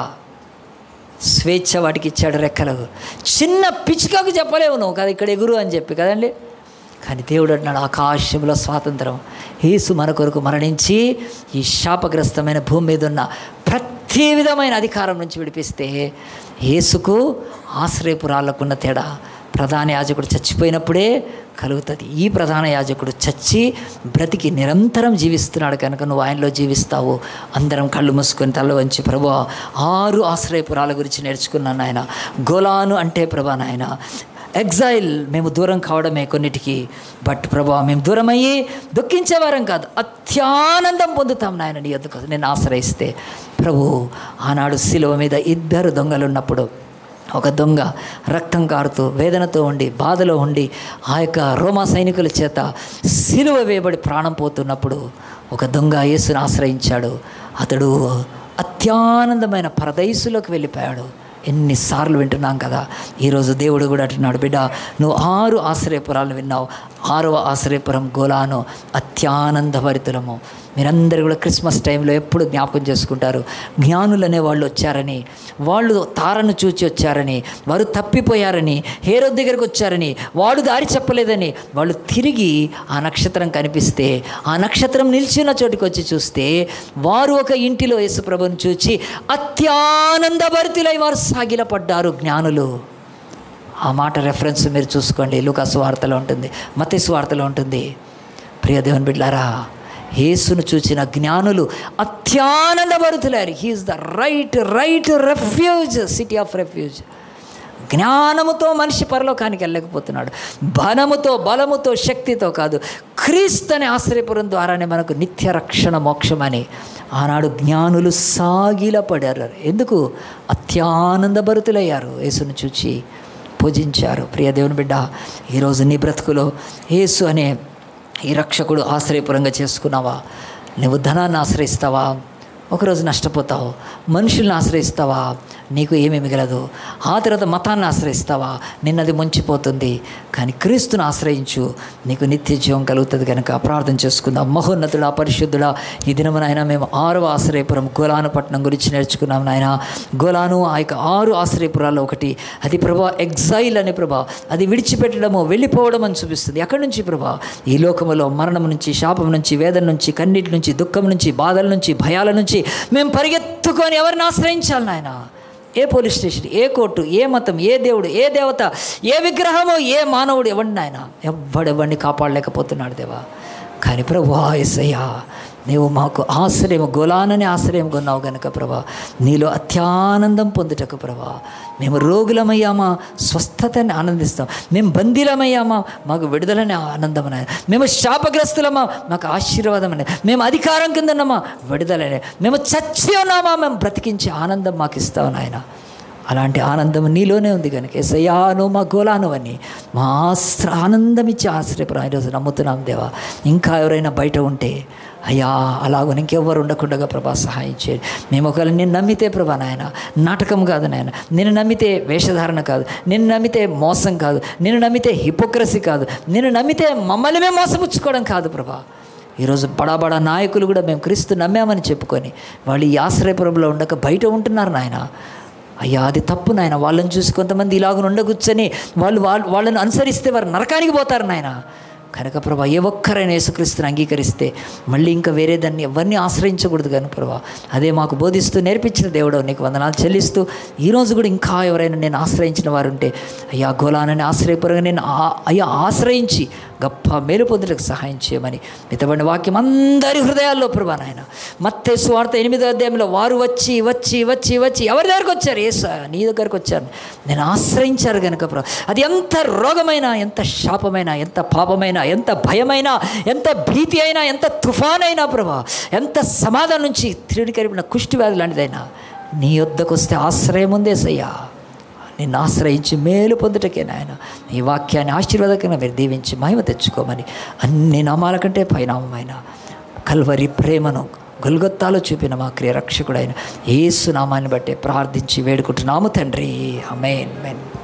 స్వేచ్ఛ వాటికి ఇచ్చాడు రెక్కలు చిన్న పిచ్చుకకు చెప్పలేవు నువ్వు కదా ఇక్కడ ఎగురు అని చెప్పి కదండి కానీ దేవుడు అంటున్నాడు ఆకాశంలో స్వాతంత్రం యేసు మన కొరకు మరణించి ఈ శాపగ్రస్తమైన భూమి మీద ఉన్న ప్రతి విధమైన అధికారం నుంచి విడిపిస్తే యేసుకు ఆశ్రయపురాలకున్న తేడా ప్రధాన యాజకుడు చచ్చిపోయినప్పుడే కలుగుతుంది ఈ ప్రధాన యాజకుడు చచ్చి బ్రతికి నిరంతరం జీవిస్తున్నాడు కనుక నువ్వు ఆయనలో జీవిస్తావు అందరం కళ్ళు మూసుకొని తల వంచి ప్రభు ఆరు ఆశ్రయపురాల గురించి నేర్చుకున్నాను ఆయన గోలాను అంటే ప్రభా నాయన ఎగ్జైల్ మేము దూరం కావడమే కొన్నిటికి బట్ ప్రభా మేము దూరం అయ్యి దుఃఖించేవారం కాదు అత్యానందం పొందుతాం నాయన నీ ఎందుకు నేను ఆశ్రయిస్తే ప్రభు ఆనాడు శిలువ మీద ఇద్దరు దొంగలు ఉన్నప్పుడు ఒక దొంగ రక్తం కారుతూ వేదనతో ఉండి బాధలో ఉండి ఆ యొక్క రోమా సైనికుల చేత సిలువ వేయబడి ప్రాణం పోతున్నప్పుడు ఒక దొంగ యేసుని ఆశ్రయించాడు అతడు అత్యానందమైన పరదైసులోకి వెళ్ళిపోయాడు ఎన్నిసార్లు వింటున్నాం కదా ఈరోజు దేవుడు కూడా అంటున్నాడు బిడ్డ నువ్వు ఆరు ఆశ్రయపురాలు విన్నావు ఆరవ ఆశ్రయపురం గోలాను అత్యానందభరితులము మీరందరూ కూడా క్రిస్మస్ టైంలో ఎప్పుడు జ్ఞాపకం చేసుకుంటారు జ్ఞానులు అనే వాళ్ళు వచ్చారని వాళ్ళు తారను చూచి వచ్చారని వారు తప్పిపోయారని హేరో దగ్గరికి వచ్చారని వాడు దారి చెప్పలేదని వాళ్ళు తిరిగి ఆ నక్షత్రం కనిపిస్తే ఆ నక్షత్రం నిలిచిన చోటికి వచ్చి చూస్తే వారు ఒక ఇంటిలో యేసుప్రభుని చూచి అత్యానందభరితులై వారు సాగిలపడ్డారు జ్ఞానులు ఆ మాట రెఫరెన్స్ మీరు చూసుకోండి లూకాసు వార్తలో ఉంటుంది మతేసు వార్తలో ఉంటుంది ప్రియ దేవుని బిడ్డారా యేసును చూచిన జ్ఞానులు అత్యానందభరితులారు he is the right right refuge city of refuge జ్ఞానముతో మనిషి పరలోకానికి వెళ్ళకపోతున్నాడు బలముతో బలముతో శక్తితో కాదు క్రీస్తుని ఆశ్రయపురం ద్వారానే మనకు నిత్య రక్షణ మోక్షమని ఆనాడు జ్ఞానులు సాగిలపడారు ఎందుకు అత్యానందభరితులయ్యారు యేసును చూచి పూజించారు ప్రియ దేవుని బిడ్డ ఈరోజు నీ బ్రతుకులో యేసు అనే ఈ రక్షకుడు ఆశ్రయపురంగా చేసుకున్నావా నువ్వు ధనాన్ని ఆశ్రయిస్తావా ఒకరోజు నష్టపోతావు మనుషుల్ని ఆశ్రయిస్తావా నీకు ఏమీ మిగలదు ఆ తర్వాత మతాన్ని ఆశ్రయిస్తావా నిన్నది ముంచిపోతుంది కానీ క్రీస్తుని ఆశ్రయించు నీకు నిత్య జీవం కలుగుతుంది కనుక ప్రార్థన చేసుకుందాం మహోన్నతుడా పరిశుద్ధుడా ఈ దినము నాయన మేము ఆరవ ఆశ్రయపురం గోలాను పట్టణం గురించి నేర్చుకున్నాం నాయన గోలాను ఆ యొక్క ఆరు ఆశ్రయపురాల్లో ఒకటి అది ప్రభా ఎగ్జైల్ అనే ప్రభా అది విడిచిపెట్టడము వెళ్ళిపోవడం అని చూపిస్తుంది ఎక్కడి నుంచి ప్రభా ఈ లోకములో మరణం నుంచి శాపం నుంచి వేదన నుంచి కన్నీటి నుంచి దుఃఖం నుంచి బాధల నుంచి భయాల నుంచి మేము పరిగెత్తుకొని ఎవరిని ఆశ్రయించాలి నాయన ఏ పోలీస్ స్టేషన్ ఏ కోర్టు ఏ మతం ఏ దేవుడు ఏ దేవత ఏ విగ్రహము ఏ మానవుడు ఎవడిని ఆయన ఎవడెవడిని కాపాడలేకపోతున్నాడు దేవా కానీ ప్రభా ఎస్సయ్యా నీవు మాకు ఆశ్రయం గోలానని ఆశ్రయం కొన్నావు గనుక ప్రభా నీలో అత్యానందం పొందుటకు ప్రభా మేము రోగులమయ్యామా స్వస్థతని ఆనందిస్తాం మేము బందీలమయ్యామా మాకు విడుదలని ఆనందమనే మేము శాపగ్రస్తులమా మాకు ఆశీర్వాదమనే మేము అధికారం కిందన్నామా విడుదలనే మేము చచ్చి ఉన్నామా మేము బ్రతికించే ఆనందం మాకు ఇస్తావు నాయన అలాంటి ఆనందం నీలోనే ఉంది కనుక ఎసయాను మా గోలాను అని మా ఆశ్ర ఆనందం ఇచ్చే ఆశ్రయపురం ఈరోజు నమ్ముతున్నాం దేవా ఇంకా ఎవరైనా బయట ఉంటే అయ్యా అలాగ ఇంకెవ్వరు ఉండకుండా ప్రభా సహాయం చేయండి మేము ఒకవేళ నేను నమ్మితే ప్రభా నాయన నాటకం కాదు నాయన నేను నమ్మితే వేషధారణ కాదు నేను నమ్మితే మోసం కాదు నేను నమ్మితే హిపోక్రసీ కాదు నేను నమ్మితే మమ్మల్ని మేము మోసపుచ్చుకోవడం కాదు ప్రభా ఈరోజు బడా బడా నాయకులు కూడా మేము క్రీస్తు నమ్మామని చెప్పుకొని వాళ్ళు ఈ ఆశ్రయపురంలో ఉండక బయట ఉంటున్నారు నాయన అయ్యా అది తప్పు నాయన వాళ్ళని చూసి కొంతమంది ఇలాగ ఉండకూర్చొని వాళ్ళు వాళ్ళు వాళ్ళని అనుసరిస్తే వారు నరకానికి పోతారు నాయన కనుక ప్రభా ఏ ఒక్కరైనా యేసుక్రీస్తుని అంగీకరిస్తే మళ్ళీ ఇంకా వేరే దాన్ని ఎవరిని ఆశ్రయించకూడదు కానీ ప్రభా అదే మాకు బోధిస్తూ నేర్పించిన దేవుడు నీకు వందనాలు చెల్లిస్తూ ఈరోజు కూడా ఇంకా ఎవరైనా నేను ఆశ్రయించిన వారు ఉంటే అయ్యా గోలానని ఆశ్రయపరంగా నేను ఆ- అయ్యా ఆశ్రయించి గొప్ప మేలు పొందుటకు సహాయం చేయమని మితబడిన వాక్యం అందరి హృదయాల్లో ప్రభా నాయన మత్తే స్వార్థ ఎనిమిదో అధ్యాయంలో వారు వచ్చి వచ్చి వచ్చి వచ్చి ఎవరి దగ్గరకు వచ్చారు ఏ నీ దగ్గరకు వచ్చాను నేను ఆశ్రయించారు కనుక ప్రభా అది ఎంత రోగమైనా ఎంత శాపమైనా ఎంత పాపమైనా ఎంత భయమైనా ఎంత భీతి అయినా ఎంత తుఫానైనా ప్రభా ఎంత సమాధానం నుంచి త్రిడికరిపిన కుష్టి వ్యాధి లాంటిదైనా నీ వద్దకు వస్తే ఆశ్రయం ఉందే సయ్యా నిన్ను ఆశ్రయించి మేలు పొందుటకే నాయన ఈ వాక్యాన్ని ఆశీర్వాదకంగా మీరు దీవించి మహిమ తెచ్చుకోమని అన్ని నామాల కంటే పైనామైన కల్వరి ప్రేమను గొల్గొత్తాలో చూపిన మా క్రియ రక్షకుడైన ఏసు నామాన్ని బట్టే ప్రార్థించి వేడుకుంటున్నాము తండ్రి అమేన్ మెన్